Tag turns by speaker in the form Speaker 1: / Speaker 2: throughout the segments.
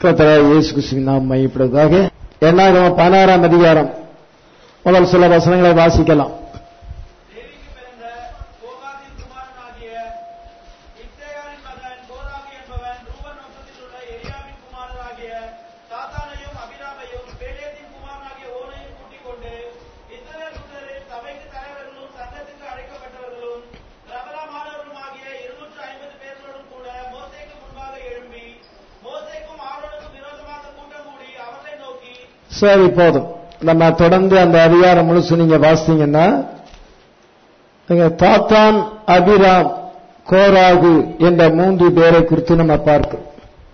Speaker 1: கர்த்தராகிய இயேசு கிறிஸ்துவின் நாம் மையப்படுவதாக எண்ணாயிரம் பதினாறாம் அதிகாரம் முதல் சில வசனங்களை வாசிக்கலாம்
Speaker 2: தேவிக்கு பிறந்த கோகாதின் குமாரனாகிய இப்தேயாரின் மகன் கோராகு என்பவன் ரூபன் வம்சத்தில் உள்ள எலியாவின் குமாரனாகிய சாத்தானையும் அபிராமையும் பேலேதின் குமாரனாகிய ஓனையும் கூட்டிக் கொண்டு இஸ்ரவேல் புத்திரரின் சபைக்கு தலைவர்களும் சங்கத்துக்கு அழைக்கப்பட்டவர்களும் பிரபலமானவர்களுமாகிய இருநூற்று ஐம்பது பேர்களோடும் கூட மோசேக்கு முன்பாக எழும்பி மோசேக்கும் ஆரோனுக்கும் விரோதமாக கூட்டம் கூடி அவர்களை நோக்கி
Speaker 1: சரி போதும் நம்ம தொடர்ந்து அந்த அதிகாரம் முழுசு நீங்க வாசித்தீங்கன்னா இங்க தாத்தான் அபிராம் கோராகு என்ற மூன்று பேரை குறித்து நம்ம பார்க்கிறோம்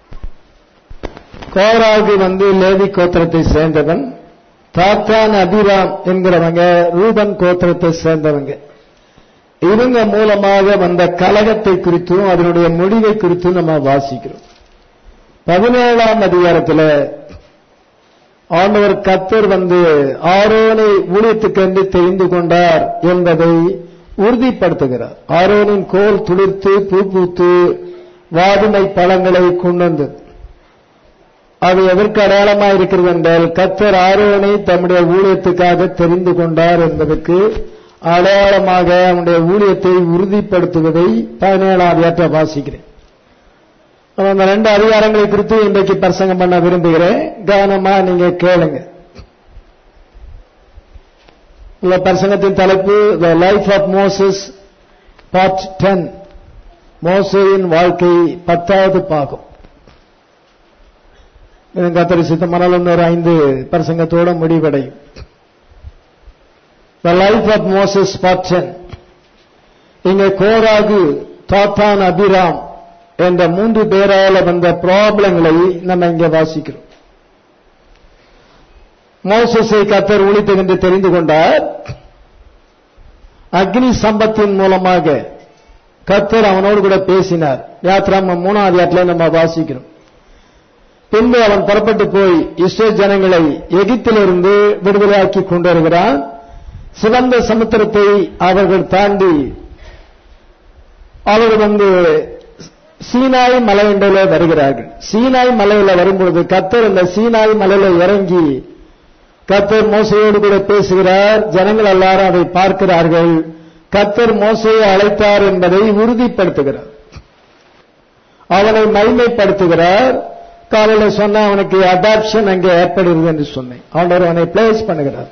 Speaker 1: கோராகு வந்து லேவி கோத்திரத்தை சேர்ந்தவன் தாத்தான் அபிராம் என்கிறவங்க ரூபன் கோத்திரத்தை சேர்ந்தவங்க இவங்க மூலமாக வந்த கலகத்தை குறித்தும் அதனுடைய முடிவை குறித்தும் நம்ம வாசிக்கிறோம் பதினேழாம் அதிகாரத்தில் ஆண்டவர் கத்தர் வந்து ஆரோனை ஊழியத்துக்கென்று தெரிந்து கொண்டார் என்பதை உறுதிப்படுத்துகிறார் ஆரோனின் கோல் துளிர்த்து பூ பூத்து வாதுமை பழங்களை கொண்டு வந்தது அது எதற்கு அடையாளமாக இருக்கிறது என்றால் கத்தர் ஆரோனை தம்முடைய ஊழியத்துக்காக தெரிந்து கொண்டார் என்பதற்கு அடையாளமாக அவனுடைய ஊழியத்தை உறுதிப்படுத்துவதை பதினேழாம் ஏற்ற வாசிக்கிறேன் அந்த ரெண்டு அதிகாரங்களை குறித்து இன்றைக்கு பிரசங்கம் பண்ண விரும்புகிறேன் கவனமா நீங்க கேளுங்க இந்த பிரசங்கத்தின் தலைப்பு the life of Moses part ten மோசையின் வாழ்க்கை பத்தாவது பாகம் கத்தரி சித்தமனால் இன்னொரு ஐந்து பிரசங்கத்தோட முடிவடையும் the life of Moses part ten இங்க கோராகு தாத்தான் அபிராம் என்ற மூன்று பேரால வந்த ப்ராப்ளங்களை நம்ம இங்க வாசிக்கிறோம் மோசஸை கத்தர் ஒழித்து என்று தெரிந்து கொண்டார் அக்னி சம்பத்தின் மூலமாக கத்தர் அவனோடு கூட பேசினார் யாத்ராம மூணாவது இடத்துல நம்ம வாசிக்கிறோம் பின்பு அவன் புறப்பட்டு போய் இஸ்ரேல் ஜனங்களை எகிப்திலிருந்து விடுதலையாக்கி கொண்டு வருகிறான் சிவந்த சமுத்திரத்தை அவர்கள் தாண்டி அவர்கள் வந்து சீனாய் மலையில வருகிறார்கள் சீனாய் மலையில வரும்பொழுது கத்தர் இந்த சீனாய் மலையில இறங்கி கத்தர் மோசையோடு கூட பேசுகிறார் ஜனங்கள் எல்லாரும் அதை பார்க்கிறார்கள் கத்தர் மோசையை அழைத்தார் என்பதை உறுதிப்படுத்துகிறார் அவனை மகிமைப்படுத்துகிறார் காலையில சொன்ன அவனுக்கு அடாப்ஷன் அங்கே ஏற்படுகிறது என்று சொன்னேன் அவனர் அவனை பிளேஸ் பண்ணுகிறார்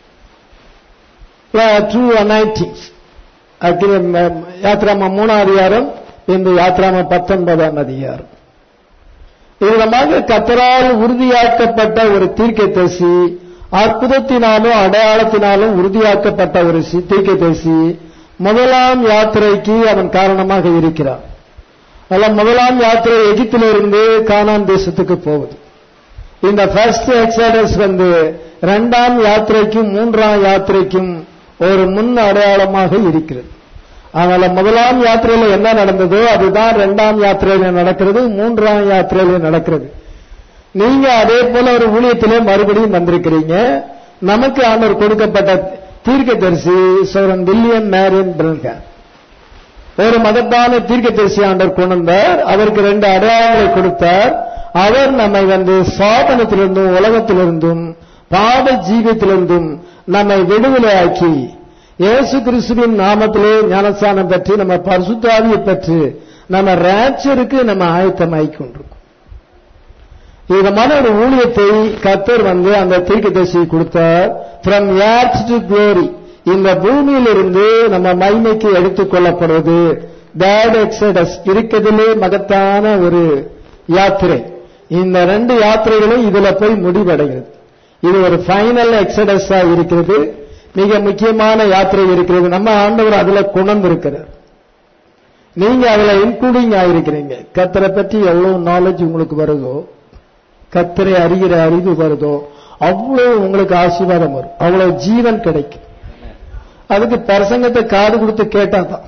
Speaker 1: ட்ரூ அனைட்டிங்ஸ் யாத்திராம மூணாவது அதிகாரம் இந்த யாத்திராம பத்தொன்பதாம் அதிகாரம் இவ்விதமாக கத்தரால் உறுதியாக்கப்பட்ட ஒரு தீர்க்கதரிசி அற்புதத்தினாலும் அடையாளத்தினாலும் உறுதியாக்கப்பட்ட ஒரு தீர்க்கதரிசி முதலாம் யாத்திரைக்கு அவன் காரணமாக இருக்கிறான் அல்ல முதலாம் யாத்திரை எகிப்திலிருந்து கானான் தேசத்துக்கு போகுது இந்த ஃபர்ஸ்ட் எக்ஸாடஸ் வந்து இரண்டாம் யாத்திரைக்கும் மூன்றாம் யாத்திரைக்கும் ஒரு முன் அடையாளமாக இருக்கிறது அதனால முதலாம் யாத்திரையில என்ன நடந்ததோ அதுதான் இரண்டாம் யாத்திரையில நடக்கிறது மூன்றாம் யாத்திரையில நடக்கிறது நீங்க அதே போல ஒரு ஊழியத்திலே மறுபடியும் வந்திருக்கிறீங்க நமக்கு ஆண்டவர் கொடுக்கப்பட்ட தீர்க்கதரிசி சோரன் வில்லியம் மேரியன் பிரன்கர் ஒரு மகத்தான தீர்க்கதரிசி ஆண்டவர் கொண்டு வந்தார் அவருக்கு ரெண்டு அடையாளங்களை கொடுத்தார் அவர் நம்மை வந்து சாதனத்திலிருந்தும் உலகத்திலிருந்தும் பாவ ஜீவியத்திலிருந்தும் நம்மை விடுதலையாக்கி இயேசு கிறிஸ்துவின் நாமத்திலே ஞானஸ்தானம் பெற்று நம்ம பரிசுத்தாவியை பெற்று நம்ம ரேச்சருக்கு நம்ம ஆயத்தமாகி கொண்டிருக்கோம் விதமான ஒரு ஊழியத்தை கத்தர் வந்து அந்த தீர்க்கதரிசியை கொடுத்தார் ஃப்ரம் ஏர்த் டு க்ளோரி இந்த பூமியிலிருந்து நம்ம மகிமைக்கு எடுத்துக் கொள்ளப்படுவது பேட் எக்ஸடஸ் இருக்கிறதுலே மகத்தான ஒரு யாத்திரை இந்த ரெண்டு யாத்திரைகளும் இதுல போய் முடிவடைகிறது இது ஒரு ஃபைனல் எக்ஸடஸா இருக்கிறது மிக முக்கியமான யாத்திரை இருக்கிறது நம்ம ஆண்டவர் அதுல குணம் இருக்கிறார் நீங்க அதுல இன்க்ளூடிங் ஆயிருக்கிறீங்க கத்தரை பற்றி எவ்வளவு நாலேஜ் உங்களுக்கு வருதோ கத்தரை அறிகிற அறிவு வருதோ அவ்வளவு உங்களுக்கு ஆசீர்வாதம் வரும் அவ்வளவு ஜீவன் கிடைக்கும் அதுக்கு பிரசங்கத்தை காது கொடுத்து கேட்டாதான்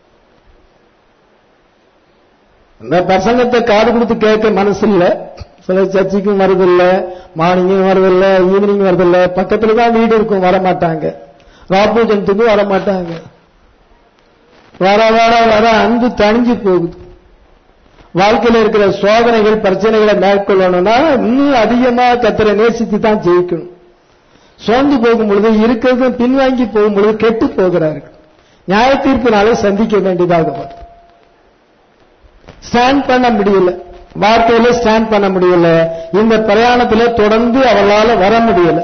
Speaker 1: இந்த பிரசங்கத்தை காது கொடுத்து கேட்க மனசு இல்ல சில சர்ச்சுக்கும் வருதில்ல மார்னிங்கும் வருதில்ல ஈவினிங் வருதில்ல பக்கத்துல தான் வீடு இருக்கும் வர மாட்டாங்க ராபூஜனத்துக்கும் வர மாட்டாங்க வர வர வர அன்பு தணிஞ்சு போகுது வாழ்க்கையில் இருக்கிற சோதனைகள் பிரச்சனைகளை மேற்கொள்ளணும்னா இன்னும் அதிகமா கத்தரை நேசித்து தான் ஜெயிக்கணும் சோர்ந்து போகும் பொழுது இருக்கிறது பின்வாங்கி போகும் பொழுது கெட்டு போகிறார்கள் நியாய தீர்ப்பினாலே சந்திக்க வேண்டியதாக வரும் ஸ்டாண்ட் பண்ண முடியல வாழ்க்கையில ஸ்டாண்ட் பண்ண முடியல இந்த பிரயாணத்துல தொடர்ந்து அவளால வர முடியல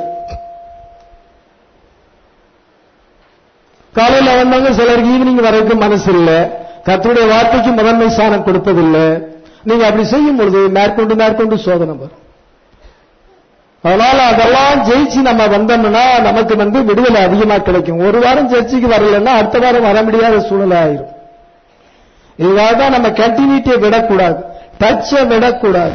Speaker 1: காலையில வந்தவங்க சிலருக்கு ஈவினிங் வரைக்கும் மனசு இல்ல கத்தருடைய வார்த்தைக்கு முதன்மை ஸ்தானம் கொடுப்பதில்லை நீங்க அப்படி செய்யும் பொழுது மேற்கொண்டு மேற்கொண்டு சோதனை வரும் அதனால அதெல்லாம் ஜெயிச்சு நம்ம வந்தோம்னா நமக்கு வந்து விடுதலை அதிகமா கிடைக்கும் ஒரு வாரம் சர்ச்சைக்கு வரலன்னா அடுத்த வாரம் வர முடியாத சூழ்நிலை ஆயிரும் இதுக்காக தான் நம்ம கண்டினியூட்டியை விடக்கூடாது டச்சை விடக்கூடாது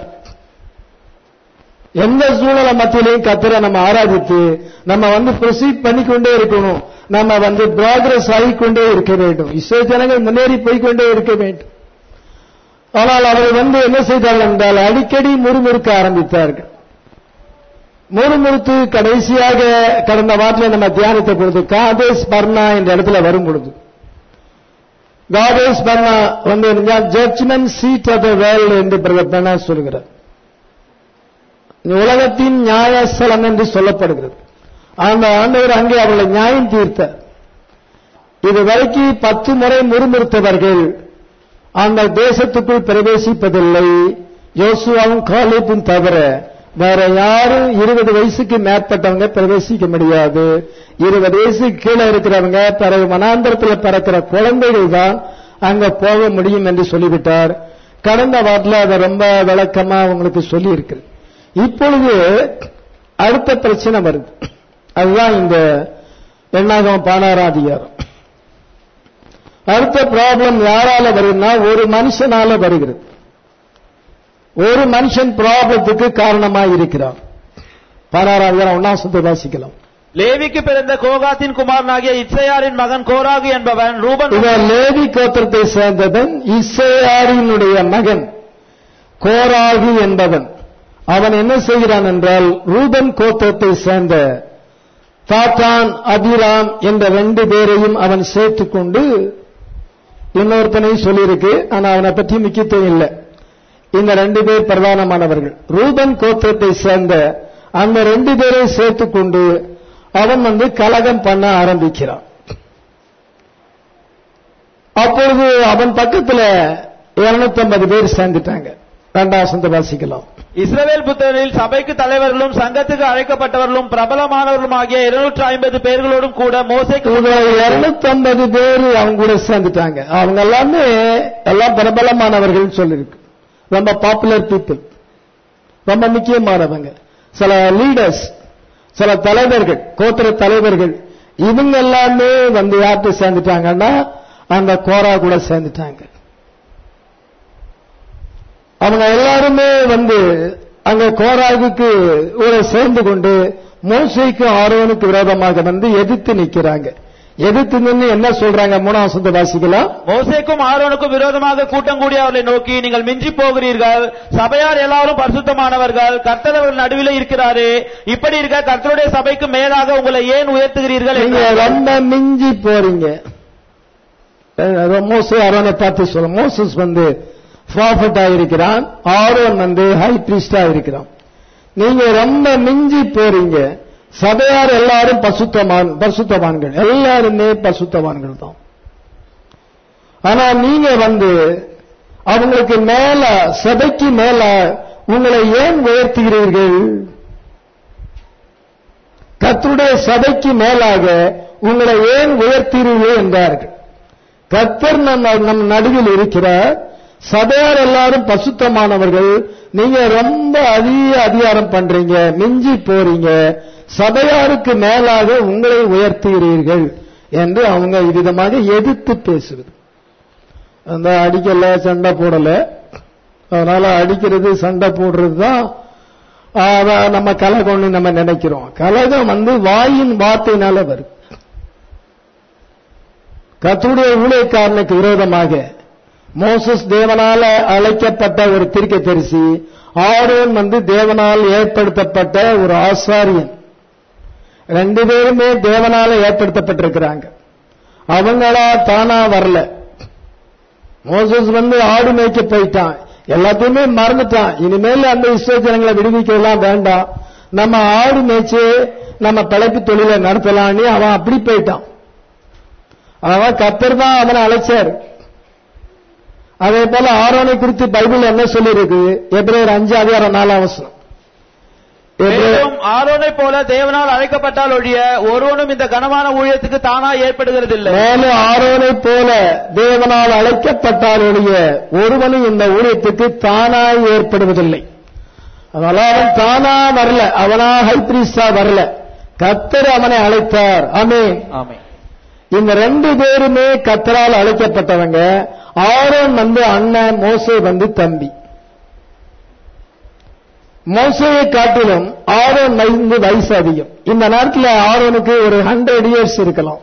Speaker 1: எந்த சூழலை மத்தியிலையும் கத்தரை நம்ம ஆராதித்து நம்ம வந்து ப்ரொசீட் பண்ணிக்கொண்டே இருக்கணும் நம்ம வந்து ப்ராக்ரஸ் ஆகிக்கொண்டே இருக்க வேண்டும் இஸ்ரோ ஜனங்கள் முன்னேறி போய்க்கொண்டே இருக்க வேண்டும் ஆனால் அவர் வந்து என்ன செய்தார்கள் என்றால் அடிக்கடி முறுமுறுக்க ஆரம்பித்தார்கள் முறுமுறுத்து கடைசியாக கடந்த வாரத்தில் நம்ம தியானித்த பொழுது காதேஸ் பர்னா என்ற இடத்துல வரும் பொழுது காதேஸ் பர்னா வந்து judgment seat of the world என்று பிரதர் பெர்னா சொல்கிறார் உலகத்தின் நியாயஸ்தலம் என்று சொல்லப்படுகிறது அந்த ஆண்டவர் அங்கே அவர்களை நியாயம் தீர்த்தார் இது வரைக்கும் பத்து முறை முறுமுறுத்தவர்கள் அந்த தேசத்துக்குள் பிரவேசிப்பதில்லை யோசுவாவும் காலேப்பும் தவிர வேற யாரும் இருபது வயசுக்கு மேற்பட்டவங்க பிரவேசிக்க முடியாது இருபது வயசுக்கு கீழே இருக்கிறவங்க பிறகு மனாந்தரத்தில் பிறக்கிற குழந்தைகள் தான் அங்க போக முடியும் என்று சொல்லிவிட்டார் கடந்த வாரத்தில் அதை ரொம்ப விளக்கமா உங்களுக்கு சொல்லி இருக்கு இப்பொழுது அடுத்த பிரச்சனை வருது அதுதான் இந்த எண்ணாகம் பானாராம் அதிகாரம் அடுத்த ப்ராப்ளம் யாரால வருதுன்னா ஒரு மனுஷனால வருகிறது ஒரு மனுஷன் ப்ராப்ளத்துக்கு காரணமாக இருக்கிறான் பானாராம் அதிகாரம் ஒன்னாம் சொந்த வாசிக்கலாம்
Speaker 2: லேவிக்கு பிறந்த கோகாத்தின் குமாரனாகிய இச்சையாரின் மகன் கோராகு என்பவன் ரூபன்
Speaker 1: இவன் லேவி கோத்திரத்தை சேர்ந்தவன் இசையாரினுடைய மகன் கோராகு என்பவன் அவன் என்ன செய்கிறான் என்றால் ரூபன் கோத்திரத்தை சேர்ந்த தாத்தான் அபிராம் என்ற ரெண்டு பேரையும் அவன் சேர்த்துக் கொண்டு இன்னொருத்தனையும் சொல்லியிருக்கு ஆனா அவனை பற்றி முக்கியத்துவம் இல்லை இந்த ரெண்டு பேர் பிரதானமானவர்கள் ரூபன் கோத்திரத்தை சேர்ந்த அந்த ரெண்டு பேரை சேர்த்துக் கொண்டு அவன் வந்து கலகம் பண்ண ஆரம்பிக்கிறான் அப்பொழுது அவன் பக்கத்துல 250 பேர் சேர்ந்துட்டாங்க ரெண்டாம் சொந்த வாசிக்கலாம்
Speaker 2: இஸ்ரவேல் புத்தரில் சபைக்கு தலைவர்களும் சங்கத்துக்கு அழைக்கப்பட்டவர்களும் பிரபலமானவர்களும் ஆகிய இருநூற்று ஐம்பது பேர்களோடும் கூட மோசைக்கு
Speaker 1: இதுல 250 பேர் அவங்க கூட சேர்ந்துட்டாங்க அவங்க எல்லாமே எல்லாம் பிரபலமானவர்கள் சொல்லிருக்கு ரொம்ப பாப்புலர் பீப்புள் ரொம்ப முக்கியமானவங்க சில லீடர்ஸ் சில தலைவர்கள் கோத்திர தலைவர்கள் இவங்க எல்லாமே வந்து யார்கிட்ட சேர்ந்துட்டாங்கன்னா அந்த கோரா கூட சேர்ந்துட்டாங்க அவங்க எல்லாருமே வந்து அங்க கோராகுக்கு ஒரு சேர்ந்து கொண்டு மோசைக்கு ஆரோனுக்கு விரோதமாக வந்து எதிர்த்து நிக்கிறாங்க எதிர்த்து நின்று என்ன சொல்றாங்க மூணாம் சொந்த வாசிக்கலாம்
Speaker 2: மோசேக்கும் ஆரோனுக்கும் விரோதமாக கூட்டம் கூடி அவர்களை நோக்கி நீங்கள் மிஞ்சி போகிறீர்கள் சபையார் எல்லாரும் பரிசுத்தமானவர்கள் கர்த்தர் அவர்கள் நடுவில் இருக்கிறாரே இப்படி இருக்க கர்த்தருடைய சபைக்கு மேலாக உங்களை ஏன் உயர்த்துகிறீர்கள்
Speaker 1: நீங்க
Speaker 2: என்றார்கள்.
Speaker 1: ரொம்ப மிஞ்சி போறீங்க அஹ் மோசே அரோனை பார்த்து சொல்ல மோசஸ் வந்து ப்ராஃபட்டா இருக்கிறான் ஆரோன் வந்து ஹை பிரீஸ்டா இருக்கிறான் நீங்க ரொம்ப மிஞ்சி போறீங்க சபையார் எல்லாரும் பசுத்தமான் பசுத்தவான்கள் எல்லாருமே பசுத்தவான்கள் தான் ஆனா நீங்க வந்து அவங்களுக்கு மேல சபைக்கு மேல உங்களை ஏன் உயர்த்துகிறீர்கள் கர்த்தருடைய சபைக்கு மேலாக உங்களை ஏன் உயர்த்தீர்கள் என்றார்கள் கர்த்தர் நம்ம நம் நடுவில் இருக்கிறார் சபையார் எல்லாரும் பசுத்தமானவர்கள் நீங்க ரொம்ப அதிக அதிகாரம் பண்றீங்க மிஞ்சி போறீங்க சபையாருக்கு மேலாக உங்களை உயர்த்துகிறீர்கள் என்று அவங்க இவ்விதமாக எதிர்த்து பேசுவது அந்த அடிக்கல சண்டை போடல அதனால அடிக்கிறது சண்டை போடுறது தான் அதான் நம்ம கலகம்னு நம்ம நினைக்கிறோம் கலகம் வந்து வாயின் வார்த்தையினால வருது கத்துடைய ஊழியக்காரனுக்கு விரோதமாக மோசஸ் தேவனால அழைக்கப்பட்ட ஒரு தீர்க்கதரிசி ஆரோன் வந்து தேவனால் ஏற்படுத்தப்பட்ட ஒரு ஆசாரியன் ரெண்டு பேருமே தேவனால ஏற்படுத்தப்பட்டிருக்கிறாங்க அவங்களா தானா வரல மோசஸ் வந்து ஆடு மேய்க்க போயிட்டான் எல்லாத்தையுமே மறந்துட்டான் இனிமேல் அந்த இஸ்ரோ ஜனங்களை விடுவிக்கலாம் வேண்டாம் நம்ம ஆடு மேய்ச்சு நம்ம பிழைப்பு தொழிலை நடத்தலாம்னு அவன் அப்படி போயிட்டான் அவன் கத்தர் தான் அவனை அழைச்சார் அதே போல ஆரோனை குறித்து பைபிள் என்ன சொல்லியிருக்கு எப்ரேயர் அஞ்சு அதிகாரம் நாலாம் வசனம் எபிரேயர்
Speaker 2: மேலும் ஆரோனை போல தேவனால் அழைக்கப்பட்டால் ஒழிய ஒருவனும் இந்த கனமான ஊழியத்துக்கு தானா ஏற்படுகிறதில்லை
Speaker 1: மேலும் ஆரோனை போல தேவனால் அழைக்கப்பட்டாருடைய ஒருவனும் இந்த ஊழியத்துக்கு தானாய் ஏற்படுவதில்லை அதனால அவன் தானா வரல அவனா ஹைப்ரிஸ்டா வரல கத்தர் அவனை அழைத்தார் ஆமென்
Speaker 2: ஆமென்
Speaker 1: இந்த ரெண்டு பேருமே கத்தரால் அழைக்கப்பட்டவங்க ஆரோன் வந்து அண்ணன் மோசே வந்து தம்பி மோசையை காட்டிலும் ஆரோன் வந்து வயசு அதிகம் இந்த நாட்டில் ஆரோனுக்கு ஒரு ஹண்ட்ரட் இயர்ஸ் இருக்கலாம்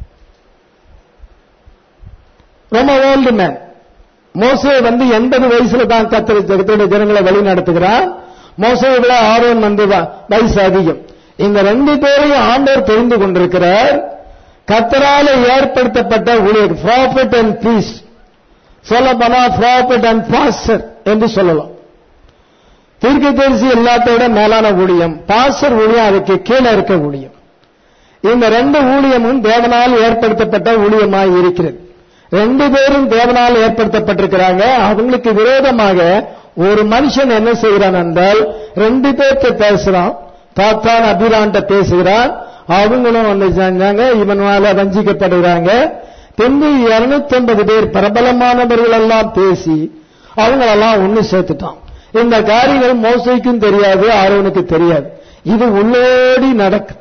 Speaker 1: ரொம்ப ஓல்டு மேன் மோசே வந்து எண்பது வயசுல தான் கத்தரி ஜெகத்தோட ஜனங்களை வழி நடத்துகிறார் மோசையை விட ஆரோன் வந்து வ- வயசு அதிகம் இந்த ரெண்டு பேரையும் ஆண்டவர் தெரிந்து கொண்டிருக்கிறார் கத்தரால ஏற்படுத்தப்பட்ட ஊழியர் ப்ராஃபிட் அண்ட் பீஸ் சொல்ல போனா ப்ராஃபிட் அண்ட் பாஸ்டர் என்று சொல்லலாம் தீர்க்கதரிசி எல்லாத்தோட மேலான ஊழியம் பாஸ்டர் ஊழியம் அதுக்கு கீழே இருக்க ஊழியம் இந்த ரெண்டு ஊழியமும் தேவனால் ஏற்படுத்தப்பட்ட ஊழியமாய் இருக்கிறது ரெண்டு பேரும் தேவனால் ஏற்படுத்தப்பட்டிருக்கிறாங்க அவங்களுக்கு விரோதமாக ஒரு மனுஷன் என்ன செய்கிறான் என்றால் ரெண்டு பேர்த்த பேசுறான் தாத்தான் அபிரான்ட்ட பேசுகிறான் அவங்களும் வந்து செஞ்சாங்க இவனால வஞ்சிக்கப்படுகிறாங்க பின்பு 250 பேர் பிரபலமானவர்கள் எல்லாம் பேசி அவங்களெல்லாம் ஒண்ணு சேர்த்துட்டான் இந்த காரியங்கள் மோசைக்கும் தெரியாது ஆரோனுக்கு தெரியாது இது உள்ளோடி நடக்கும்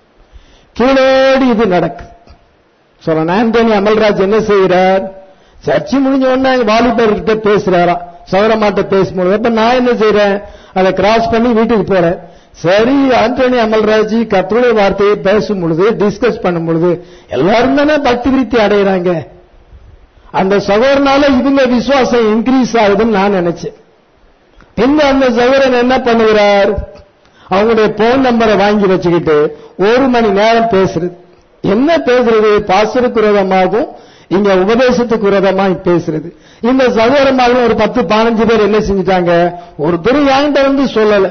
Speaker 1: கீழோடி இது நடக்கும் சொல்ல ஆண்டனி அமல்ராஜ் என்ன செய்கிறார் சர்ச்சை முடிஞ்ச உடனே வாலிபர்கிட்ட பேசுறாரா சௌரமாட்ட பேசும்போது அப்ப நான் என்ன செய்றேன் அதை கிராஸ் பண்ணி வீட்டுக்கு போறேன் சரி ஆண்டனி அமல்ராஜ் கத்தருடைய வார்த்தையை பேசும் பொழுது டிஸ்கஸ் பண்ணும் பொழுது எல்லாரும் தானே பக்தி விருத்தி அடைகிறாங்க அந்த சகோதரனால இவங்க விசுவாசம் இன்க்ரீஸ் ஆகுதுன்னு நான் நினைச்சேன் பின்ன அந்த சகோதரன் என்ன பண்ணுகிறார் அவங்களுடைய போன் நம்பரை வாங்கி வச்சுக்கிட்டு ஒரு மணி நேரம் பேசுறது என்ன பேசுறது பாசருக்கு விரோதமாகவும் இங்க உபதேசத்துக்கு விரோதமாக பேசுறது இந்த சகோதரமாக ஒரு பத்து பதினஞ்சு பேர் என்ன செஞ்சுட்டாங்க ஒரு துரு என்கிட்ட வந்து சொல்லல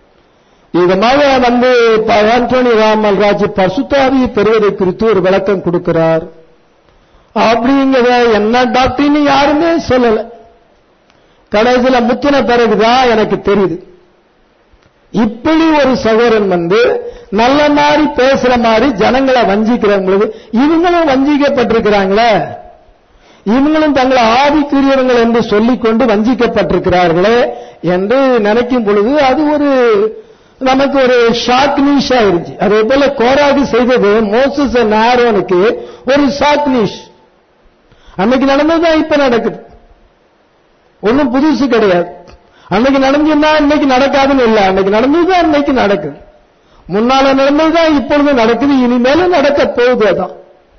Speaker 1: இதமாக வந்து ப- ஆண்டோனி ராமல்ராஜ் பசுத்தாவியை பெறுவதை குறித்து ஒரு விளக்கம் கொடுக்கிறார் அப்படிங்கிற என்ன டாக்டர்னு யாருமே சொல்லல கடைசியில முத்தின பிறகுதான் எனக்கு தெரியுது இப்படி ஒரு சகோதரன் வந்து நல்ல மாதிரி பேசுற மாதிரி ஜனங்களை வஞ்சிக்கிறவங்களுக்கு இவங்களும் வஞ்சிக்கப்பட்டிருக்கிறாங்களே இவங்களும் தங்களை ஆவிக்குரியவங்கள் என்று சொல்லிக்கொண்டு வஞ்சிக்கப்பட்டிருக்கிறார்களே என்று நினைக்கும் பொழுது அது ஒரு நமக்கு ஒரு ஷாக் நியூஸ் ஆயிருச்சு அதே போல கோராகு செய்தது மோசஸ் ஆரோனுக்கு ஒரு ஷாக் நியூஸ் அன்னைக்கு நடந்ததுதான் இப்ப நடக்குது ஒன்றும் புதுசு கிடையாது அன்னைக்கு நடந்திருந்தா இன்னைக்கு நடக்காதுன்னு இல்ல அன்னைக்கு நடந்ததுதான் இன்னைக்கு நடக்குது முன்னால நடந்ததுதான் இப்பொழுது நடக்குது இனிமேலும் நடக்க போகுது அதான்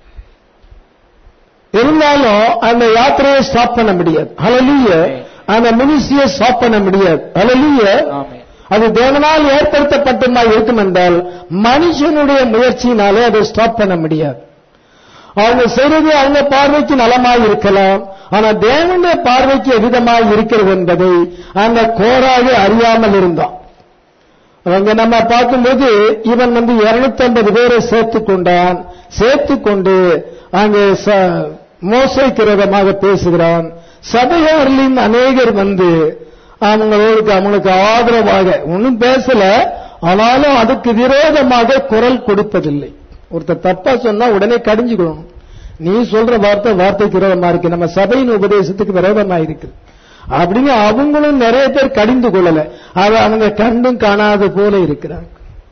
Speaker 1: இருந்தாலும் அந்த யாத்திரையை ஸ்டாப் பண்ண முடியாது ஹalleluya அந்த மினிஸ்ட்ரியை ஸ்டாப் பண்ண முடியாது ஹalleluya
Speaker 2: ஆமென்
Speaker 1: அது தேவனால் ஏற்படுத்தப்பட்டமா இருக்கும் என்றால் மனுஷனுடைய முயற்சியினாலே அதை ஸ்டாப் பண்ண முடியாது அவங்க செய்வது அவங்க பார்வைக்கு நலமாய் இருக்கலாம் ஆனா தேவனுடைய பார்வைக்கு எவ்விதமாய் இருக்கிறது என்பதை அந்த கோராக அறியாமல் இருந்தான் அங்க நம்ம பார்க்கும்போது இவன் வந்து 250 பேரை சேர்த்துக் கொண்டான் சேர்த்துக் கொண்டு அங்கே ச- மோசைக்கு விரோதமாக பேசுகிறான் சபையாரிலும் அநேகர் வந்து அவங்களுக்கு அவங்களுக்கு ஆதரவாக ஒன்றும் பேசல ஆனாலும் அதுக்கு விரோதமாக குரல் கொடுப்பதில்லை ஒருத்தர் தப்பா சொன்னா உடனே கடிஞ்சுக்கணும் நீ சொல்ற வார்த்தை வார்த்தைக்கு விரோதமா இருக்கு நம்ம சபையின் உபதேசத்துக்கு விரோதமா இருக்கு அப்படின்னு அவங்களும் நிறைய பேர் கடிந்து கொள்ளல அதை அவங்க கண்டும் காணாத போல இருக்கிறாங்க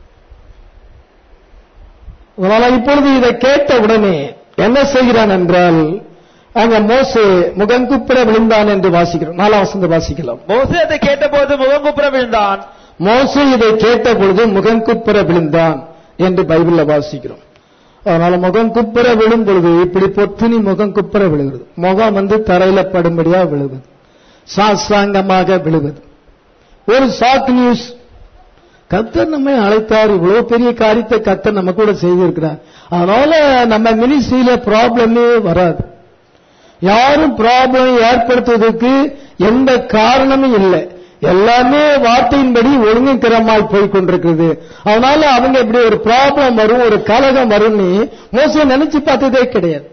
Speaker 1: அதனால இப்பொழுது இதை கேட்ட உடனே என்ன செய்கிறான் என்றால் அங்க மோசே முகங்குப்புற விழுந்தான் என்று வாசிக்கிறோம் நாலாம் வசந்த வாசிக்கலாம்
Speaker 2: மோசே அதை கேட்டபோது முகங்குப்புற விழுந்தான்
Speaker 1: மோசே இதை கேட்ட பொழுது முகங்குப்புற விழுந்தான் என்று பைபிள்ல வாசிக்கிறோம் அதனால முகம் குப்புற விழும் பொழுது இப்படி பொத்துனி முகம் குப்புற விழுகிறது முகம் வந்து தரையில படும்படியா விழுவது சாஸ்தாங்கமாக விழுவது ஒரு ஷாக் நியூஸ் கத்தர் நம்மை அழைத்தார் இவ்வளவு பெரிய காரியத்தை கத்தர் நம்ம கூட செய்திருக்கிறார் அதனால நம்ம மினிஸ்ட்ரியில ப்ராப்ளமே வராது யாரும் ப்ராப்ளம் ஏற்படுத்துவதற்கு எந்த காரணமும் இல்லை எல்லாமே வார்த்தையின்படி ஒழுங்குக்கிரமாய் போய் கொண்டிருக்கிறது அதனால அவங்க இப்படி ஒரு ப்ராப்ளம் வரும் ஒரு கலகம் வரும்னு மோசம் நினைச்சு பார்த்ததே கிடையாது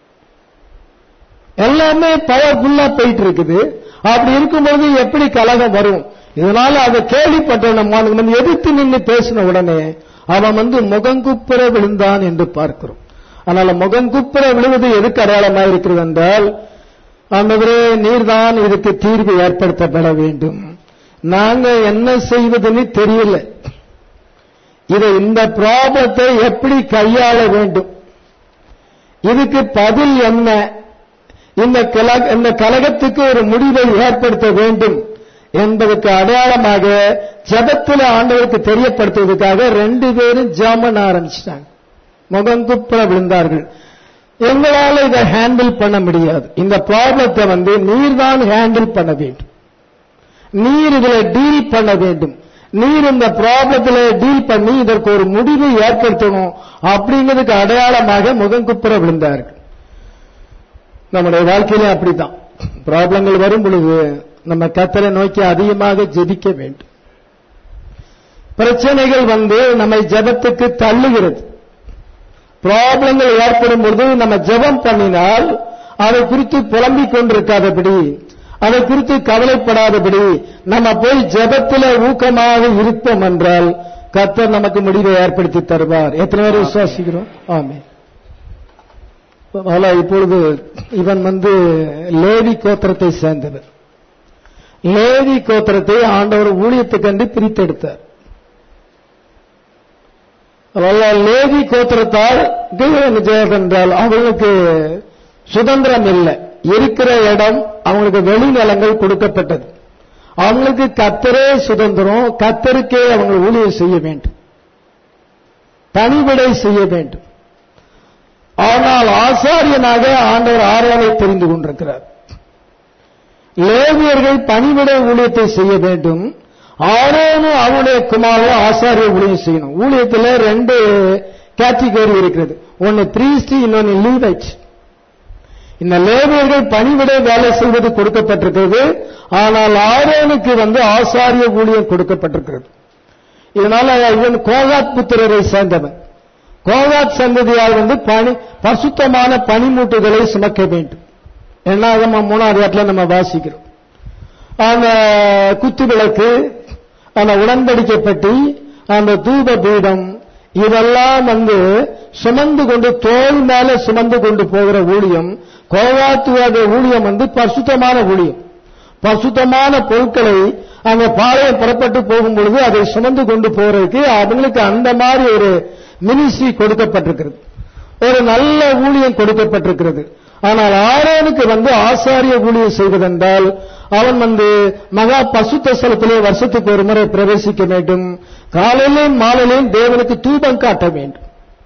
Speaker 1: எல்லாமே பவர்ஃபுல்லா போயிட்டு இருக்குது அப்படி இருக்கும்போது எப்படி கலகம் வரும் இதனால அதை கேள்விப்பட்ட நம்ம நம்ம எதிர்த்து நின்று பேசின உடனே அவன் வந்து முகங்குப்புற விழுந்தான் என்று பார்க்கிறோம் அதனால முகங்குப்புற விழுவது எதுக்கு அடையாளமா இருக்கிறது என்றால் ஆண்டவரே நீர்தான் இதுக்கு தீர்வு ஏற்படுத்தப்பட வேண்டும் நாங்க என்ன செய்வதுன்னு தெரியல இதை இந்த ப்ராப்ளத்தை எப்படி கையாள வேண்டும் இதுக்கு பதில் என்ன இந்த கல- இந்த கலகத்துக்கு ஒரு முடிவை ஏற்படுத்த வேண்டும் என்பதற்கு அடையாளமாக ஜெபத்தில் ஆண்டவருக்கு தெரியப்படுத்துவதற்காக ரெண்டு பேரும் ஜாமன் ஆரம்பிச்சிட்டாங்க முகங்குப்புற விழுந்தார்கள் எங்களால இதை ஹேண்டில் பண்ண முடியாது இந்த ப்ராப்ளத்தை வந்து நீர் தான் ஹேண்டில் பண்ண வேண்டும் நீர் இதுல டீல் பண்ண வேண்டும் நீர் இந்த ப்ராப்ளத்துல டீல் பண்ணி இதற்கு ஒரு முடிவை ஏற்படுத்தணும் அப்படிங்கிறதுக்கு அடையாளமாக முகங்குப்புற விழுந்தார்கள் நம்முடைய வாழ்க்கையில அப்படித்தான் ப்ராப்ளங்கள் வரும் பொழுது நம்ம கத்தரை நோக்கி அதிகமாக ஜெபிக்க வேண்டும் பிரச்சனைகள் வந்து நம்மை ஜெபத்துக்கு தள்ளுகிறது ப்ராப்ளங்கள் ஏற்படும் பொழுது நம்ம ஜெபம் பண்ணினால் அதை குறித்து புலம்பிக் கொண்டிருக்காதபடி அதை குறித்து கவலைப்படாதபடி நம்ம போய் ஜெபத்தில் ஊக்கமாக இருப்போம் என்றால் கர்த்தர் நமக்கு முடிவை ஏற்படுத்தி தருவார் எத்தனை பேர் விசுவாசிக்கிறோம் ஆமே அதனால இப்பொழுது இவன் வந்து லேவி கோத்திரத்தை சேர்ந்தவர் லேவி கோத்திரத்தை ஆண்டவர் ஊழியத்துக்கண்டு பிரித்தெடுத்தார் அதனால லேவி கோத்திரத்தால் என்றால் அவங்களுக்கு சுதந்திரம் இல்லை இருக்கிற இடம் அவங்களுக்கு வெளிநிலங்கள் கொடுக்கப்பட்டது அவங்களுக்கு கத்தரே சுதந்திரம் கத்தருக்கே அவங்க ஊழியம் செய்ய வேண்டும் பணிவிடை செய்ய வேண்டும் ஆனால் ஆசாரியனாக ஆண்டவர் ஆரோனை தெரிந்து கொண்டிருக்கிறார் லேவியர்கள் பணிவிடை ஊழியத்தை செய்ய வேண்டும் ஆரோனும் அவனுடைய குமாரும் ஆசாரிய ஊழியம் செய்யணும் ஊழியத்தில் ரெண்டு கேட்டகரி இருக்கிறது ஒன்னு பிரீஸ்ட் இன்னொன்னு லீவைட் இந்த லேவியர்கள் பணிவிடை வேலை செய்வது கொடுக்கப்பட்டிருக்கிறது ஆனால் ஆரோனுக்கு வந்து ஆசாரிய ஊழியம் கொடுக்கப்பட்டிருக்கிறது இதனால இவன் கோகாத் புத்திரரை சேர்ந்தவன் கோகாத் சந்ததியால் வந்து பனி பசுத்தமான பனிமூட்டுகளை சுமக்க வேண்டும் என்னாகமா மூணாவது இடத்துல நம்ம வாசிக்கிறோம் அந்த குத்து விளக்கு அந்த உடன்படிக்கை பெட்டி அந்த தூப பீடம் இதெல்லாம் வந்து சுமந்து கொண்டு தோல் மேல சுமந்து கொண்டு போகிற ஊழியம் கோவாத்துவாத ஊழியம் வந்து பரிசுத்தமான ஊழியம் பரிசுத்தமான பொருட்களை அங்க பாளையம் புறப்பட்டு போகும் பொழுது அதை சுமந்து கொண்டு போறதுக்கு அவங்களுக்கு அந்த மாதிரி ஒரு மினிஸ்ட்ரி கொடுக்கப்பட்டிருக்கிறது ஒரு நல்ல ஊழியம் கொடுக்கப்பட்டிருக்கிறது ஆனால் ஆரோனுக்கு வந்து ஆசாரிய ஊழியம் செய்வதென்றால் அவன் வந்து மகா பசுத்த ஸ்தலத்திலே வருஷத்துக்கு ஒரு முறை பிரவேசிக்க வேண்டும் காலையிலேயும் மாலையிலேயும் தேவனுக்கு தூபம் காட்ட வேண்டும்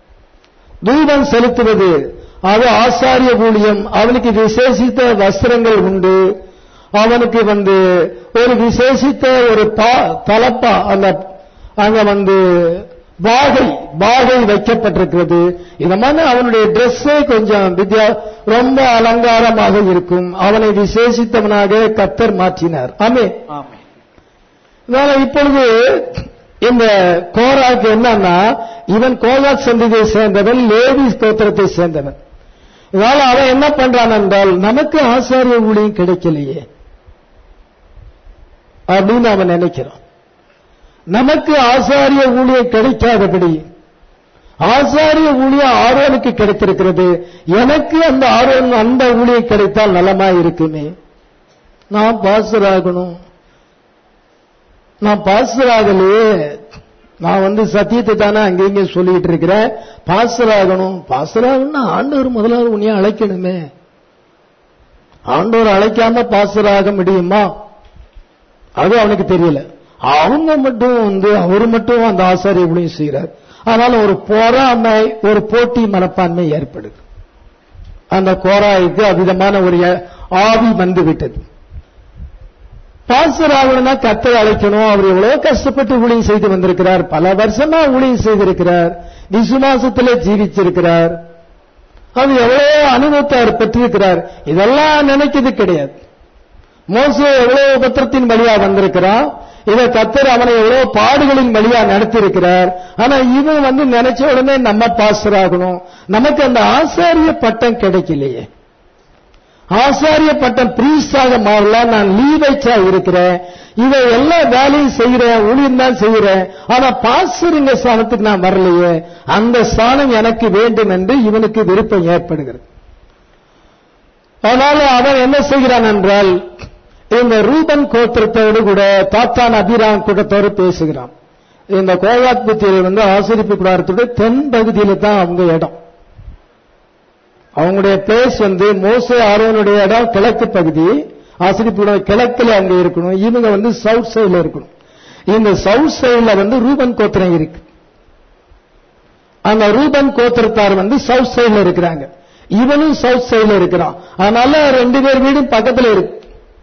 Speaker 1: தூபம் செலுத்துவது அது ஆசாரிய ஊழியம் அவனுக்கு விசேஷித்த வஸ்திரங்கள் உண்டு அவனுக்கு வந்து ஒரு விசேஷித்த ஒரு பா- தலப்பா அந்த அங்க வந்து பாகை பாகை வைக்கப்பட்டிருக்கிறது இந்த மாதிரி அவனுடைய ட்ரெஸ்ஸே கொஞ்சம் வித்யா ரொம்ப அலங்காரமாக இருக்கும் அவனை விசேஷித்தவனாக கத்தர் மாற்றினார் ஆமே
Speaker 2: ஆமென்
Speaker 1: அதனால இப்பொழுது இந்த கோராக்கு என்னன்னா இவன் கோலாத் சந்ததியை சேர்ந்தவன் லேவி ஸ்தோத்திரத்தை சேர்ந்தவன் இதனால அவன் என்ன பண்றான் என்றால் நமக்கு ஆசாரிய ஊழியம் கிடைக்கலையே அப்படின்னு அவன் நினைக்கிறான் நமக்கு ஆசாரிய ஊழியம் கிடைக்காதபடி ஆசாரிய ஊழியம் ஆரோனுக்கு கிடைத்திருக்கிறது எனக்கு அந்த ஆரோன் அந்த ஊழியம் கிடைத்தால் நலமா இருக்குமே நான் பாஸ்டர் ஆகணும் நான் பாஸ்டர் ஆகலையே நான் வந்து சத்தியத்தை தானே அங்க இங்க சொல்லிட்டு இருக்கிறேன் பாஸ்டர் ஆகணும் பாஸ்டர் ஆகணும்னா ஆண்டவர் முதலாவது உன்னைய அழைக்கணுமே ஆண்டவர் அழைக்காம பாஸ்டர் ஆக முடியுமா அது அவனுக்கு தெரியல அவங்க மட்டும் வந்து அவர் மட்டும் அந்த ஆசாரிய ஊழியம் செய்கிறார் அதனால ஒரு பொறாமை ஒரு போட்டி மனப்பான்மை ஏற்படுது அந்த கோராய்க்கு அவ்விதமான ஒரு ஆவி வந்து விட்டது பாஸ்டர் ஆகணும்னா கத்தரை அழைக்கணும் அவர் எவ்வளவு கஷ்டப்பட்டு ஊழியம் செய்து வந்திருக்கிறார் பல வருஷமா ஊழியம் செய்திருக்கிறார் விசுவாசத்திலே ஜீவிச்சிருக்கிறார் அது எவ்வளவு அனுபவத்தை அவர் பெற்றிருக்கிறார் இதெல்லாம் நினைக்கிறது கிடையாது மோசே எவ்வளவு உபத்திரத்தின் வழியா வந்திருக்கிறான் இதை கத்தர் அவனை எவ்வளவு பாடுகளின் வழியா நடத்தியிருக்கிறார் ஆனா இவன் வந்து நினைச்ச உடனே நம்ம பாஸ்டர் ஆகணும் நமக்கு அந்த ஆசாரிய பட்டம் கிடைக்கலையே ஆசாரிய பட்டம் பிரீஸ்டாக மாறலாம் நான் லீவைச்சா இருக்கிறேன் இதை எல்லா வேலையும் செய்கிறேன் ஊழியம் தான் செய்கிறேன் ஆனா பாஸ்டருங்க ஸ்தானத்துக்கு நான் வரலையே அந்த ஸ்தானம் எனக்கு வேண்டும் என்று இவனுக்கு விருப்பம் ஏற்படுகிறது அதனால அவன் என்ன செய்கிறான் என்றால் இந்த ரூபன் கோத்திரத்தோடு கூட தாத்தான் அபிராம் கூட்டத்தோடு பேசுகிறான் இந்த கோவாத் புத்தியில் வந்து ஆசிரிப்பு கூடாரத்தோட தென் பகுதியில தான் அவங்க இடம் அவங்களுடைய பிளேஸ் வந்து மோசே ஆரோனுடைய இடம் கிழக்கு பகுதி ஆசிரிப்பு கிழக்குல அங்க இருக்கணும் இவங்க வந்து சவுத் சைடுல இருக்கணும் இந்த சவுத் சைடுல வந்து ரூபன் கோத்திரம் இருக்கு அந்த ரூபன் கோத்திரத்தார் வந்து சவுத் சைடுல இருக்கிறாங்க இவனும் சவுத் சைடுல இருக்கிறான் அதனால ரெண்டு பேர் வீடும் பக்கத்துல இருக்கு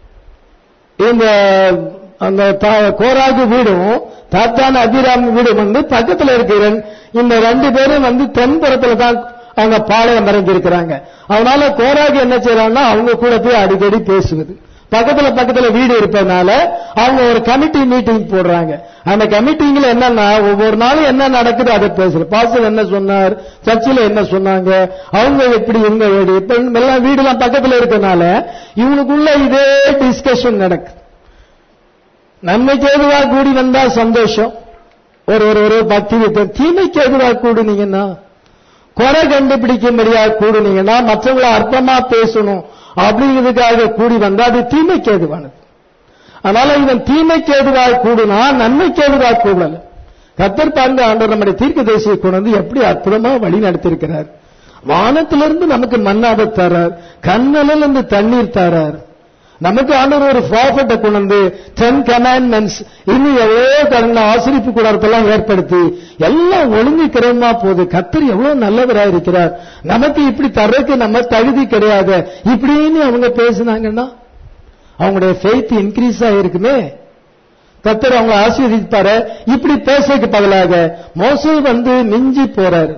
Speaker 1: இந்த அந்த தா- கோராகு வீடும் தாத்தான அபிராம் வீடும் வந்து பக்கத்துல இருக்கிற இந்த ரெண்டு பேரும் வந்து தென்புறத்துல தான் அவங்க பாளையம் இறங்கி இருக்கிறாங்க அதனால கோராகு என்ன செய்யறாங்கன்னா அவங்க கூட போய் அடிக்கடி பேசுவது பக்கத்துல பக்கத்துல வீடு இருப்பதனால அவங்க ஒரு கமிட்டி மீட்டிங் போடுறாங்க அந்த கமிட்டிங்ல என்னன்னா ஒவ்வொரு நாளும் என்ன நடக்குது அதை பேசுற பாஸ்டர் என்ன சொன்னார் சர்ச்சில் என்ன சொன்னாங்க அவங்க எப்படி இவங்க எப்படி இப்ப எல்லாம் வீடுலாம் பக்கத்துல இருக்கனால இவனுக்குள்ள இதே டிஸ்கஷன் நடக்குது நன்மைக்கு ஏதுவா கூடி வந்தா சந்தோஷம் ஒரு ஒரு ஒரு பக்தி விட்டு தீமைக்கு ஏதுவா கூடுனீங்கன்னா குறை கண்டுபிடிக்கும்படியா கூடுனீங்கன்னா மற்றவங்களை அற்பமா பேசணும் அப்படிங்கிறதுக்காக கூடி வந்தா அது தீமைக்கு ஏதுவானது அதனால இவன் தீமைக்கு ஏதுவாக கூடுனா நன்மைக்கு ஏதுவாக கூடல கத்தர் பாருங்க ஆண்டவர் நம்முடைய தீர்க்க தேசியை கொண்டு வந்து எப்படி அற்புதமா வழி நடத்திருக்கிறார் வானத்திலிருந்து நமக்கு மன்னாவை தரார் கண்ணலில் இருந்து தண்ணீர் தரார் நமக்கு ஆண்டவர் ஒரு ப்ராஃபட்டை கொண்டு வந்து டென் கமாண்ட்மெண்ட்ஸ் இன்னும் எவ்வளோ கடந்த ஆசிரிப்பு கூடாரத்தெல்லாம் ஏற்படுத்தி எல்லாம் ஒழுங்கு கிரமமா போகுது கத்தர் எவ்வளவு நல்லவராக இருக்கிறார் நமக்கு இப்படி தர்றதுக்கு நம்ம தகுதி கிடையாது இப்படின்னு அவங்க பேசுனாங்கன்னா அவங்களுடைய ஃபெய்த் இன்க்ரீஸ் ஆகிருக்குமே கத்தர் அவங்க ஆசீர்வதிப்பாரு இப்படி பேசுறதுக்கு பதிலாக மோசே வந்து மிஞ்சி போறாரு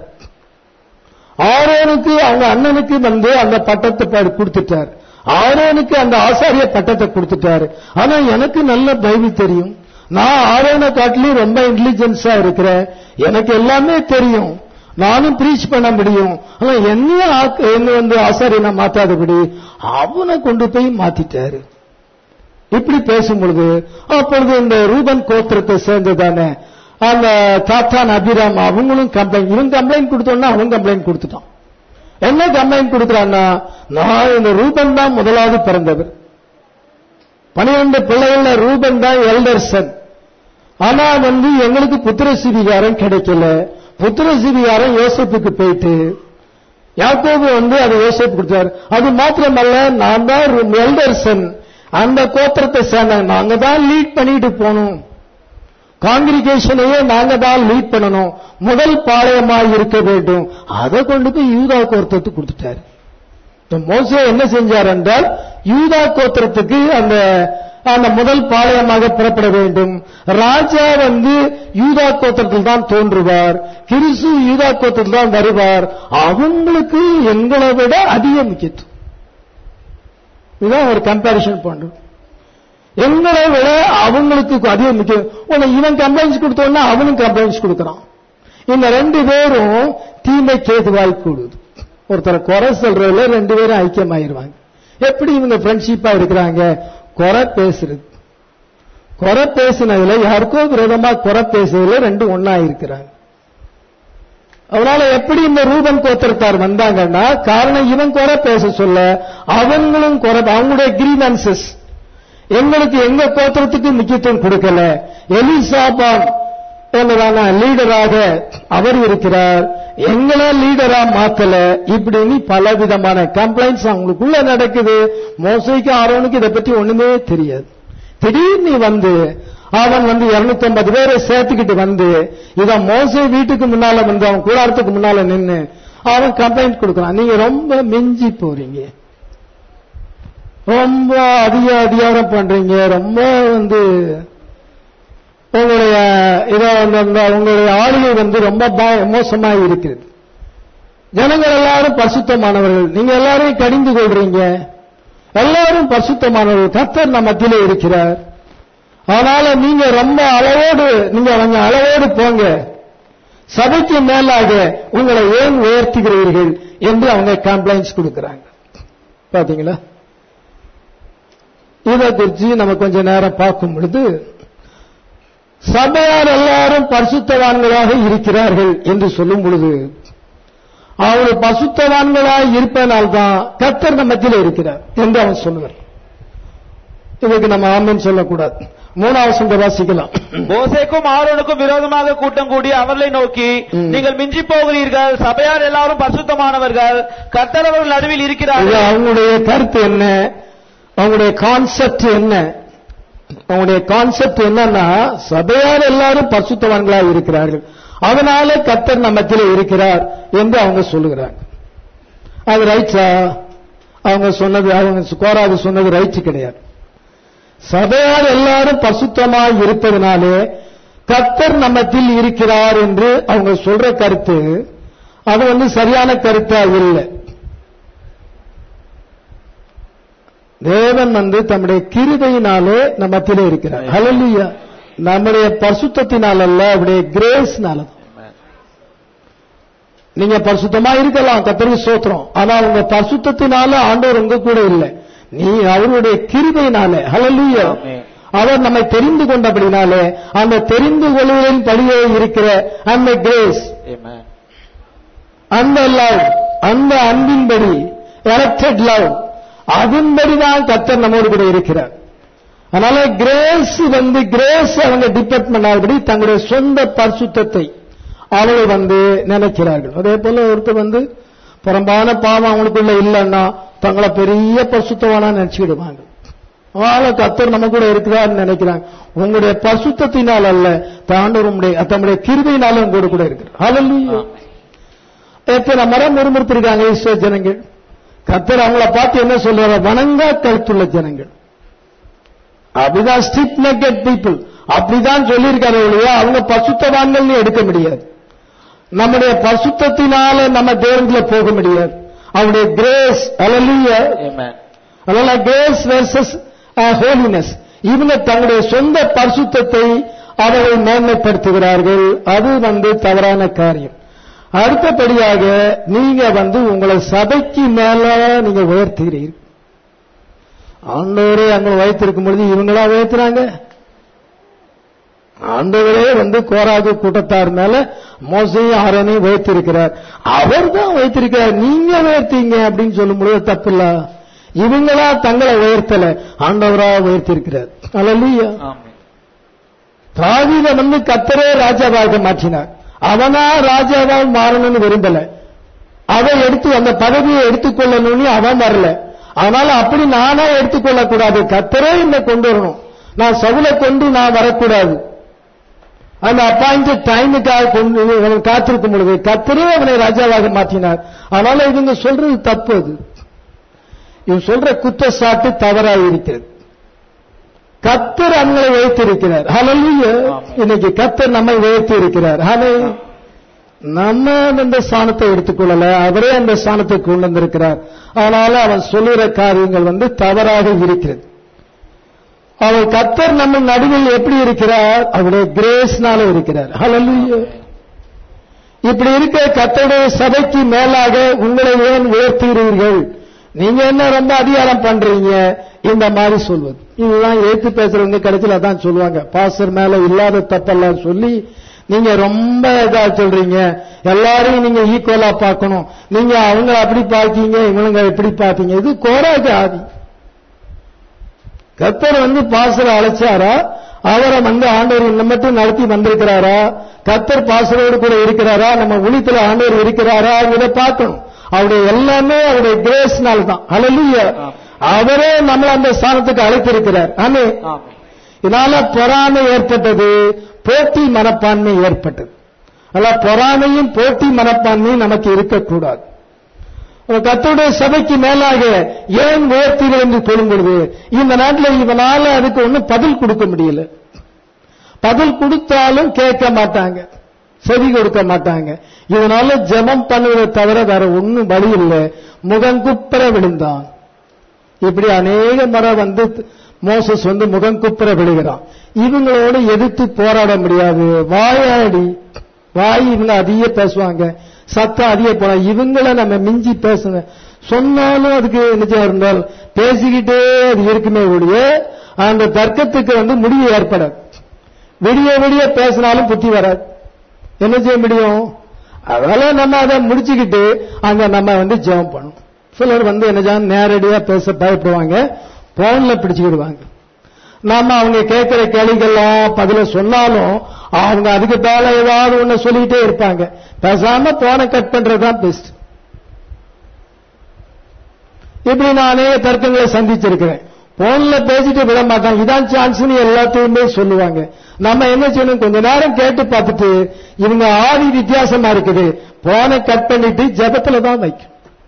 Speaker 1: ஆரோனுக்கு அவங்க அண்ணனுக்கு வந்து அந்த பட்டத்தை பாரு- கொடுத்துட்டார் ஆரோனுக்கு அந்த ஆசாரிய பட்டத்தை கொடுத்துட்டாரு ஆனா எனக்கு நல்ல பைபிள் தெரியும் நான் ஆரோனை காட்டிலும் ரொம்ப இன்டெலிஜென்ஸா இருக்கிறேன் எனக்கு எல்லாமே தெரியும் நானும் ப்ரீச் பண்ண முடியும் ஆனா என்ன என்ன வந்து ஆசாரியனை மாத்தாதபடி அவனை கொண்டு போய் மாத்திட்டாரு இப்படி பேசும் பொழுது அப்பொழுது இந்த ரூபன் கோத்திரத்தை சேர்ந்ததானே அந்த தாத்தான் அபிராம் அவங்களும் கம்ப்ளைண்ட் இவன் கம்ப்ளைண்ட் கொடுத்தோன்னா அவன் கம்ப்ளைண்ட் கொடுத்துட்டான் என்ன கம்ப்ளைண்ட் கொடுக்குறான்னா நான் இந்த ரூபன் தான் முதலாவது பிறந்தவர் பனிரெண்டு பிள்ளைகள்ல ரூபன் தான் எல்டர்சன் ஆனா வந்து எங்களுக்கு புத்திர சிவிகாரம் கிடைக்கல புத்திர சிவிகாரம் யோசப்புக்கு போயிட்டு யாக்கோபு வந்து அது யோசேப்பு கொடுத்தார் அது மாத்திரமல்ல நான் தான் எல்டர்சன் அந்த கோத்திரத்தை சேர்ந்த நாங்க தான் லீட் பண்ணிட்டு போனோம் காங்கிரிகேஷனையே நாங்க தான் லீட் பண்ணணும் முதல் பாளையமாய் இருக்க வேண்டும் அதை கொண்டு போய் யூதா கோத்திரத்துக்கு கொடுத்துட்டாரு இந்த மோசே என்ன செஞ்சார் என்றால் யூதா கோத்திரத்துக்கு அந்த அந்த முதல் பாளையமாக புறப்பட வேண்டும் ராஜா வந்து யூதா கோத்திரத்தில் தான் தோன்றுவார் கிறிசு யூதா கோத்திரத்தில் தான் வருவார் அவங்களுக்கு எங்களை விட அதிக முக்கியத்துவம் இதுதான் ஒரு கம்பாரிசன் பண்றோம் எங்களை விட அவங்களுக்கு அதிக முக்கியம் உன்னை இவன் கம்ப்ளைண்ட்ஸ் கொடுத்தோன்னா அவனும் கம்ப்ளைண்ட்ஸ் கொடுக்கறான் இந்த ரெண்டு பேரும் தீமை கேதுவாய் கூடுது ஒருத்தர் குறை சொல்றதுல ரெண்டு பேரும் ஐக்கியமாயிருவாங்க எப்படி இவங்க ஃப்ரெண்ட்ஷிப்பா இருக்கிறாங்க குறை பேசுறது குறை பேசினதுல யாருக்கோ விரோதமா குறை பேசுறதுல ரெண்டும் ஒன்னா இருக்கிறாங்க அதனால எப்படி இந்த ரூபன் கோத்திரத்தார் வந்தாங்கன்னா காரணம் இவன் குறை பேச சொல்ல அவங்களும் குறை அவங்களுடைய கிரீவன்சஸ் எங்களுக்கு எங்க கோத்திரத்துக்கு முக்கியத்துவம் கொடுக்கல எலிசாபான் என்னதான லீடராக அவர் இருக்கிறார் எங்களை லீடரா மாத்தல இப்படின்னு பல விதமான கம்ப்ளைண்ட்ஸ் அவங்களுக்குள்ள நடக்குது மோசைக்கு ஆரோனுக்கு இதை பத்தி ஒண்ணுமே தெரியாது திடீர்னு வந்து அவன் வந்து 250 பேரை சேர்த்துக்கிட்டு வந்து இவன் மோசை வீட்டுக்கு முன்னால வந்து அவன் கூடாரத்துக்கு முன்னால நின்னு அவன் கம்ப்ளைண்ட் கொடுக்கறான் நீங்க ரொம்ப மிஞ்சி போறீங்க ரொம்ப அதிக அதிகாரம் பண்றீங்க ரொம்ப வந்து உங்களுடைய இதை வந்து அந்த உங்களுடைய ஆளுகை வந்து ரொம்ப பா- மோசமா இருக்கிறது ஜனங்கள் எல்லாரும் பரிசுத்தமானவர்கள் நீங்க எல்லாரையும் கடிந்து கொள்றீங்க எல்லாரும் பரிசுத்தமானவர்கள் கர்த்தர் நம்ம மத்தியிலே இருக்கிறார் அதனால நீங்க ரொம்ப அளவோடு நீங்க கொஞ்சம் அளவோடு போங்க சபைக்கு மேலாக உங்களை ஏன் உயர்த்துகிறீர்கள் என்று அவங்க கம்ப்ளைண்ட்ஸ் கொடுக்கறாங்க பாத்தீங்களா இதை குறித்து நம்ம கொஞ்ச நேரம் பார்க்கும் பொழுது சபையார் எல்லாரும் பரிசுத்தவான்களாக இருக்கிறார்கள் என்று சொல்லும் பொழுது அவர் பசுத்தவான்களாய் இருப்பதனால்தான் கர்த்தர் நம்ம மத்தியில் இருக்கிறார் என்று அவன் சொல்லுவார் இதுக்கு நம்ம ஆமென் சொல்லக்கூடாது மூணாவது சொல்ல வாசிக்கலாம்
Speaker 2: மோசேக்கும் ஆரோனுக்கும் விரோதமாக கூட்டம் கூடி அவர்களை நோக்கி
Speaker 1: ம்.
Speaker 2: நீங்கள் மிஞ்சி போகிறீர்கள் சபையார் எல்லாரும் பரிசுத்தமானவர்கள் கர்த்தர் அவர்கள் நடுவில்
Speaker 1: இது
Speaker 2: இருக்கிறார்கள்
Speaker 1: அவங்களுடைய கருத்து என்ன அவங்களுடைய கான்செப்ட் என்ன அவங்களுடைய கான்செப்ட் என்னன்னா சபையார் எல்லாரும் பரிசுத்தவான்களா இருக்கிறார்கள் அதனால கத்தர் நம்மத்திலே இருக்கிறார் என்று அவங்க சொல்லுகிறாங்க அது ரைட்ஸா அவங்க சொன்னது அவங்க கோராது சொன்னது ரைட்ஸ் கிடையாது சபையார் எல்லாரும் பசுத்தமாய் இருப்பதனாலே கத்தர் நம்மத்தில் இருக்கிறார் என்று அவங்க சொல்ற கருத்து அது வந்து சரியான கருத்தா இல்லை தேவன் வந்து தம்முடைய கிருபையினாலே நம்ம மத்தியிலே இருக்கிறார் ஹalleluya நம்முடைய பரிசுத்தத்தினால் அல்ல அவருடைய கிரேஸ்னால நீங்க பரிசுத்தமா இருக்கலாம் கத்தருக்கு சோத்திரம் ஆனா உங்க பரிசுத்தத்தினால ஆண்டவர் உங்க கூட இல்லை நீ அவருடைய கிருபையினால ஹalleluya
Speaker 2: ஆமென்.
Speaker 1: அவர் நம்மை தெரிந்து கொண்டபடினாலே அந்த தெரிந்து கொள்வதின் படியே இருக்கிற அந்த கிரேஸ்
Speaker 2: Amen.
Speaker 1: அந்த லவ் அந்த அன்பின்படி எலக்டட் லவ் அதன்படிதான் கத்தர் நம்மோடு கூட இருக்கிறார் அதனால கிரேஸ் வந்து கிரேஸ் அவங்க டிபெண்ட் பண்ணாதபடி தங்களுடைய சொந்த பரிசுத்தத்தை அவர்கள் வந்து நினைக்கிறார்கள் அதே போல ஒருத்தர் வந்து புறம்பான பாவம் அவங்களுக்குள்ள இல்லைன்னா தங்களை பெரிய பரிசுத்தவானா நினைச்சுக்கிடுவாங்க அதனால கத்தர் நம்ம கூட இருக்கிறார்னு நினைக்கிறாங்க உங்களுடைய பரிசுத்தத்தினால் அல்ல தாண்டவர் உங்களுடைய தம்முடைய கிருபையினால உங்களோட கூட இருக்கிறார் ஹalleluya எத்தனை மரம் முறுமுறுத்திருக்காங்க ஈஸ்வர ஜனங்கள் கத்தர் அவங்கள பார்த்து என்ன சொல்றாரு வணங்கா கழுத்துள்ள ஜனங்கள் அப்படிதான் ஸ்டிப் நெக்கட் பீப்புள் அப்படிதான் சொல்லியிருக்காரு இல்லையா அவங்க பசுத்தவான்கள் எடுக்க முடியாது நம்முடைய பசுத்தத்தினால நம்ம தேவன்ல போக முடியாது அவருடைய கிரேஸ் அலலிய
Speaker 2: Amen.
Speaker 1: அதனால கிரேஸ் வெர்சஸ் ஹோலினஸ் இவங்க தங்களுடைய சொந்த பரிசுத்தத்தை அவர்கள் மேன்மைப்படுத்துகிறார்கள் அது வந்து தவறான காரியம் அடுத்தபடியாக நீங்க வந்து உங்களை சபைக்கு மேல நீங்க உயர்த்துகிறீர்கள் ஆண்டவரே அங்க உயர்த்திருக்கும் பொழுது இவங்களா உயர்த்துறாங்க ஆண்டவரே வந்து கோராகு கூட்டத்தார் மேல மோசையும் ஆரனையும் உயர்த்திருக்கிறார் அவர் தான் உயர்த்திருக்கிறார் நீங்க உயர்த்தீங்க அப்படின்னு சொல்லும் பொழுது தப்பு இல்ல இவங்களா தங்களை உயர்த்தல ஆண்டவரா உயர்த்திருக்கிறார் அல்ல
Speaker 2: Amen.
Speaker 1: தாவீத வந்து கத்தரே ராஜாவாக மாற்றினார் அவனா ராஜாவாக மாறணும்னு விரும்பல அதை எடுத்து அந்த பதவியை எடுத்துக்கொள்ளணும்னு அவன் வரல அதனால அப்படி நானா எடுத்துக்கொள்ள கூடாது கத்தரே என்னை கொண்டு வரணும் நான் சவுலை கொண்டு நான் வரக்கூடாது அந்த அப்பாயிண்டட் டைமுக்காக கொண்டு அவன் காத்திருக்கும் பொழுது கத்தரே அவனை ராஜாவாக மாற்றினார் அதனால இவங்க சொல்றது தப்பு அது இவன் சொல்ற குற்றச்சாட்டு தவறாக இருக்கிறது கத்தர் நம்மளை உயர்த்திருக்கிறார் ஹalleluya
Speaker 2: ஆமென்.
Speaker 1: இன்னைக்கு கத்தர் நம்மை உயர்த்தி இருக்கிறார் ஹலே நம்ம அந்த ஸ்தானத்தை எடுத்துக்கொள்ளல அவரே அந்த ஸ்தானத்தை கொண்டு வந்திருக்கிறார் அதனால அவன் சொல்லுகிற காரியங்கள் வந்து தவறாக இருக்கிறது அவன் கத்தர் நம்ம நடுவில் எப்படி இருக்கிறார் அவருடைய கிரேஸ்னால இருக்கிறார் ஹalleluya இப்படி இருக்க கத்தருடைய சபைக்கு மேலாக உங்களை ஏன் உயர்த்துகிறீர்கள் நீங்க என்ன ரொம்ப அதிகாரம் பண்றீங்க இந்த மாதிரி சொல்வது இதுதான் ஏத்து பேசுறவங்க கடைசியில் அதான் சொல்லுவாங்க பாஸ்டர் மேல இல்லாத தப்பெல்லாம் சொல்லி நீங்க ரொம்ப இதா சொல்றீங்க எல்லாரையும் நீங்க ஈக்குவலா பார்க்கணும் நீங்க அவங்க அப்படி பார்க்கீங்க இவங்க எப்படி பார்ப்பீங்க இது கோராக்கு ஆதி கத்தர் வந்து பாசரை அழைச்சாரா அவரை வந்து ஆண்டவர் இன்னும் மட்டும் நடத்தி வந்திருக்கிறாரா கத்தர் பாசரோடு கூட இருக்கிறாரா நம்ம உளித்துல ஆண்டவர் இருக்கிறாரா இதை பார்க்கணும் அவருடைய எல்லாமே அவருடைய கிரேஸ்னால தான் அழலிய அவரே நம்மள அந்த ஸ்தானத்துக்கு அழைத்திருக்கிறார் ஆமே
Speaker 2: Amen.
Speaker 1: இதனால பொறாமை ஏற்பட்டது போட்டி மனப்பான்மை ஏற்பட்டது அதனால பொறாமையும் போட்டி மனப்பான்மையும் நமக்கு இருக்கக்கூடாது ஒரு கர்த்தருடைய சபைக்கு மேலாக ஏன் உயர்த்தீர்கள் என்று சொல்லும் பொழுது இந்த நாட்டில் இவனால அதுக்கு ஒன்றும் பதில் கொடுக்க முடியல பதில் கொடுத்தாலும் கேட்க மாட்டாங்க செவி கொடுக்க மாட்டாங்க இதனால ஜெபம் பண்ணுவதை தவிர வேற ஒண்ணும் வழி இல்லை முகங்குப்புற விழுந்தான் இப்படி அநேக முறை வந்து மோசஸ் வந்து முகங்குப்புற விழுகிறான் இவங்களோடு எதிர்த்து போராட முடியாது வாயாடி வாய் இவங்க அதிக பேசுவாங்க சத்தம் அதிக போனா இவங்களை நம்ம மிஞ்சி பேசணும் சொன்னாலும் அதுக்கு நிச்சயம் இருந்தால் பேசிக்கிட்டே அது இருக்குமே ஒழிய அந்த தர்க்கத்துக்கு வந்து முடிவு ஏற்படாது விடிய விடிய பேசினாலும் புத்தி வராது என்ன செய்ய முடியும் அதனால நம்ம அதை முடிச்சுக்கிட்டு அங்க நம்ம வந்து ஜெபம் பண்ணணும் சிலர் வந்து என்ன செய்யணும், நேரடியா பேச பயப்படுவாங்க போன்ல பிடிச்சுக்கிடுவாங்க நாம அவங்க கேட்கிற கேள்விகள்லாம் பதில சொன்னாலும் அவங்க அதுக்கு மேல ஏதாவது ஒண்ணு சொல்லிட்டே இருப்பாங்க பேசாம போனை கட் பண்றதுதான் பெஸ்ட் இப்படி நான் அநேக தர்க்கங்களை சந்திச்சிருக்கிறேன் போன்ல பேசிட்டு விட மாட்டாங்க இதான் சான்ஸ்னு எல்லாத்தையுமே சொல்லுவாங்க நம்ம என்ன செய்யணும் கொஞ்ச நேரம் கேட்டு பார்த்துட்டு இவங்க ஆதி வித்தியாசமா இருக்குது போனை கட் பண்ணிட்டு ஜெபத்துல தான் வைக்கும்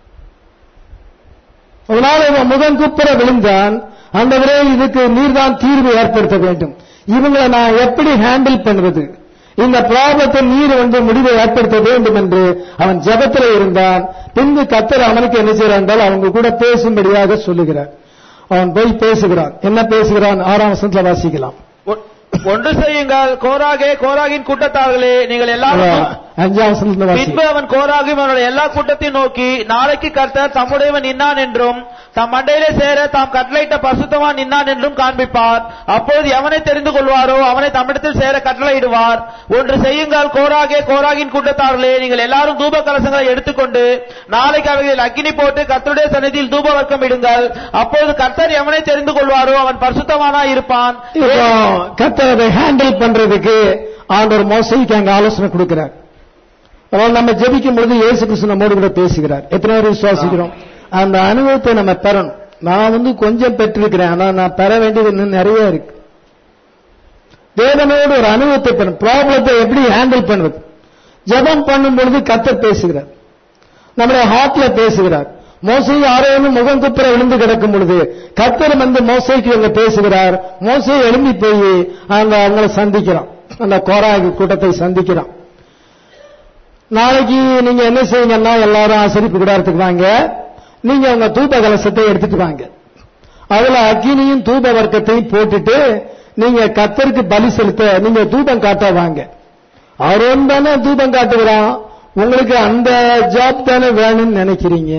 Speaker 1: அதனால இவன் முகம் குப்புற விழுந்தான் ஆண்டவரே இதுக்கு நீர்தான் தீர்வு ஏற்படுத்த வேண்டும் இவங்களை நான் எப்படி ஹேண்டில் பண்ணுவது இந்த ப்ராப்ளத்தை நீர் வந்து முடிவை ஏற்படுத்த வேண்டும் என்று அவன் ஜெபத்தில் இருந்தான் பின்பு கத்தர் அவனுக்கு என்ன செய்கிறான் என்றால் அவங்க கூட பேசும்படியாக சொல்லுகிறார் அவன் போய் பேசுகிறான் என்ன பேசுகிறான் ஆறாம் வசனத்துல வாசிக்கலாம்
Speaker 2: ஒ- ஒன்று செய்யுங்கள் கோராகே கோராகின் கூட்டத்தார்களே நீங்கள் எல்லாரும்
Speaker 1: அஞ்சாம் வசனத்துல வாசி
Speaker 2: பின்பு அவன் கோராகும் அவனுடைய எல்லா கூட்டத்தையும் நோக்கி நாளைக்கு கர்த்தர் தம்முடையவன் நின்னான் என்றும் தம் மண்டையிலே சேர தாம் கட்டளையிட்ட பசுத்தவான் நின்னான் என்றும் காண்பிப்பார் அப்பொழுது எவனை தெரிந்து கொள்வாரோ அவனை தம்மிடத்தில் சேர கட்டளையிடுவார் ஒன்று செய்யுங்கள் கோராகே கோராகின் கூட்டத்தார்களே நீங்கள் எல்லாரும் தூப கலசங்களை எடுத்துக்கொண்டு நாளைக்கு அவைகளில் அக்கினி போட்டு கர்த்தருடைய சந்நிதியில் தூப வர்க்கம் இடுங்கள் அப்பொழுது கர்த்தர் எவனை தெரிந்து கொள்வாரோ அவன் பரிசுத்தவானா இருப்பான்
Speaker 1: இப்போ கத்தர் அதை ஹேண்டில் பண்றதுக்கு ஆண்டவர் மோசைக்கு அங்க ஆலோசனை கொடுக்கிறார் அதாவது நம்ம ஜெபிக்கும் பொழுது இயேசு கிறிஸ்து நம்மோடு கூட பேசுகிறார் எத்தனை பேர் விசுவாசிக்கிறோம் அந்த அனுபவத்தை நம்ம பெறணும் நான் வந்து கொஞ்சம் பெற்றிருக்கிறேன் ஆனா நான் பெற வேண்டியது இன்னும் நிறைய இருக்கு தேவனோடு ஒரு அனுபவத்தை பெறணும் ப்ராப்ளத்தை எப்படி ஹேண்டில் பண்ணுவது ஜெபம் பண்ணும் பொழுது கத்தர் பேசுகிறார் நம்முடைய ஹார்ட்ல பேசுகிறார் மோசை ஆரோனும் முகம் குப்புற விழுந்து கிடக்கும் பொழுது கத்தர் வந்து மோசைக்கு அங்க பேசுகிறார் மோசை எழும்பி போய் அந்த அவங்களை சந்திக்கிறான் அந்த கோராகு கூட்டத்தை சந்திக்கிறான் நாளைக்கு நீங்க என்ன செய்யுங்கன்னா எல்லாரும் ஆசிரிப்பு கூடாரத்துக்கு வாங்க நீங்க உங்க தூப கலசத்தை எடுத்துட்டு வாங்க அதுல அக்கினியும் தூப வர்க்கத்தையும் போட்டுட்டு நீங்க கத்தருக்கு பலி செலுத்த நீங்க தூபம் காட்ட வாங்க அவரும் தானே தூபம் காட்டுகிறான் உங்களுக்கு அந்த ஜாப் தானே வேணும்னு நினைக்கிறீங்க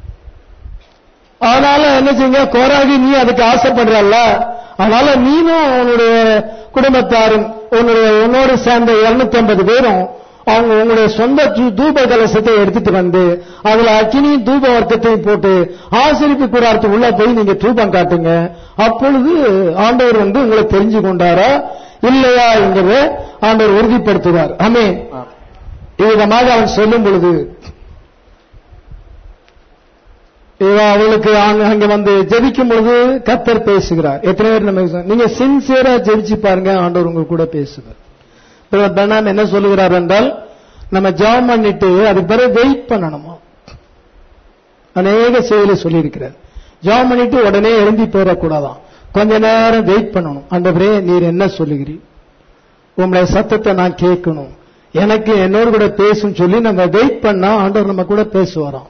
Speaker 1: அதனால என்ன செய்யுங்க கோராகி நீ அதுக்கு ஆசைப்படுறல்ல அதனால நீனும் உன்னுடைய குடும்பத்தாரும் உன்னுடைய உன்னோடு சேர்ந்த 250 பேரும் அவங்க உங்களுடைய சொந்த தூ- தூப கலசத்தை எடுத்துட்டு வந்து அதுல அக்கினியும் தூப வர்க்கத்தையும் போட்டு ஆசிரிப்பு கூடாரத்துக்கு உள்ள போய் நீங்க தூபம் காட்டுங்க அப்பொழுது ஆண்டவர் வந்து உங்களை தெரிஞ்சு கொண்டாரா இல்லையா என்கிறத ஆண்டவர் உறுதிப்படுத்துவார் ஆமே இவ்விதமாக அவன் சொல்லும் பொழுது இவன் அவளுக்கு அங்க அங்க வந்து ஜெபிக்கும் பொழுது கத்தர் பேசுகிறார் எத்தனை பேர் நம்ம நீங்க சின்சியரா ஜெபிச்சு பாருங்க ஆண்டவர் உங்க கூட பேசுவார் பிரதர் பெர்னான் என்ன சொல்லுகிறார் என்றால் நம்ம ஜெபம் பண்ணிட்டு அதுக்கு பிறகு வெயிட் பண்ணணுமா அநேக செயலை சொல்லியிருக்கிறார் ஜெபம் பண்ணிட்டு உடனே எழும்பி போயிடக்கூடாதாம் கொஞ்ச நேரம் வெயிட் பண்ணணும் ஆண்டவரே நீர் என்ன சொல்லுகிறீர் உங்களுடைய சத்தத்தை நான் கேட்கணும் எனக்கு என்னோடு கூட பேசும் சொல்லி நம்ம வெயிட் பண்ணா ஆண்டவர் நம்ம கூட பேசுவாராம்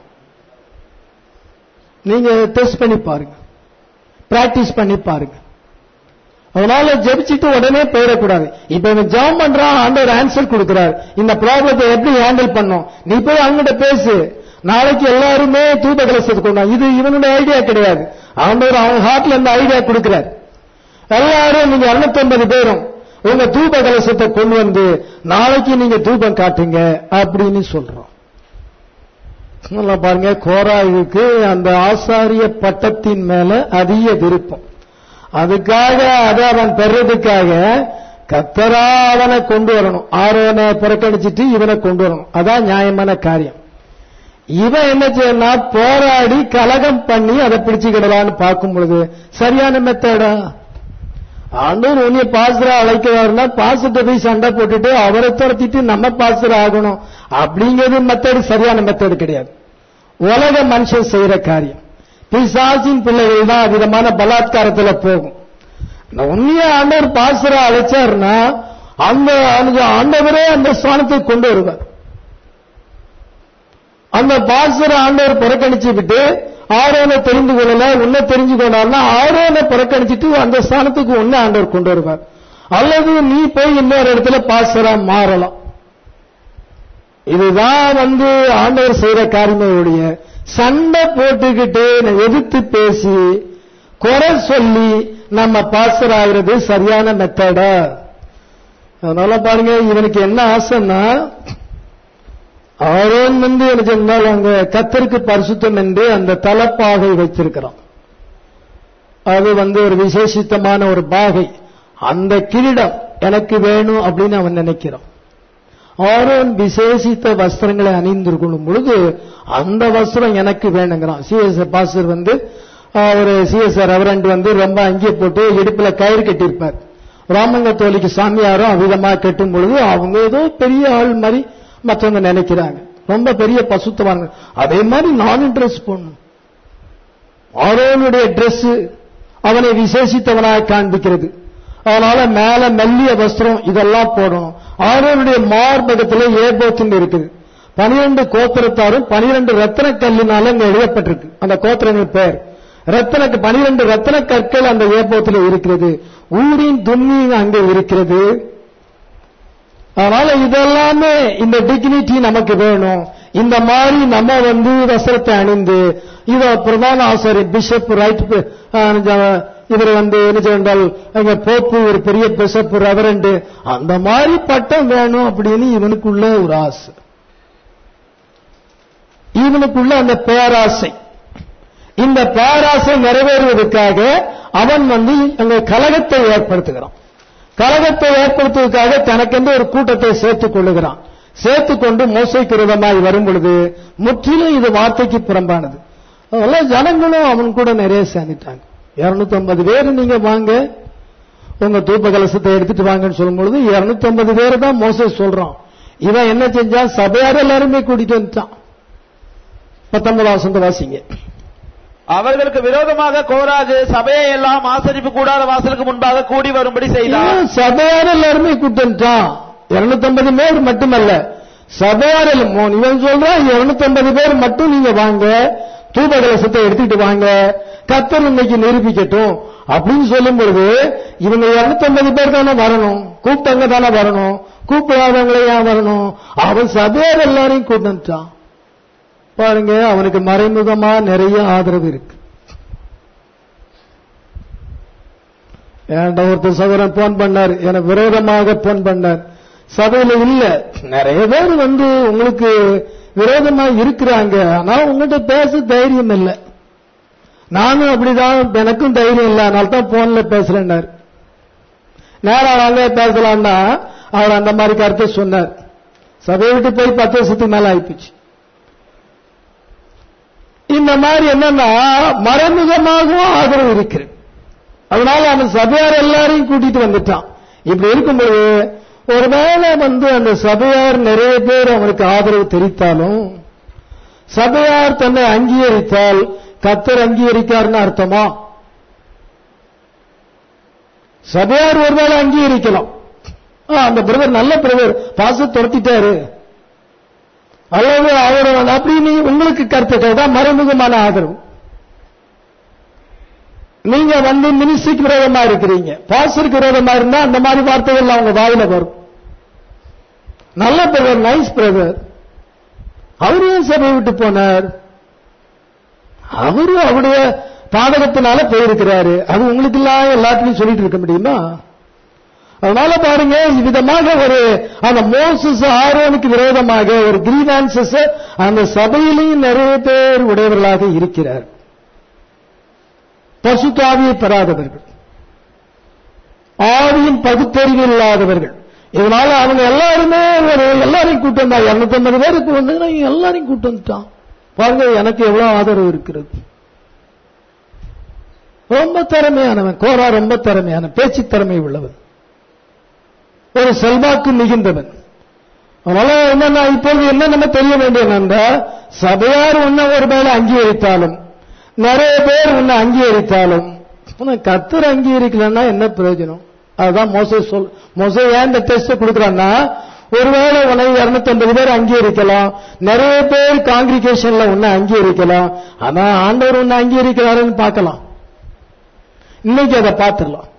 Speaker 1: நீங்க டெஸ்ட் பண்ணி பாருங்க பிராக்டிஸ் பண்ணி பாருங்க அதனால ஜெபிச்சுட்டு உடனே போயிடக்கூடாது இப்ப இவன் ஜெபம் பண்றான் ஆண்டவர் ஆன்சர் கொடுக்கிறார் இந்த ப்ராப்ளத்தை எப்படி ஹேண்டில் பண்ணும் நீ போய் அவங்ககிட்ட பேசு நாளைக்கு எல்லாருமே தூப கலசத்துக்கு கொண்டாங்க இது இவனுடைய ஐடியா கிடையாது ஆண்டவர் அவன் ஹார்ட்ல இந்த ஐடியா கொடுக்கிறார் எல்லாரும் நீங்க 250 பேரும் உங்க தூப கலசத்தை கொண்டு வந்து நாளைக்கு நீங்க தூபம் காட்டுங்க அப்படின்னு சொல்றோம் நல்லா பாருங்க கோராயுக்கு அந்த ஆசாரிய பட்டத்தின் மேல அதிக விருப்பம் அதுக்காக அதை அவன் பெறதுக்காக கத்தரா அவனை கொண்டு வரணும் ஆரோனை புறக்கணிச்சிட்டு இவனை கொண்டு வரணும் அதான் நியாயமான காரியம் இவன் என்ன செய்யணும்னா போராடி கலகம் பண்ணி அதை பிடிச்சுக்கிடலான்னு பார்க்கும் பொழுது சரியான மெத்தடா ஆண்டவர் உன்னைய பாசுரா அழைக்கிறாருன்னா பாசுட்ட போய் சண்டை போட்டுட்டு அவரை துரத்திட்டு நம்ம பாசுர ஆகணும் அப்படிங்கிறது மெத்தடு சரியான மெத்தடு கிடையாது உலக மனுஷன் செய்யற காரியம் பிசாசின் பிள்ளைகள் தான் விதமான பலாத்காரத்துல போகும் நான் உண்மையா ஆண்டவர் பாசுரா அழைச்சாருன்னா அந்த அந்த ஆண்டவரே அந்த ஸ்தானத்தை கொண்டு வருவார் அந்த பாசர ஆண்டவர் புறக்கணிச்சு விட்டு ஆரோனை தெரிந்து கொள்ளல உன்னை தெரிஞ்சு கொண்டாருன்னா ஆரோனை புறக்கணிச்சிட்டு அந்த ஸ்தானத்துக்கு ஒன்னு ஆண்டவர் கொண்டு வருவார் அல்லது நீ போய் இன்னொரு இடத்துல பாசரா மாறலாம் இதுதான் வந்து ஆண்டவர் செய்யற காரியமே ஒழிய சண்டை போட்டுக்கிட்டு எதிர்த்து பேசி குறை சொல்லி நம்ம பாஸ்டர் ஆகிறது சரியான மெத்தடா அதனால பாருங்க இவனுக்கு என்ன ஆசைன்னா ஆரோன் வந்து எனக்கு இருந்தால் அங்க கத்தருக்கு பரிசுத்தம் என்று அந்த தலப்பாகை வைத்திருக்கிறான் அது வந்து ஒரு விசேஷித்தமான ஒரு பாகை அந்த கிரீடம் எனக்கு வேணும் அப்படின்னு அவன் நினைக்கிறான் ஆரோன் விசேஷித்த வஸ்திரங்களை அணிந்திருக்கணும் பொழுது அந்த வஸ்திரம் எனக்கு வேணுங்கிறான் சிஎஸ் பாஸ்டர் வந்து ஒரு சிஎஸ் ரெவரண்ட் வந்து ரொம்ப அங்கே போட்டு இடுப்புல கயிறு கட்டியிருப்பார் ராமங்க தோழிக்கு சாமியாரும் அவ்விதமா கட்டும் பொழுது அவங்க ஏதோ பெரிய ஆள் மாதிரி மற்றவங்க நினைக்கிறாங்க ரொம்ப பெரிய பசுத்தவாங்க அதே மாதிரி நானும் ட்ரெஸ் போடணும் ஆரோனுடைய Dress அவனை விசேஷித்தவனாக காண்பிக்கிறது அதனால மேல மெல்லிய வஸ்திரம் இதெல்லாம் போடணும் ஆரோனுடைய மார்பகத்துல ஏபோத்துன்னு இருக்குது பனிரெண்டு கோத்திரத்தாரும் பனிரெண்டு ரத்தன கல்லினால அங்க எழுதப்பட்டிருக்கு அந்த கோத்திரங்கள் பேர் ரத்தன பனிரெண்டு ரத்தன கற்கள் அந்த ஏபோத்துல இருக்கிறது ஊரின் துன்னியும் அங்கே இருக்கிறது அதனால இதெல்லாமே இந்த டிக்னிட்டி நமக்கு வேணும் இந்த மாதிரி நம்ம வந்து வஸ்திரத்தை அணிந்து இத பிரதான ஆசிரியர் பிஷப் ரைட் இவர் வந்து என்ன சொன்னால் அங்க போப்பு ஒரு பெரிய பிஷப் ரெவரண்ட் அந்த மாதிரி பட்டம் வேணும் அப்படின்னு இவனுக்குள்ள ஒரு ஆசை இவனுக்குள்ள அந்த பேராசை இந்த பேராசை நிறைவேறுவதற்காக அவன் வந்து அங்க கலகத்தை ஏற்படுத்துகிறான் கலகத்தை ஏற்படுத்துவதற்காக தனக்கென்று ஒரு கூட்டத்தை சேர்த்துக் கொள்ளுகிறான் சேர்த்துக் கொண்டு மோசைக்கு விரோதமாய் வரும் பொழுது முற்றிலும் இது வார்த்தைக்கு புறம்பானது அதெல்லாம் ஜனங்களும் அவன் கூட நிறைய சேர்ந்துட்டாங்க இருநூத்தி ஐம்பது பேர் நீங்க வாங்க உங்க தூப்ப கலசத்தை எடுத்துட்டு வாங்கன்னு சொல்லும் பொழுது இருநூத்தி ஐம்பது பேர் தான் மோசை சொல்றான் இவன் என்ன செஞ்சான் சபையார் எல்லாருமே கூட்டிட்டு வந்துட்டான் பத்தொன்பதாம் வசந்த வாசிங்க
Speaker 2: அவர்களுக்கு விரோதமாக கோராஜு சபையை எல்லாம் ஆசரிப்பு கூடாத வாசலுக்கு முன்பாக கூடி வரும்படி செய்தார்
Speaker 1: இவன் சபையார் எல்லாருமே கூட்டிட்டான் இருநூத்தி ஐம்பது பேர் மட்டுமல்ல சபையார் எல்லாம் இவன் சொல்றான் இருநூத்தி ஐம்பது பேர் மட்டும் நீங்க வாங்க தூப கலசத்தை எடுத்துட்டு வாங்க கத்தர் இன்னைக்கு நிரூபிக்கட்டும் அப்படின்னு சொல்லும் பொழுது இவங்க இருநூத்தி ஐம்பது பேர் தானே வரணும் கூப்பிட்டவங்க தானே வரணும் கூப்பிடாதவங்களே ஏன் வரணும் அவன் சபையார் எல்லாரையும் கூட்டிட்டான் பாருங்க அவனுக்கு மறைமுகமா நிறைய ஆதரவு இருக்கு ஏன்டா ஒருத்தர் சகோதரன் போன் பண்ணார் எனக்கு விரோதமாக போன் பண்ணார் சபையில இல்ல நிறைய பேர் வந்து உங்களுக்கு விரோதமா இருக்கிறாங்க ஆனா உங்ககிட்ட பேச தைரியம் இல்லை நானும் அப்படிதான் எனக்கும் தைரியம் இல்லை அதனால தான் போன்ல பேசுறேன்னார் நேரா வாங்க பேசலாம்னா அவர் அந்த மாதிரி கருத்தை சொன்னார் சபையை விட்டு போய் பத்து வருஷத்துக்கு மேல ஆயிப்போச்சு இந்த மாதிரி என்னன்னா மறைமுகமாகவும் ஆதரவு இருக்கிறது அதனால அவன் சபையார் எல்லாரையும் கூட்டிட்டு வந்துட்டான் இப்படி இருக்கும்போது ஒருவேளை வந்து அந்த சபையார் நிறைய பேர் அவனுக்கு ஆதரவு தெரிவித்தாலும் சபையார் தன்னை அங்கீகரித்தால் கத்தர் அங்கீகரிக்காருன்னு அர்த்தமா சபையார் ஒருவேளை அங்கீகரிக்கலாம் ஆ, அந்த பிரதர் நல்ல பிரதர் பாச துரத்திட்டாரு அல்லது அவர் அப்படின்னு உங்களுக்கு கருத்துக்கள் தான் மறைமுகமான ஆதரவு நீங்க வந்து மினிஸ்ட்ரிக்கு விரோதமா இருக்கிறீங்க பாஸ்டருக்கு விரோதமா இருந்தா அந்த மாதிரி வார்த்தைகள் அவங்க வாயில வரும் நல்ல பிரதர் நைஸ் பிரதர் அவரு ஏன் சபையை விட்டு போனார் அவரு அவருடைய பாதகத்தினால போயிருக்கிறாரு அது உங்களுக்கு எல்லாம் எல்லாத்துலயும் சொல்லிட்டு இருக்க முடியுமா அதனால பாருங்க இவ்விதமாக ஒரு அந்த மோசஸ் ஆரோனுக்கு விரோதமாக ஒரு கிரீவான்சஸ் அந்த சபையிலையும் நிறைய பேர் உடையவர்களாக இருக்கிறார் பசுத்தாவியை பெறாதவர்கள் ஆவியின் பகுத்தறிவு இல்லாதவர்கள் இதனால அவங்க எல்லாருமே ஒரு எல்லாரையும் கூட்டம் வந்தா இருநூத்தி ஐம்பது பேருக்கு வந்து எல்லாரையும் கூட்டம் வந்துட்டான் பாருங்க எனக்கு எவ்வளவு ஆதரவு இருக்கிறது ரொம்ப திறமையானவன் கோரா ரொம்ப திறமையான பேச்சு திறமை உள்ளவன் ஒரு செல்வாக்கு மிகுந்தவன் அதனால என்னன்னா இப்போது என்ன நம்ம தெரிய வேண்டியது சபையார் உன்னை ஒரு மேல அங்கீகரித்தாலும் நிறைய பேர் உன்னை அங்கீகரித்தாலும் உன்னை கத்தர் அங்கீகரிக்கலன்னா என்ன பிரயோஜனம் அதுதான் மோசே சொல் மோசே ஏன் இந்த டெஸ்ட் கொடுக்குறான்னா ஒருவேளை உனக்கு இருநூத்தி ஐம்பது பேர் அங்கீகரிக்கலாம் நிறைய பேர் காங்கிரிகேஷன்ல உன்னை அங்கீகரிக்கலாம் ஆனா ஆண்டவர் உன்னை அங்கீகரிக்கிறாருன்னு பார்க்கலாம் இன்னைக்கு அதை பார்த்துடலாம்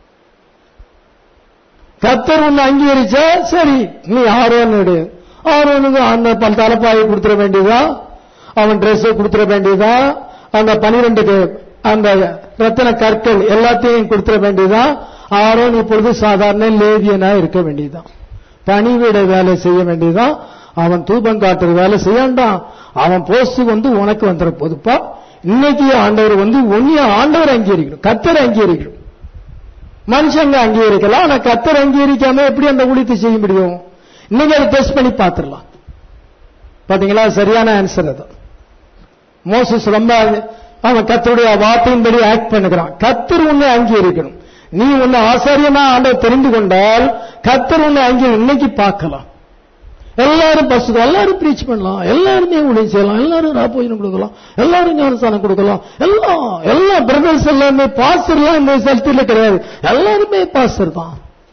Speaker 1: கத்தர் உன்னை அங்கீகரிச்சா சரி நீ ஆரோனோடு ஆரோனுக்கு அந்த பல் தலைப்பாயை கொடுத்துட வேண்டியதுதான் அவன் ட்ரெஸ் கொடுத்துட வேண்டியதுதான் அந்த பனிரெண்டு அந்த ரத்தன கற்கள் எல்லாத்தையும் கொடுத்துட வேண்டியதுதான் ஆரோன் இப்பொழுது சாதாரண லேவியனா இருக்க வேண்டியதுதான் பணிவிட வேலை செய்ய வேண்டியதுதான் அவன் தூபம் காட்டுற வேலை செய்யாண்டான் அவன் போஸ்ட் வந்து உனக்கு வந்துட போதுப்பா இன்னைக்கு ஆண்டவர் வந்து உன்னைய ஆண்டவர் அங்கீகரிக்கணும் கத்தர் அங்கீகரிக்கணும் மனுஷங்க அங்கீகரிக்கலாம் ஆனா கத்தர் அங்கீகரிக்காம எப்படி அந்த ஊழியத்தை செய்ய முடியும் இன்னைக்கு அதை டெஸ்ட் பண்ணி பார்த்துடலாம் பாத்தீங்களா சரியான ஆன்சர் அது மோசஸ் ரொம்ப அவன் கத்தருடைய வார்த்தையின்படி ஆக்ட் பண்ணுகிறான் கத்தர் உன்னை அங்கீகரிக்கணும் நீ உன்னை ஆசாரியமா ஆண்டவர் தெரிந்து கொண்டால் கத்தர் உன்னை அங்கே இன்னைக்கு பார்க்கலாம் எல்லாரும் பஸ் எல்லாரும் ப்ரீச் பண்ணலாம் எல்லாருமே ஊழியம் செய்யலாம் எல்லாரும் ராப்போஜனம் கொடுக்கலாம் எல்லாரும் ஞானஸ்தானம் கொடுக்கலாம் எல்லாம் எல்லா பிரதர்ஸ் எல்லாமே பாஸ்டர்லாம் இந்த சல்த்தில கிடையாது எல்லாருமே பாஸ்டர் தான்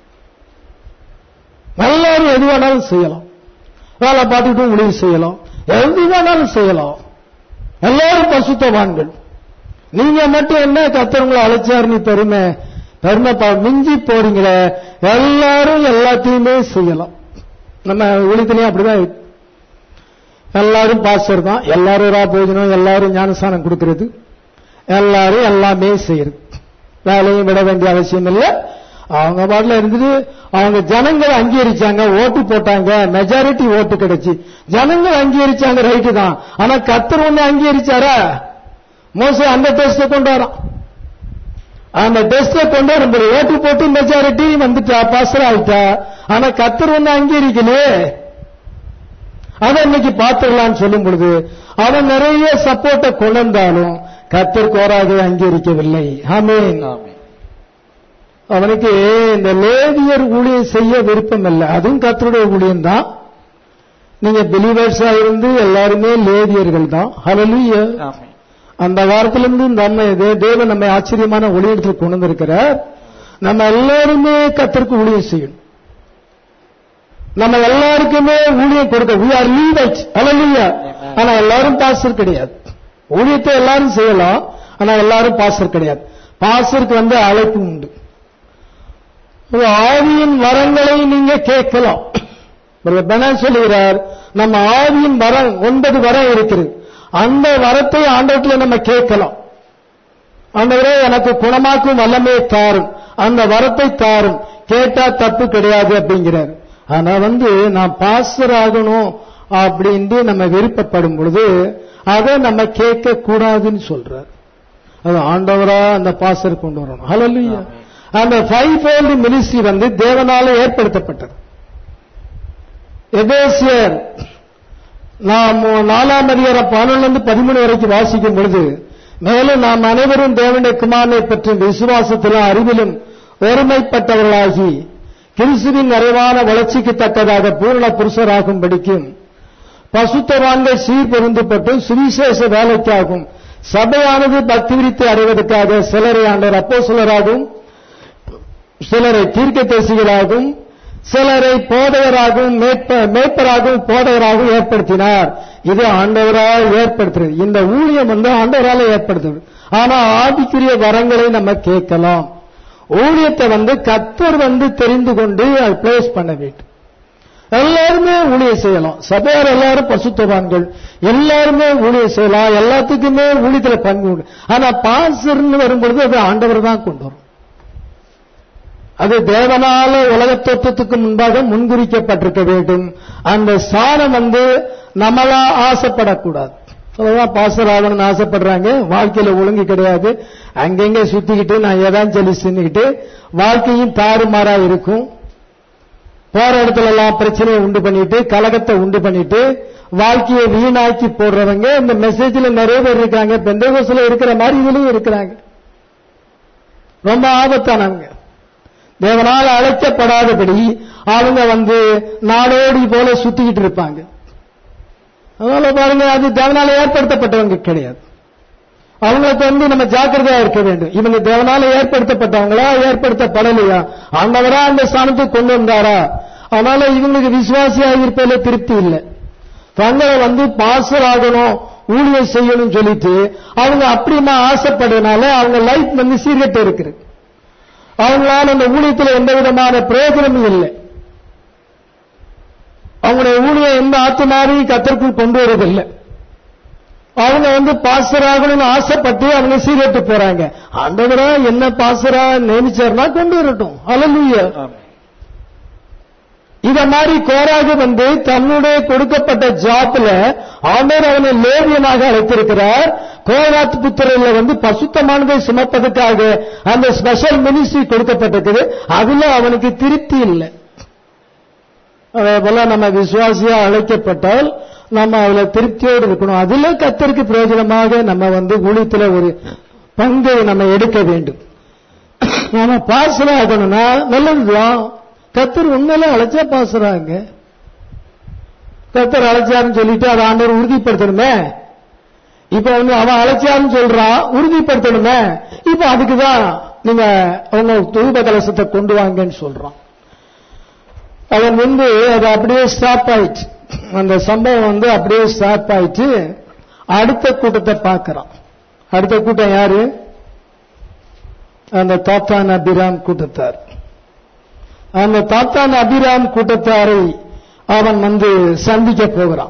Speaker 1: எல்லாரும் எது வேணாலும் செய்யலாம் வேலை பார்த்துக்கிட்டு ஊழியம் செய்யலாம் எது வேணாலும் செய்யலாம் எல்லாரும் பசுத்தவான்கள் நீங்க மட்டும் என்ன கத்தவங்களை அழைச்சாரு நீ பெருமை பெருமை பா- மிஞ்சி போறீங்களே எல்லாரும் எல்லாத்தையுமே செய்யலாம் நம்ம ஊழியத்திலையும் அப்படிதான் இருக்கு. எல்லாரும் பாஸ்டர் தான் எல்லாரும் ரா போஜனம் எல்லாரும் ஞானஸ்தானம் கொடுக்கிறது எல்லாரும் எல்லாமே செய்யறது வேலையும் விட வேண்டிய அவசியம் இல்லை அவங்க பாட்டில் இருந்துட்டு அவங்க ஜனங்கள் அங்கீகரிச்சாங்க ஓட்டு போட்டாங்க மெஜாரிட்டி ஓட்டு கிடைச்சு ஜனங்கள் அங்கீகரிச்சாங்க ரைட்டு தான் ஆனா கத்தர் ஒண்ணு அங்கீகரிச்சாரா மோசே அந்த டெஸ்ட கொண்டு வரான் அந்த டெஸ்ட கொண்டு வரும்போது ஓட்டு போட்டு மெஜாரிட்டி வந்துட்டா பாசர் ஆயிட்டா ஆனா கத்தர் ஒண்ணு அங்கீகரிக்கலையே அதை இன்னைக்கு பார்த்துடலாம்னு சொல்லும் பொழுது அவன் நிறைய சப்போர்ட்டை கொண்டு வந்தாலும் கத்தர் கோராக அங்கீகரிக்கவில்லை ஆமென் அவனுக்கு இந்த லேவியர் ஊழியம் செய்ய விருப்பம் இல்லை அதுவும் கத்தருடைய ஊழியம் தான் நீங்க பிலீவர்ஸா இருந்து எல்லாருமே லேவியர்கள் தான் ஹalleluya அந்த வாரத்திலிருந்து நம்ம தே- தேவன் நம்மை ஆச்சரியமான ஒளியிடத்தில் கொண்டு வந்திருக்கிறார் நம்ம எல்லாருமே கத்தருக்கு ஊழியம் செய்யணும் நம்ம எல்லாருக்குமே ஊழியம் கொடுக்க we are leaders hallelujah ஆனா எல்லாரும் பாஸ்டர் கிடையாது ஊழியத்தை எல்லாரும் செய்யலாம் ஆனா எல்லாரும் பாஸ்டர் கிடையாது பாஸ்டருக்கு வந்து அழைப்பு உண்டு ஒரு ஆவியின் வரங்களை நீங்க கேட்கலாம் பிரதர் பெனான் சொல்லுகிறார் நம்ம ஆவியின் வரம் ஒன்பது வரம் இருக்கிறது அந்த வரத்தை ஆண்டவத்தில் நம்ம கேட்கலாம் ஆண்டவரே எனக்கு குணமாக்கும் வல்லமே தாரும் அந்த வரத்தை தாரும் கேட்டா தப்பு கிடையாது அப்படிங்கிறார் ஆனா வந்து நான் பாஸ்டர் ஆகணும் அப்படின்ட்டு நம்ம விருப்பப்படும் பொழுது அதை நம்ம கேட்க கூடாதுன்னு சொல்றார் அது ஆண்டவரா அந்த பாஸ்டர் கொண்டு வரணும் ஹalleluya அந்த ஃபைவ் ஃபோல்டு மினிஸ்ட்ரி வந்து தேவனால ஏற்படுத்தப்பட்டது எபேசியர் நாம் நாலாம் அதிகாரம் பதினொன்று பதிமூணு வரைக்கும் வாசிக்கும் பொழுது மேலும் நாம் அனைவரும் தேவனுடைய குமாரனை பற்றி விசுவாசத்திலும் அறிவிலும் ஒருமைப்பட்டவர்களாகி கிறிஸ்துவின் நிறைவான வளர்ச்சிக்கு தக்கதாக பூர்ண புருஷராகும்படிக்கும் பசுத்தவான்கள் சீர்பொருந்தப்பட்டும் சுவிசேஷ வேலைக்காகும் சபையானது பக்தி விரித்து அடைவதற்காக சிலரை ஆண்டவர் அப்போ சிலராகவும் சிலரை தீர்க்கதரிசிகளாகவும் சிலரை போதகராகவும் மேற்ப- மேய்ப்பராகவும் போதகராகவும் ஏற்படுத்தினார் இது ஆண்டவரால் ஏற்படுத்துறது இந்த ஊழியம் வந்து ஆண்டவரால் ஏற்படுத்துது ஆனா ஆவிக்குரிய வரங்களை நம்ம கேட்கலாம் ஊழியத்தை வந்து கத்தர் வந்து தெரிந்து கொண்டு அதை பிளேஸ் பண்ண வேண்டும் எல்லாருமே ஊழியம் செய்யலாம் சபையார் எல்லாரும் பசுத்தவான்கள் எல்லாருமே ஊழியம் செய்யலாம் எல்லாத்துக்குமே ஊழியத்துல பங்கு உண்டு ஆனா பாசர்னு வரும்பொழுது அது ஆண்டவர் தான் கொண்டு வரும் அது தேவனால உலக தோற்றத்துக்கு முன்பாக முன்குறிக்கப்பட்டிருக்க வேண்டும் அந்த சாரம் வந்து நம்மளா ஆசைப்படக்கூடாது அதான் பாசர் ஆகணும்னு ஆசைப்படுறாங்க வாழ்க்கையில ஒழுங்கு கிடையாது அங்கங்க சுத்திக்கிட்டு நான் ஏதாவது சொல்லி சின்னுக்கிட்டு வாழ்க்கையும் தாறுமாறா இருக்கும் போற இடத்துல எல்லாம் பிரச்சனையை உண்டு பண்ணிட்டு கலகத்தை உண்டு பண்ணிட்டு வாழ்க்கையை வீணாக்கி போடுறவங்க இந்த மெசேஜ்ல நிறைய பேர் இருக்காங்க பெந்தகோசில இருக்கிற மாதிரி இதுலயும் இருக்கிறாங்க ரொம்ப ஆபத்தானவங்க தேவனால் அழைக்கப்படாதபடி அவங்க வந்து நாடோடி போல சுத்திக்கிட்டு இருப்பாங்க அதனால பாருங்க அது தேவனால ஏற்படுத்தப்பட்டவங்க கிடையாது அவங்களுக்கு வந்து நம்ம ஜாக்கிரதையா இருக்க வேண்டும் இவங்க தேவனால ஏற்படுத்தப்பட்டவங்களா ஏற்படுத்தப்படலையா ஆண்டவரா அந்த ஸ்தானத்துக்கு கொண்டு வந்தாரா அதனால இவங்களுக்கு விசுவாசியாக இருப்பதில திருப்தி இல்லை தங்களை வந்து பாசர் ஆகணும் ஊழியம் செய்யணும்னு சொல்லிட்டு அவங்க அப்படிமா ஆசைப்படுறதுனால அவங்க லைஃப் வந்து சீர்கட்டு இருக்குது அவங்களால அந்த ஊழியத்தில் எந்த விதமான பிரயோஜனமும் இல்லை அவங்களுடைய ஊழியம் எந்த ஆத்மாவையும் கத்தருக்குள் கொண்டு வருவதில்லை அவங்க வந்து பாஸ்டர் ஆகணும்னு ஆசைப்பட்டு அவங்க சீரட்டு போறாங்க ஆண்டவரா என்ன பாஸ்டரா நியமிச்சார்னா கொண்டு வரட்டும் அலலுயா இத மாதிரி கோராக வந்து தன்னுடைய கொடுக்கப்பட்ட ஜாப்ல ஆண்டவர் அவனை லேவியனாக அழைத்திருக்கிறார் கோராத் புத்திரில வந்து பசுத்தமானதை சுமப்பதற்காக அந்த ஸ்பெஷல் மினிஸ்ட்ரி கொடுக்கப்பட்டிருக்குது அதுல அவனுக்கு திருப்தி இல்லை அதே போல நம்ம விசுவாசியா அழைக்கப்பட்டால் நம்ம அதுல திருப்தியோடு இருக்கணும் அதுல கத்தருக்கு பிரயோஜனமாக நம்ம வந்து ஊழியத்துல ஒரு பங்கை நம்ம எடுக்க வேண்டும் நாம பாசல ஆகணும்னா நல்லதுதான் கத்தர் உண்மையில அழைச்சா பாசுறாங்க கத்தர் அழைச்சாருன்னு சொல்லிட்டு அதை ஆண்டவர் உறுதிப்படுத்தணுமே இப்ப வந்து அவன் அழைச்சாருன்னு சொல்றான் உறுதிப்படுத்தணுமே இப்ப அதுக்குதான் நீங்க அவங்க தூப கலசத்தை கொண்டு வாங்கன்னு சொல்றான் அதன் முன்பு அது அப்படியே ஸ்டாப் ஆயிடுச்சு அந்த சம்பவம் வந்து அப்படியே ஸ்டாப் ஆயிடுச்சு அடுத்த கூட்டத்தை பார்க்கிறான் அடுத்த கூட்டம் யாரு அந்த தாத்தான் அபிராம் கூட்டத்தார் அந்த தாத்தான் அபிராம் கூட்டத்தாரை அவன் வந்து சந்திக்க போகிறான்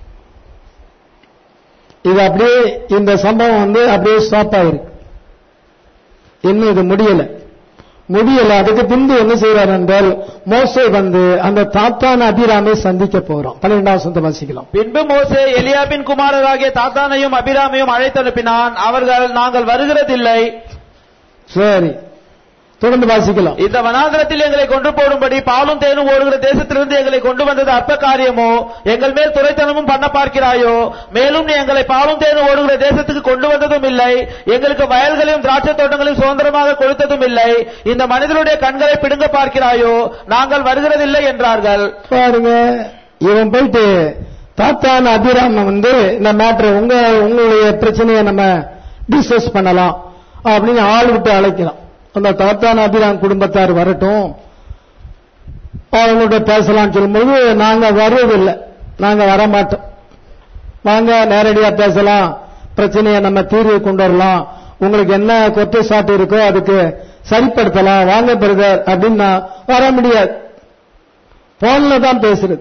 Speaker 1: இது அப்படியே இந்த சம்பவம் வந்து அப்படியே ஸ்டாப் ஆயிருக்கு இன்னும் இது முடியல முடியல அதுக்கு பின்பு என்ன செய்யறார் என்றால் மோசே வந்து அந்த தாத்தான் அபிராமை சந்திக்க போறோம் பன்னிரெண்டாம் சொந்த வாசிக்கலாம்
Speaker 2: பின்பு மோசே எலியாபின் குமாரராகிய தாத்தானையும் அபிராமையும் அழைத்தனுப்பினான் அவர்கள் நாங்கள் வருகிறதில்லை
Speaker 1: சரி தொடர்ந்து வாசிக்கலாம்
Speaker 2: இந்த வனாந்திரத்தில் எங்களை கொண்டு போடும்படி பாலும் தேனும் ஓடுகிற தேசத்திலிருந்து எங்களை கொண்டு வந்தது அற்ப காரியமோ எங்கள் மேல் துரைத்தனமும் பண்ண பார்க்கிறாயோ மேலும் நீ எங்களை பாலும் தேனும் ஓடுகிற தேசத்துக்கு கொண்டு வந்ததும் இல்லை எங்களுக்கு வயல்களையும் திராட்சை தோட்டங்களையும் சுதந்திரமாக கொடுத்ததும் இல்லை இந்த மனிதனுடைய கண்களை பிடுங்க பார்க்கிறாயோ நாங்கள் வருகிறதில்லை என்றார்கள்
Speaker 1: பாருங்க இவன் போயிட்டு தாத்தான் அபிராம வந்து இந்த மேட்ரு உங்க உங்களுடைய பிரச்சனையை நம்ம டிஸ்கஸ் பண்ணலாம் அப்படின்னு ஆள் விட்டு அழைக்கலாம் அந்த தாத்தான் அபிராம் குடும்பத்தார் வரட்டும் அவங்களோட பேசலாம்னு சொல்லும்போது நாங்க வருவதில்லை நாங்க வரமாட்டோம் வாங்க நேரடியா பேசலாம் பிரச்சனையை நம்ம தீர்வு கொண்டு வரலாம் உங்களுக்கு என்ன குற்றச்சாட்டு இருக்கோ அதுக்கு சரிப்படுத்தலாம் வாங்க பிரதர் அப்படின்னா வர முடியாது போன்ல தான் பேசுறது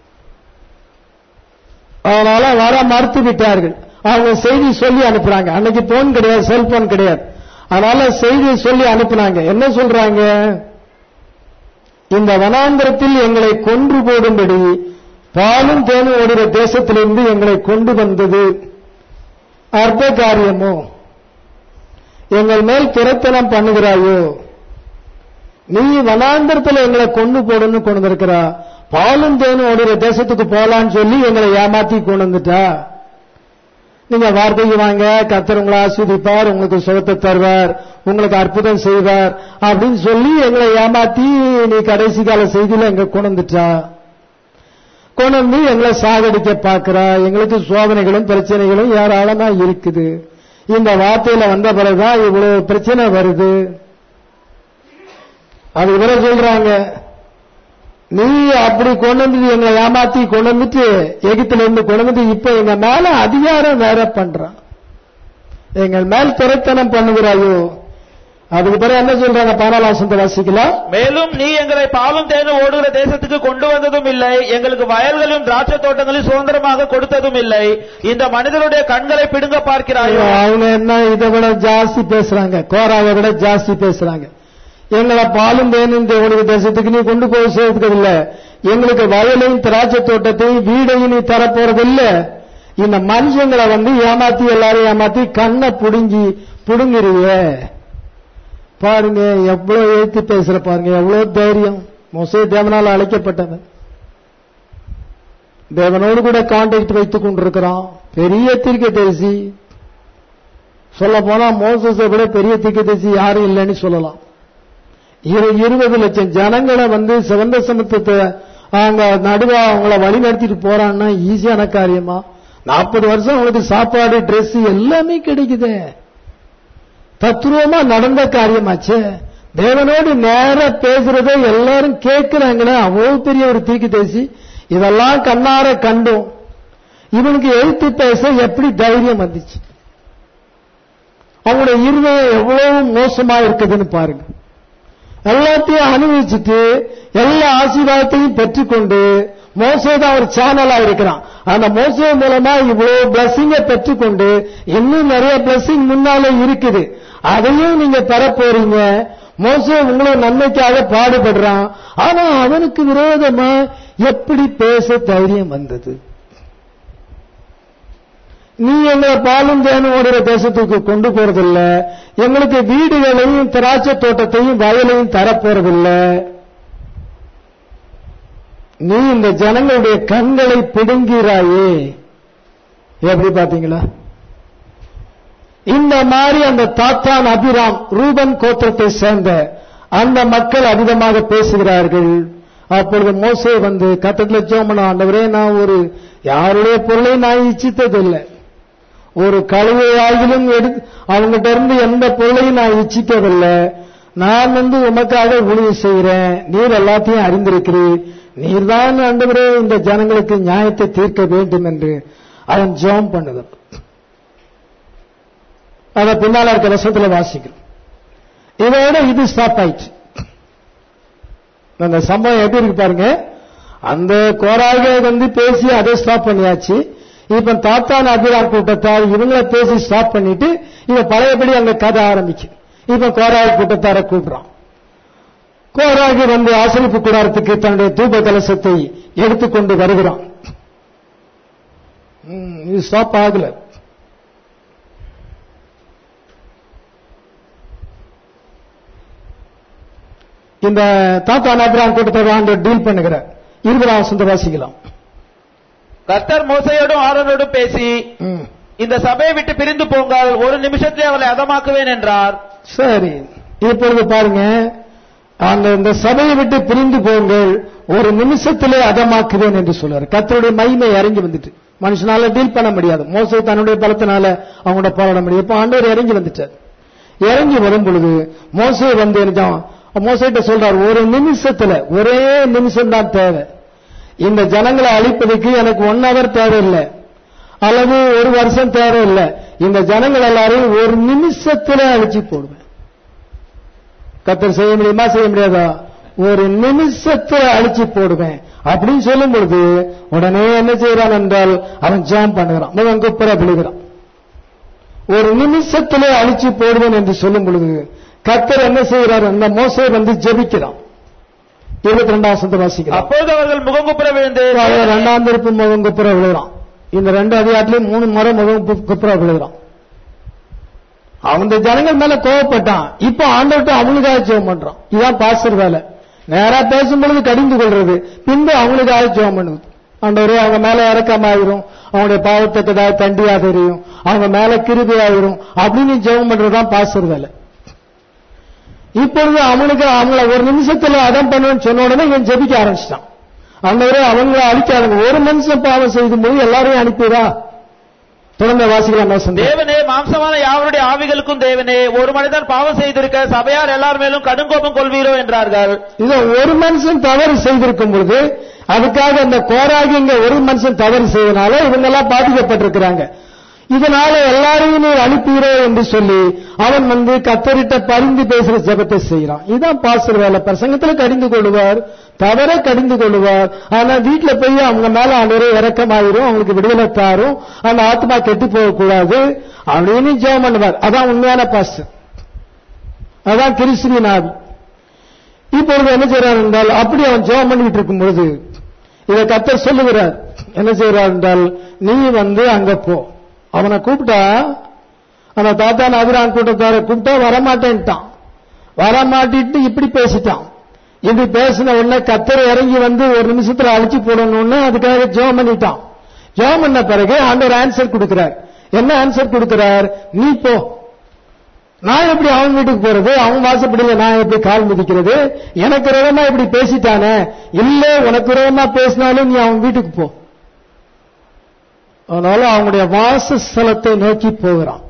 Speaker 1: அதனால வர மறுத்து விட்டார்கள் அவங்க செய்தி சொல்லி அனுப்புறாங்க அன்னைக்கு போன் கிடையாது செல்போன் கிடையாது அதனால செய்தி சொல்லி அனுப்புனாங்க என்ன சொல்றாங்க இந்த வனாந்திரத்தில் எங்களை கொன்று போடும்படி பாலும் தேனும் ஓடுகிற தேசத்திலிருந்து எங்களை கொண்டு வந்தது அற்ப காரியமோ எங்கள் மேல் துரைத்தனம் பண்ணுகிறாயோ நீ வனாந்திரத்தில் எங்களை கொண்டு போடுன்னு கொண்டு வந்திருக்கிறா பாலும் தேனும் ஓடுகிற தேசத்துக்கு போலான்னு சொல்லி எங்களை ஏமாத்தி கொண்டு வந்துட்டா நீங்க வார்த்தைக்கு வாங்க கத்தர் உங்களை ஆஸ்வதிப்பார் உங்களுக்கு சுகத்தை தருவார் உங்களுக்கு அற்புதம் செய்வார் அப்படின்னு சொல்லி எங்களை ஏமாத்தி நீ கடைசி கால செய்தியில எங்க கொண்டு வந்துட்டா கொண்டு வந்து எங்களை சாகடிக்க பார்க்கிறா எங்களுக்கு சோதனைகளும் பிரச்சனைகளும் ஏராளமா இருக்குது இந்த வார்த்தையில வந்த பிறகுதான் இவ்வளவு பிரச்சனை வருது அது இவரை சொல்றாங்க நீ அப்படி கொண்டு வந்து எங்களை ஏமாத்தி கொண்டு வந்துட்டு எகித்துல இருந்து கொண்டு வந்து இப்ப எங்க மேல அதிகாரம் வேற பண்றான் எங்கள் மேல் துரைத்தனம் பண்ணுகிறாயோ அதுக்கு பிறகு என்ன சொல்றாங்க பாராளாசத்தை வாசிக்கலாம்
Speaker 2: மேலும் நீ எங்களை பாலும் தேனும் ஓடுகிற தேசத்துக்கு கொண்டு வந்ததும் இல்லை எங்களுக்கு வயல்களையும் திராட்சை தோட்டங்களையும் சுதந்திரமாக கொடுத்ததும் இல்லை இந்த மனிதனுடைய கண்களை பிடுங்க பார்க்கிறாயோ
Speaker 1: அவங்க என்ன இதை விட ஜாஸ்தி பேசுறாங்க கோராவை விட ஜாஸ்தி பேசுறாங்க எங்களை பாலும் தேனும் தேவனுடைய தேசத்துக்கு நீ கொண்டு போய் சேர்த்துக்கிறது இல்ல எங்களுக்கு வயலையும் திராட்சை தோட்டத்தையும் வீடையும் நீ தரப்போறது இந்த மனுஷங்களை வந்து ஏமாத்தி எல்லாரும் ஏமாத்தி கண்ணை புடுங்கி புடுங்குறிய பாருங்க எவ்வளவு எழுத்து பேசுற பாருங்க எவ்வளவு தைரியம் மோசே தேவனால் அழைக்கப்பட்டவன் தேவனோடு கூட கான்டாக்ட் வைத்துக் கொண்டிருக்கிறான் பெரிய தீர்க்கதரிசி சொல்ல போனா மோசஸை விட பெரிய தீர்க்கதரிசி யாரும் இல்லைன்னு சொல்லலாம் இரு- இருபது லட்சம் ஜனங்களை வந்து சிவந்த சமத்துவத்தை அவங்க நடுவா அவங்கள வழி நடத்திட்டு போறான்னா ஈஸியான காரியமா நாற்பது வருஷம் அவங்களுக்கு சாப்பாடு Dress எல்லாமே கிடைக்குதே தத்துருவமா நடந்த காரியமாச்சே தேவனோடு நேரா பேசுறதை எல்லாரும் கேட்கிறாங்களே அவ்வளவு பெரிய ஒரு தீக்கு தேசி இதெல்லாம் கண்ணார கண்டோம் இவனுக்கு எழுத்து பேச எப்படி தைரியம் வந்துச்சு அவங்களுடைய இருதயம் எவ்வளவு மோசமா இருக்குதுன்னு பாருங்க எல்லாத்தையும் அனுபவிச்சுட்டு எல்லா ஆசீர்வாதத்தையும் பெற்றுக்கொண்டு மோசே தான் ஒரு சேனலா இருக்கிறான் அந்த மோசே மூலமா இவ்வளவு பிளஸிங்க பெற்றுக்கொண்டு இன்னும் நிறைய பிளஸிங் முன்னாலே இருக்குது அதையும் நீங்க பெற போறீங்க மோசே உங்களை நன்மைக்காக பாடுபடுறான் ஆனா அவனுக்கு விரோதமா எப்படி பேச தைரியம் வந்தது நீ எங்களை பாலும் தேனும் ஓடுற தேசத்துக்கு கொண்டு போறதில்ல எங்களுக்கு வீடுகளையும் திராட்சை தோட்டத்தையும் வயலையும் தரப்போறதில்ல நீ இந்த ஜனங்களுடைய கண்களை பிடுங்கிறாயே எப்படி பாத்தீங்களா இந்த மாதிரி அந்த தாத்தான் அபிராம் ரூபன் கோத்திரத்தை சேர்ந்த அந்த மக்கள் அதிகமாக பேசுகிறார்கள் அப்பொழுது மோசே வந்து கத்தத்துல ஜோமன ஆண்டவரே நான் ஒரு யாருடைய பொருளை நான் இச்சித்ததில்லை ஒரு கழுவையாகிலும் எடுத்து அவங்ககிட்ட இருந்து எந்த பொருளையும் நான் இச்சிக்கவில்லை நான் வந்து உமக்காக ஊழிய செய்கிறேன் நீர் எல்லாத்தையும் அறிந்திருக்கிறீர் நீர்தான் ஆண்டவரே இந்த ஜனங்களுக்கு நியாயத்தை தீர்க்க வேண்டும் என்று அவன் ஜெபம் பண்ணுகிறான் அத பின்னால இருக்க வருஷத்துல வாசிக்கிறோம் இதோட இது ஸ்டாப் ஆயிடுச்சு அந்த சம்பவம் எப்படி இருக்கு பாருங்க அந்த கோராக வந்து பேசி அதை ஸ்டாப் பண்ணியாச்சு இப்ப தாத்தான் அபிராம் கூட்டத்தார் இவங்கள பேசி ஸ்டாப் பண்ணிட்டு இப்ப பழையபடி அங்க கதை ஆரம்பிக்குது இப்ப கோராக கூட்டத்தார கூப்பிடுறான் கோராகி வந்து ஆசரிப்பு கூடாரத்துக்கு தன்னுடைய தூப கலசத்தை எடுத்துக்கொண்டு வருகிறான் ம், இது ஸ்டாப் ஆகல இந்த தாத்தான் அபிராம் கூட்டத்தை ஆண்டு டீல் பண்ணுகிறார் இருபதாம் வசந்த வாசிக்கலாம்
Speaker 2: கர்த்தர் மோசையோடும் ஆரோனோடும் பேசி
Speaker 1: ம்.
Speaker 2: இந்த சபையை விட்டு பிரிந்து போங்கள் ஒரு நிமிஷத்திலே அவளை அதமாக்குவேன் என்றார்
Speaker 1: சரி இப்பொழுது பாருங்க அந்த இந்த சபையை விட்டு பிரிந்து போங்கள் ஒரு நிமிஷத்திலே அதமாக்குவேன் என்று சொல்றாரு கர்த்தருடைய மகிமை இறங்கி வந்துட்டு மனுஷனால டீல் பண்ண முடியாது மோசை தன்னுடைய பலத்தினால அவங்களோட போராட முடியும் இப்ப ஆண்டவர் இறங்கி வந்துட்டார் இறங்கி வரும் பொழுது மோசை வந்து என்ன மோசைட்ட சொல்றார் ஒரு நிமிஷத்துல ஒரே நிமிஷம் தான் தேவை இந்த ஜனங்களை அழிப்பதற்கு எனக்கு ஒன் ஹவர் தேவையில்லை அல்லது ஒரு வருஷம் தேவையில்லை இந்த ஜனங்கள் எல்லாரையும் ஒரு நிமிஷத்துல அழிச்சு போடுவேன் கத்தர் செய்ய முடியுமா செய்ய முடியாதா ஒரு நிமிஷத்துல அழிச்சு போடுவேன் அப்படின்னு சொல்லும் பொழுது உடனே என்ன செய்யறான் என்றால் அவன் ஜாம் பண்ணுகிறான் முகம் குப்புற விழுகிறான் ஒரு நிமிஷத்திலே அழிச்சு போடுவேன் என்று சொல்லும் பொழுது கத்தர் என்ன செய்கிறார் அந்த மோசை வந்து ஜெபிக்கிறான் இருபத்தி ரெண்டாம் வசந்த வாசிக்கிறான்
Speaker 2: அப்பொழுது அவர்கள் முகங்குப்புற விழுந்து
Speaker 1: அவன் ரெண்டாம் திருப்பு முகம் குப்புற விழுகிறான் இந்த ரெண்டு அதிகாரத்திலையும் மூணு முறை முகம் கு- குப்புற விழுகிறான் அவன் ஜனங்கள் மேல கோவப்பட்டான் இப்ப ஆண்டவர்கிட்ட அவங்களுக்காக ஜெபம் பண்றான் இதான் பாஸ்டர் வேலை நேரா பேசும்பொழுது கடிந்து கொள்றது பின்பு அவங்களுக்காக ஜெபம் பண்ணுது ஆண்டவரே அவங்க மேல இறக்கமாயிரும் அவங்களுடைய பாவத்துக்கு ஏதாவது தண்டியா தெரியும் அவங்க மேல கிருபையாயிரும் அப்படின்னு ஜெபம் பண்றதுதான் பாஸ்டர் வேலை இப்பொழுது அவனுக்கு அவங்கள ஒரு நிமிஷத்துல அடம் பண்ணுவேன்னு சொன்ன உடனே இவன் ஜெபிக்க ஆரம்பிச்சிட்டான் ஆண்டவரே அவங்கள அழிக்காதுங்க ஒரு மனுஷன் பாவம் செய்யும் போது எல்லாரையும் அனுப்பிடா தொடர்ந்து வாசிக்கலாம் வசந்தி.
Speaker 2: தேவனே மாம்சமான யாவருடைய ஆவிகளுக்கும் தேவனே ஒரு மனிதன் பாவம் செய்திருக்க சபையார் எல்லார் மேலும் கடுங்கோபம் கொள்வீரோ என்றார்கள்
Speaker 1: இதோ ஒரு மனுஷன் தவறு செய்திருக்கும் பொழுது அதுக்காக இந்த கோராகி இங்க ஒரு மனுஷன் தவறு செய்தனால இவங்க எல்லாம் பாதிக்கப்பட்டிருக்கிறாங்க இதனால எல்லாரையும் நீர் அனுப்புகிறோ என்று சொல்லி அவன் வந்து கத்தரிட்ட பரிந்து பேசுற ஜெபத்தை செய்யறான் இதான் பாஸ்டர் வேலை பிரசங்கத்துல கடிந்து கொள்வார் தவற கடிந்து கொள்வார் ஆனா வீட்டுல போய் அவங்க மேல ஆண்டவரே இறக்கமாயிரும் அவங்களுக்கு விடுதலை தாரும் அந்த ஆத்மா கெட்டு போகக்கூடாது அப்படின்னு ஜெபம் பண்ணுவார் அதான் உண்மையான பாஸ்டர் அதான் கிறிஸ்துவின் ஆவி இப்பொழுது என்ன செய்றார் என்றால் அப்படி அவன் ஜெபம் பண்ணிட்டு இருக்கும் பொழுது இதை கத்தர் சொல்லுகிறார் என்ன செய்றார் என்றால் நீ வந்து அங்க போ அவனை கூப்பிட்டா அந்த தாத்தா நபிரான் கூட்டத்தார கூப்பிட்டா வரமாட்டேன்ட்டான் வரமாட்டிட்டு இப்படி பேசிட்டான் இப்படி பேசின உடனே கத்தர் இறங்கி வந்து ஒரு நிமிஷத்துல அழிச்சு போடணும்னு அதுக்காக ஜெபம் பண்ணிட்டான் ஜெபம் பண்ண பிறகு ஆண்டவர் ஆன்சர் கொடுக்கிறார் என்ன ஆன்சர் கொடுக்கிறார் நீ போ நான் எப்படி அவன் வீட்டுக்கு போறது அவன் வாசப்படியில நான் எப்படி கால் மிதிக்கிறது எனக்கு விரோதமா இப்படி பேசிட்டானே இல்ல உனக்கு விரோதமா பேசினாலும் நீ அவன் வீட்டுக்கு போ அதனால அவங்களுடைய வாசஸ்தலத்தை நோக்கி போகிறான்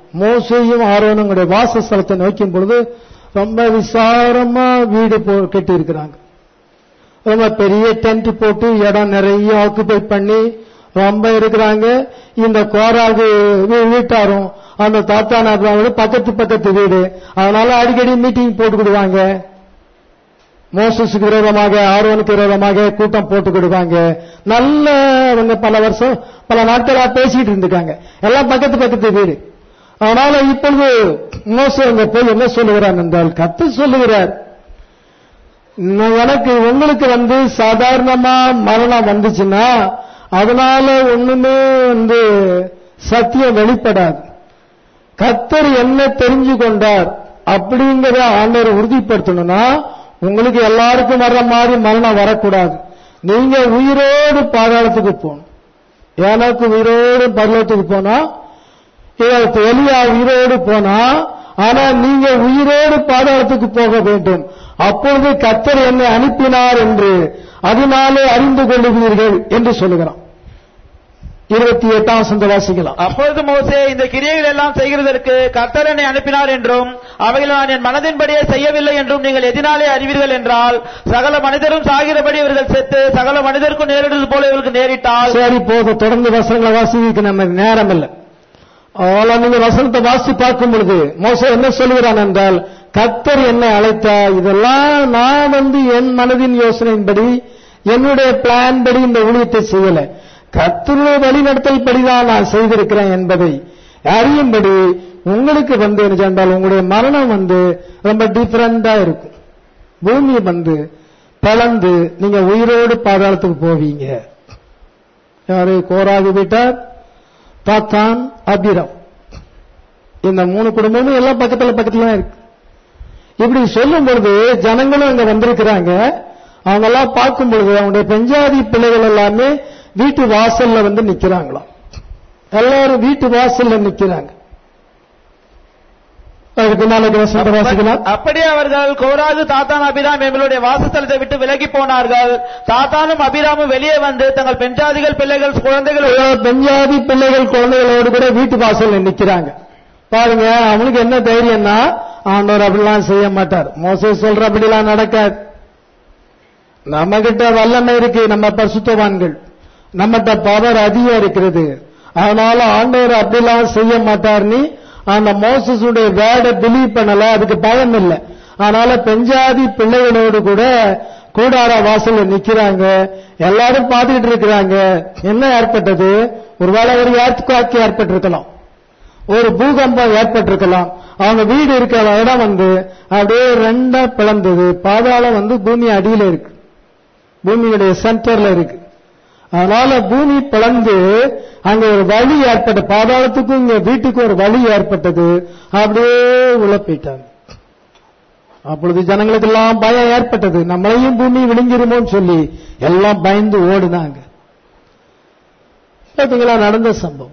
Speaker 1: மோசையும் ஆரோனுடைய வாசஸ்தலத்தை நோக்கும் பொழுது ரொம்ப விசாரமா வீடு போ கட்டி இருக்கிறாங்க ரொம்ப பெரிய டென்ட் போட்டு இடம் நிறைய ஆக்குபை பண்ணி ரொம்ப இருக்கிறாங்க இந்த கோராகு வீ- வீட்டாரும் அந்த தாத்தா நாட்டாரோட பக்கத்து பக்கத்து வீடு அதனால அடிக்கடி மீட்டிங் போட்டுக்கிடுவாங்க மோசஸுக்கு விரோதமாக ஆர்வனுக்கு விரோதமாக கூட்டம் போட்டு கொடுப்பாங்க நல்ல அவங்க பல வருஷம் பல நாட்களா பேசிட்டு இருந்திருக்காங்க எல்லாம் பக்கத்து பக்கத்து வீடு அதனால இப்பொழுது மோச அங்க போய் என்ன சொல்லுகிறார் என்றால் கத்து சொல்லுகிறார் நான் எனக்கு உங்களுக்கு வந்து சாதாரணமா மரணம் வந்துச்சுன்னா அதனால ஒண்ணுமே வந்து சத்தியம் வெளிப்படாது கத்தர் என்ன தெரிஞ்சு கொண்டார் அப்படிங்கறத ஆண்டவர் உறுதிப்படுத்தணும்னா உங்களுக்கு எல்லாருக்கும் வர்ற மாதிரி மரணம் வரக்கூடாது நீங்க உயிரோடு பாதாளத்துக்கு போகணும் எனக்கு உயிரோடு பரலோகத்துக்கு போனா இதற்கு எலியா உயிரோடு போனா ஆனா நீங்க உயிரோடு பாதாளத்துக்கு போக வேண்டும் அப்பொழுது கத்தர் என்னை அனுப்பினார் என்று அதனாலே அறிந்து கொள்ளுவீர்கள் என்று சொல்லுகிறான் இருபத்தி எட்டாம் சந்த வாசிக்கலாம்
Speaker 2: அப்பொழுது மோசே இந்த கிரியைகள் எல்லாம் செய்கிறதற்கு கர்த்தர் என்னை அனுப்பினார் என்றும் அவைகளை நான் என் மனதின்படியே செய்யவில்லை என்றும் நீங்கள் எதினாலே அறிவீர்கள் என்றால் சகல மனிதரும் சாகிறபடி இவர்கள் செத்து சகல மனிதருக்கும் நேரிடுவது போல இவர்களுக்கு நேரிட்டால்
Speaker 1: சரி போதும் தொடர்ந்து வசனங்களை வாசிக்க நம்ம நேரம் இல்லை அவள நீங்க வசனத்தை வாசி பார்க்கும் பொழுது மோச என்ன சொல்லுகிறான் என்றால் கத்தர் என்னை அழைத்தா இதெல்லாம் நான் வந்து என் மனதின் யோசனையின்படி என்னுடைய பிளான் படி இந்த ஊழியத்தை செய்யல கத்தருடைய வழிநடத்தல் படிதான் நான் செய்திருக்கிறேன் என்பதை அறியும்படி உங்களுக்கு வந்து என்ன சொன்னால் உங்களுடைய மரணம் வந்து ரொம்ப டிஃபரெண்டா இருக்கும் பூமி வந்து பிளந்து நீங்க உயிரோடு பாதாளத்துக்கு போவீங்க யாரு கோராகு வீட்டார் தாத்தான் அபிரம் இந்த மூணு குடும்பமும் எல்லாம் பக்கத்துல பக்கத்துல தான் இருக்கு இப்படி சொல்லும் பொழுது ஜனங்களும் அங்க வந்திருக்கிறாங்க அவங்க எல்லாம் பார்க்கும் பொழுது அவங்களுடைய பெஞ்சாதி பிள்ளைகள் எல்லாமே வீட்டு வாசல்ல வந்து நிக்கிறாங்களாம் எல்லாரும் வீட்டு வாசல்ல நிக்கிறாங்க அதுக்கு நாளைக்கு வசந்த வாசிக்கலாம்
Speaker 2: அப்படி அவர்கள் கோராகு தாத்தான் அபிராம் எங்களுடைய வாசஸ்தலத்தை விட்டு விலகி போனார்கள் தாத்தானும் அபிராமும் வெளியே வந்து தங்கள் பெண்ஜாதிகள் பிள்ளைகள் குழந்தைகள்
Speaker 1: பெஞ்சாதி பிள்ளைகள் குழந்தைகளோடு கூட வீட்டு வாசல்ல நிக்கிறாங்க பாருங்க அவனுக்கு என்ன தைரியம்னா ஆண்டவர் அப்படிலாம் செய்ய மாட்டார் மோசே சொல்ற அப்படிலாம் நடக்காது நம்ம கிட்ட வல்லமை இருக்கு நம்ம பரிசுத்தவான்கள் நம்மகிட்ட பவர் அதிகம் இருக்கிறது அதனால ஆண்டவர் அப்படிலாம் செய்ய மாட்டார்னு அந்த மோசஸுடைய வேர்டை பிலீவ் பண்ணல அதுக்கு பயம் இல்லை அதனால பெஞ்சாதி பிள்ளைகளோடு கூட கூடார வாசல்ல நிக்கிறாங்க எல்லாரும் பார்த்துக்கிட்டு இருக்கிறாங்க என்ன ஏற்பட்டது ஒருவேளை ஒரு ஏர்த்குவாக்கு ஏற்பட்டிருக்கலாம் ஒரு பூகம்பம் ஏற்பட்டிருக்கலாம் அவங்க வீடு இருக்கிற இடம் வந்து அப்படியே ரெண்டா பிளந்தது பாதாளம் வந்து பூமி அடியில இருக்கு பூமியுடைய சென்டர்ல இருக்கு அதனால பூமி பிளந்து அங்க ஒரு வழி ஏற்பட்ட பாதாளத்துக்கும் இங்க வீட்டுக்கும் ஒரு வழி ஏற்பட்டது அப்படியே உள்ள போயிட்டாங்க அப்பொழுது ஜனங்களுக்கெல்லாம் பயம் ஏற்பட்டது நம்மளையும் பூமி விழுங்கிருமோன்னு சொல்லி எல்லாம் பயந்து ஓடுனாங்க பாத்தீங்களா நடந்த சம்பவம்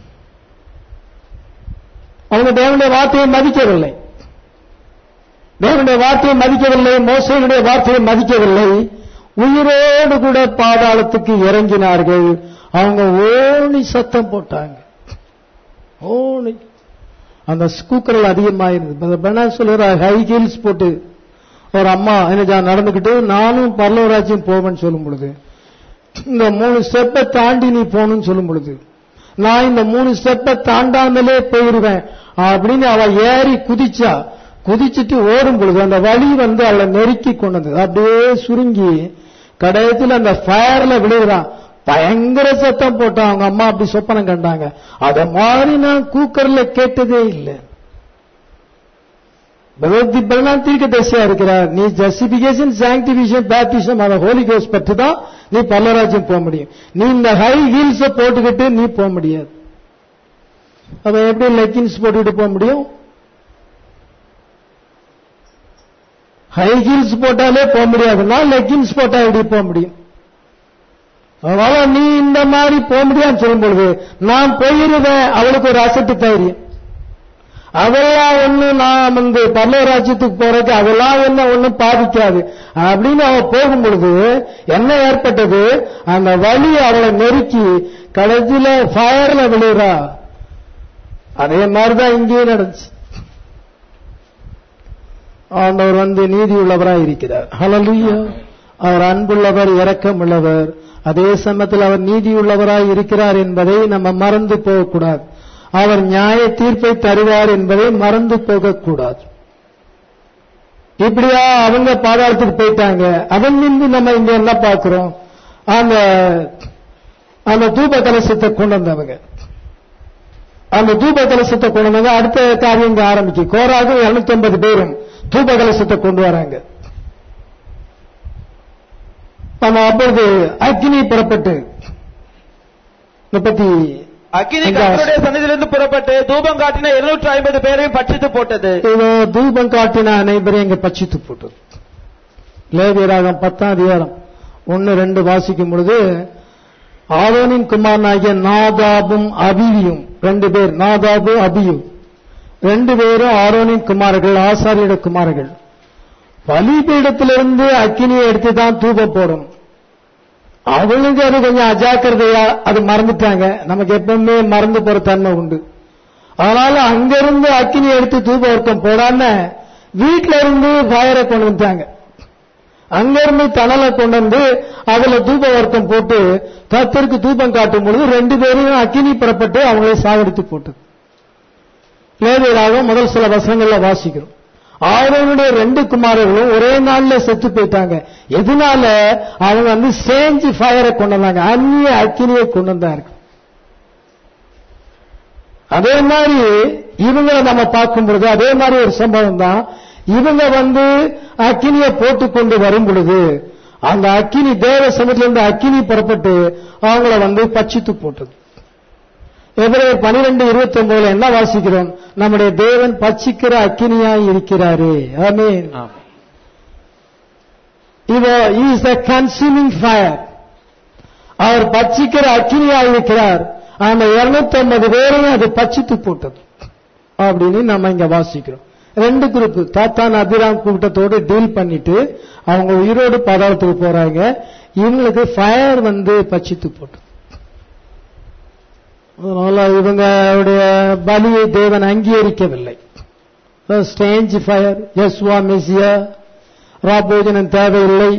Speaker 1: அவங்க தேவனுடைய வார்த்தையை மதிக்கவில்லை தேவனுடைய வார்த்தையை மதிக்கவில்லை மோசையுடைய வார்த்தையை மதிக்கவில்லை உயிரோடு கூட பாதாளத்துக்கு இறங்கினார்கள் அவங்க ஓணி சத்தம் போட்டாங்க ஓணி அந்த ஸ்கூக்கர்கள் அதிகமாயிருந்தது பெனா சொல்லுற ஹை ஹீல்ஸ் போட்டு ஒரு அம்மா என்ன நடந்துக்கிட்டு நானும் பரலவராஜ்யம் போவேன்னு சொல்லும் பொழுது இந்த மூணு ஸ்டெப்பை தாண்டி நீ போகணும்னு சொல்லும் பொழுது நான் இந்த மூணு ஸ்டெப்பை தாண்டாமலே போயிருவேன் அப்படின்னு அவ ஏறி குதிச்சா குதிச்சிட்டு ஓடும் பொழுது அந்த வழி வந்து அவளை நெருக்கி கொண்டு வந்தது அப்படியே சுருங்கி கடையத்தில் அந்த ஃபயர்ல விழுகிறான் பயங்கர சத்தம் போட்டான் அவங்க அம்மா அப்படி சொப்பனம் கண்டாங்க அத மாதிரி நான் கூக்கர்ல கேட்டதே இல்லை பகவதி பலனான் தீர்க்க தரிசியா இருக்கிறார் நீ ஜஸ்டிபிகேஷன் சாங்டிபிகேஷன் பேப்டிசம் அதை ஹோலி கோஸ் பற்றி தான் நீ பல்லராஜ்யம் போக முடியும் நீ இந்த ஹை ஹீல்ஸ போட்டுக்கிட்டு நீ போக முடியாது அவன் எப்படி லெக்கின்ஸ் போட்டுக்கிட்டு போக முடியும் ஹை ஹீல்ஸ் போட்டாலே போக முடியாதுன்னா லெக்கின்ஸ் போட்டா எப்படி போக முடியும் அதனால நீ இந்த மாதிரி போக முடியாதுன்னு சொல்லும் பொழுது நான் போயிருவேன் அவளுக்கு ஒரு அசட்டு தைரியம் அதெல்லாம் ஒண்ணு நான் வந்து பல்லவராஜ்யத்துக்கு போறதுக்கு அதெல்லாம் என்ன ஒண்ணும் பாதிக்காது அப்படின்னு அவ போகும் பொழுது என்ன ஏற்பட்டது அந்த வழி அவளை நெருக்கி கடைசியில ஃபயர்ல விழுறா அதே மாதிரிதான் இங்கேயும் நடந்துச்சு ஆண்டவர் வந்து நீதி உள்ளவராய் இருக்கிறார் ஹalleluya அவர் அன்புள்ளவர் இரக்கமுள்ளவர் அதே சமயத்தில் அவர் நீதி உள்ளவராய் இருக்கிறார் என்பதை நம்ம மறந்து போகக்கூடாது அவர் நியாய தீர்ப்பை தருவார் என்பதை மறந்து போகக்கூடாது இப்படியா அவங்க பாதாளத்துக்கு போயிட்டாங்க அதன் பின்பு நம்ம இங்க என்ன பார்க்கிறோம் அந்த அந்த தூப கலசத்தை கொண்டு வந்தவங்க அந்த தூப கலசத்தை கொண்டு வந்தவங்க அடுத்த காரியம் இங்க ஆரம்பிக்கும் கோராகும் 250 பேரும் தூப கலசத்தை கொண்டு வராங்க நம்ம அப்பொழுது அக்னி புறப்பட்டு முப்பத்தி
Speaker 2: அக்கினி
Speaker 1: எங்க
Speaker 2: கர்த்தருடைய சன்னிதியிலிருந்து புறப்பட்டு தூபம் காட்டின இருநூற்றி ஐம்பது பேரையும் பட்சித்து போட்டது
Speaker 1: இதோ தூபம் காட்டின அனைவரையும் இங்க பட்சித்து போட்டது லேவியராகம் பத்தாம் அதிகாரம் ஒன்னு ரெண்டு வாசிக்கும் பொழுது ஆரோனின் குமாரனாகிய நாதாபும் அபியும் ரெண்டு பேர் நாதாபு அபியும் ரெண்டு பேரும் ஆரோனின் குமாரர்கள் ஆசாரியோட குமாரர்கள் பலிபீடத்திலிருந்து அக்கினியை எடுத்து தான் தூபம் போடும் அவங்களுக்கு அது கொஞ்சம் அஜாக்கிரதையா அது மறந்துட்டாங்க நமக்கு எப்பவுமே மறந்து போற தன்மை உண்டு அதனால அங்கிருந்து அக்கினி எடுத்து தூப வர்க்கம் போடாம வீட்ல இருந்து ஃபயரை கொண்டு வந்துட்டாங்க அங்கிருந்து தணலை கொண்டு வந்து அதுல தூப வர்க்கம் போட்டு கத்தருக்கு தூபம் காட்டும் பொழுது ரெண்டு பேரையும் அக்கினி புறப்பட்டு அவங்களை சாகடித்து போட்டது லேவியராக முதல் சில வசனங்கள்ல வாசிக்கிறோம் ஆரோனுடைய ரெண்டு குமாரர்களும் ஒரே நாள்ல செத்து போயிட்டாங்க எதனால அவங்க வந்து சேஞ்சு ஃபயரை கொண்டு வந்தாங்க அந்நிய அக்கினியை கொண்டு வந்தாங்க அதே மாதிரி இவங்களை நம்ம பார்க்கும் பொழுது அதே மாதிரி ஒரு சம்பவம் தான் இவங்க வந்து அக்கினியை போட்டு கொண்டு வரும் பொழுது அந்த அக்கினி தேவ சமூகத்திலிருந்து அக்கினி புறப்பட்டு அவங்கள வந்து பட்சித்து போட்டது எபிரேயர் பனிரெண்டு இருபத்தி ஒன்பதுல என்ன வாசிக்கிறோம் நம்முடைய தேவன் பட்சிக்கிற அக்கினியாய் இருக்கிறாரே ஆமென் இதோ இஸ் a கன்சூமிங் ஃபயர் அவர் பட்சிக்கிற அக்கினியாய் இருக்கிறார் அந்த 250 பேரையும் அது பட்சித்து போட்டது அப்படின்னு நம்ம இங்க வாசிக்கிறோம் ரெண்டு குரூப் தாத்தான் அபிராம் கூட்டத்தோடு டீல் பண்ணிட்டு அவங்க உயிரோடு பாதாளத்துக்கு போறாங்க இவங்களுக்கு ஃபயர் வந்து பட்சித்து போட்டது அதனால இவங்களுடைய பலியை தேவன் அங்கீகரிக்கவில்லை ஸ்டேஞ்ச் ஃபயர் யஸ்வா மெசியா ராபோஜனம் தேவையில்லை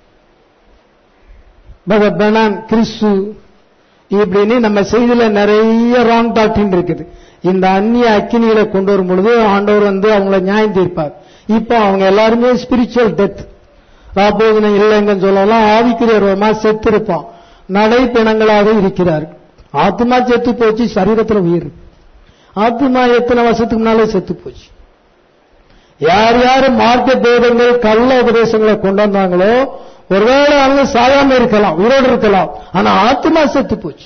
Speaker 1: பகபனான் கிறிஸ்து இப்படின்னு நம்ம செய்தியில நிறைய ராங் டாக்டின் இருக்குது இந்த அந்நிய அக்கினியில கொண்டு வரும் பொழுது ஆண்டவர் வந்து அவங்கள நியாயம் தீர்ப்பார் இப்போ அவங்க எல்லாருமே ஸ்பிரிச்சுவல் டெத் ராபோஜனம் இல்லைங்கன்னு சொல்லலாம் ஆவிக்குரியமா செத்து இருப்பான் நடைப்பிணங்களாக இருக்கிறார்கள் ஆத்மா செத்து போச்சு சரீரத்துல உயிர் இருக்கு. ஆத்மா எத்தனை வருஷத்துக்கு முன்னாலே செத்து போச்சு யார் யார் மார்க்க பேதங்கள் கள்ள உபதேசங்களை கொண்டு வந்தாங்களோ ஒருவேளை அவங்க சாயாம இருக்கலாம் உயிரோடு இருக்கலாம் ஆனா ஆத்மா செத்து போச்சு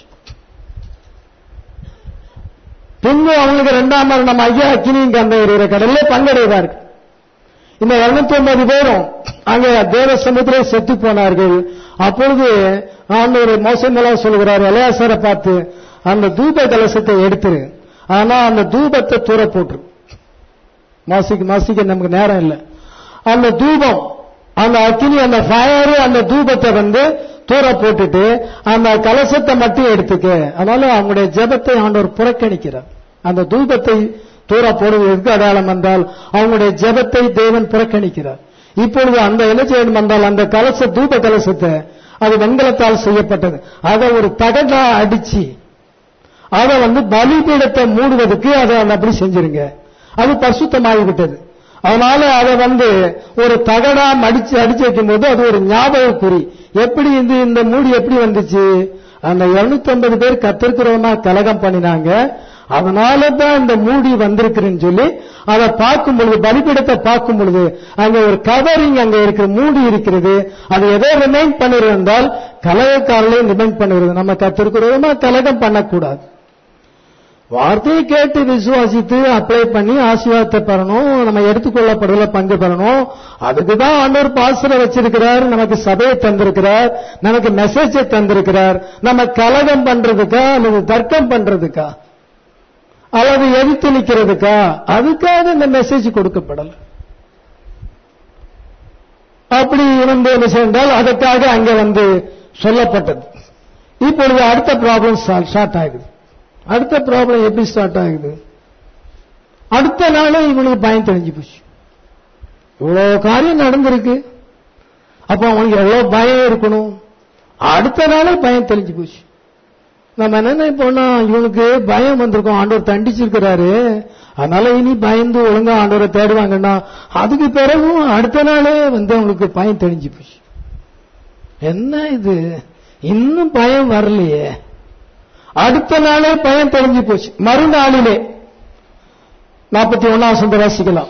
Speaker 1: பின்பு அவங்களுக்கு இரண்டாம் மரணம் ஐயா அக்கினியும் கந்த ஒரு கடல்ல பங்கடைவார்கள் இந்த 250 பேரும் அங்கே தேவ சமுத்திரே செத்து போனார்கள் அப்பொழுது ஆண்டவர் மோசமெல்லாம் சொல்கிறார் எலையாசரை பார்த்து அந்த தூப கலசத்தை எடுத்துரு ஆனா அந்த தூபத்தை தூர போட்டுரு மாசிக்கு மாசிக்க நமக்கு நேரம் இல்லை அந்த தூபம் அந்த அக்கினி அந்த ஃபயர் அந்த தூபத்தை வந்து தூர போட்டுட்டு அந்த கலசத்தை மட்டும் எடுத்துக்க அதனால அவங்களுடைய ஜெபத்தை ஆண்டவர் புறக்கணிக்கிறார் அந்த தூபத்தை தூர போடுவதற்கு அடையாளம் வந்தால் அவங்களுடைய ஜெபத்தை தேவன் புறக்கணிக்கிறார் இப்பொழுது அந்த என்ன செய்யணும் வந்தால் அந்த கலச தூப கலசத்தை அது வெண்கலத்தால் செய்யப்பட்டது அதை ஒரு தகடா அடிச்சு அதை வந்து பலிபீடத்தை மூடுவதற்கு அதை அந்த அப்படி செஞ்சிருங்க அது பரிசுத்தமாகி விட்டது அதனால அதை வந்து ஒரு தகடா அடிச்சு அடிச்சு வைக்கும்போது அது ஒரு ஞாபக குறி எப்படி இந்த இந்த மூடி எப்படி வந்துச்சு அந்த 250 பேர் கத்திருக்கிறவனா கலகம் பண்ணினாங்க அதனால தான் இந்த மூடி வந்திருக்குன்னு சொல்லி அதை பார்க்கும் பொழுது பலிபீடத்தை பார்க்கும் பொழுது அங்க ஒரு கவரிங் அங்க இருக்கிற மூடி இருக்கிறது அது எதை ரிமைண்ட் பண்ணுறது என்றால் கலகக்காரர்களையும் ரிமைண்ட் பண்ணுகிறது நம்ம கத்திருக்கிறோமா கலகம் பண்ணக்கூடாது வார்த்தையை கேட்டு விசுவாசித்து அப்ளை பண்ணி ஆசீர்வாதத்தை பெறணும் நம்ம எடுத்துக்கொள்ளப்படுவதில் பங்கு பெறணும் அதுக்கு தான் ஆண்டவர் பாசரை வச்சிருக்கிறார் நமக்கு சபையை தந்திருக்கிறார் நமக்கு மெசேஜை தந்திருக்கிறார் நம்ம கலகம் பண்றதுக்கா அல்லது தர்க்கம் பண்றதுக்கா அல்லது எதிர்த்து நிக்கிறதுக்கா அதுக்காக இந்த மெசேஜ் கொடுக்கப்படல அப்படி இருந்து என்ன செய்தால் அதற்காக அங்க வந்து சொல்லப்பட்டது இப்பொழுது அடுத்த ப்ராப்ளம் ஸ்டார்ட் ஆகுது அடுத்த ப்ராப்ளம் எப்படி ஸ்டார்ட் ஆகுது அடுத்த நாளே இவனுக்கு பயம் தெரிஞ்சு போச்சு இவ்வளவு காரியம் நடந்திருக்கு அப்ப அவனுக்கு எவ்வளவு பயம் இருக்கணும் அடுத்த நாளே பயம் தெளிஞ்சு போச்சு நம்ம என்ன நினைப்போம்னா இவனுக்கு பயம் வந்திருக்கும் ஆண்டவர் தண்டிச்சிருக்கிறாரு அதனால இனி பயந்து ஒழுங்கா ஆண்டவரை தேடுவாங்கன்னா அதுக்கு பிறகும் அடுத்த நாளே வந்து அவங்களுக்கு பயம் தெளிஞ்சு போச்சு என்ன இது இன்னும் பயம் வரலையே அடுத்த நாளே பயம் தெளிஞ்சு போச்சு மறுநாளிலே நாற்பத்தி ஒன்னாம் சொந்த வாசிக்கலாம்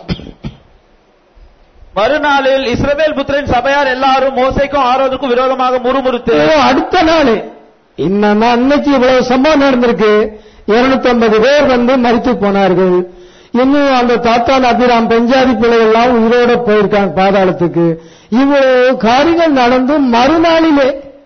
Speaker 2: மறுநாளில் இஸ்ரவேல் புத்திரன் சபையார் எல்லாரும் மோசைக்கும் ஆரோதுக்கும் விரோதமாக முறுமுறுத்து
Speaker 1: ஓ, அடுத்த நாள் இன்னும் அன்னைக்கு இவ்வளவு சம்பவம் நடந்திருக்கு இருநூத்தி ஐம்பது பேர் வந்து மறித்து போனார்கள் இன்னும் அந்த தாத்தான் அபிராம் பெஞ்சாதி பிள்ளைகள்லாம் உயிரோட போயிருக்காங்க பாதாளத்துக்கு இவ்வளவு காரியங்கள் நடந்தும் மறுநாளிலே